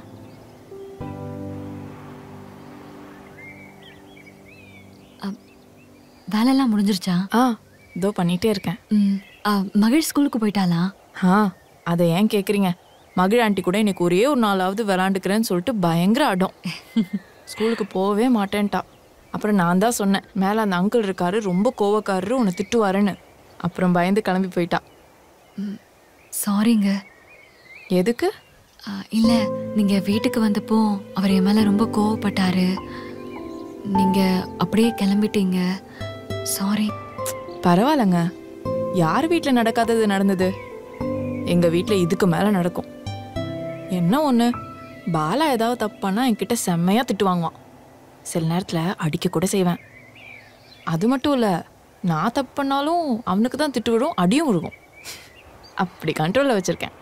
அ, வேலையெல்லாம் முடிஞ்சிருச்சா ஆ இதோ பண்ணிட்டே இருக்கேன் ம் அ, மகிழ் ஸ்கூலுக்கு போயிட்டாளா ஆ அதை ஏன் கேட்குறீங்க மகிழ் ஆண்டி கூட இன்னைக்கு ஒரே ஒரு நாளாவது விளாண்டுக்கிறேன்னு சொல்லிட்டு பயங்கர அடம் ஸ்கூலுக்கு போகவே மாட்டேன்ட்டா அப்புறம் நான் தான் சொன்னேன் மேலே அந்த அங்கிள் இருக்காரு ரொம்ப கோவக்காரரு உன்னை திட்டுவாருன்னு அப்புறம் பயந்து கிளம்பி போயிட்டா சாரிங்க எதுக்கு அ, இல்ல நீங்க வீட்டுக்கு வந்தப்போ அவர் என் மேல ரொம்ப கோவப்பட்டாரு நீங்க அப்படியே கிளம்பிட்டீங்க சாரி பரவாயில்லங்க யார் வீட்டில் நடக்காதது நடந்தது எங்க வீட்டில் இதுக்கு மேலே நடக்கும் என்ன ஒன்று பாலா ஏதாவது தப்பு பண்ணா என்கிட்ட செம்மையாக திட்டு வாங்குவான் சில நேரத்தில் அடிக்க கூட செய்வேன் அது மட்டும் இல்லை நான் தப்பு பண்ணாலும் அவனுக்கு தான் திட்டு விடும் அடியும் விழுகும் அப்படி கண்ட்ரோலில் வச்சுருக்கேன்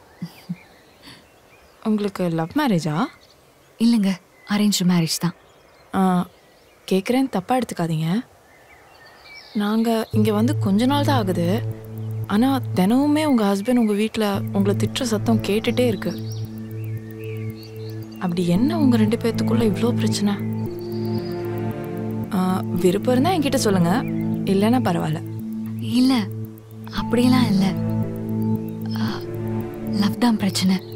உங்களுக்கு லவ் மேரேஜா இல்லைங்க அரேஞ்ச் மேரேஜ் தான் கேட்குறேன் தப்பாக எடுத்துக்காதீங்க நாங்கள் இங்கே வந்து கொஞ்ச நாள் தான் ஆகுது ஆனால் தினமுமே உங்கள் ஹஸ்பண்ட் உங்கள் வீட்டில் உங்களை திட்டுற சத்தம் கேட்டுட்டே இருக்கு அப்படி என்ன உங்கள் ரெண்டு பேர்த்துக்குள்ள இவ்வளோ பிரச்சனை ஆ, விருப்பம் இருந்தால் என்கிட்ட சொல்லுங்க இல்லைன்னா பரவாயில்ல இல்ல அப்படியெல்லாம் இல்ல லவ் தான் பிரச்சனை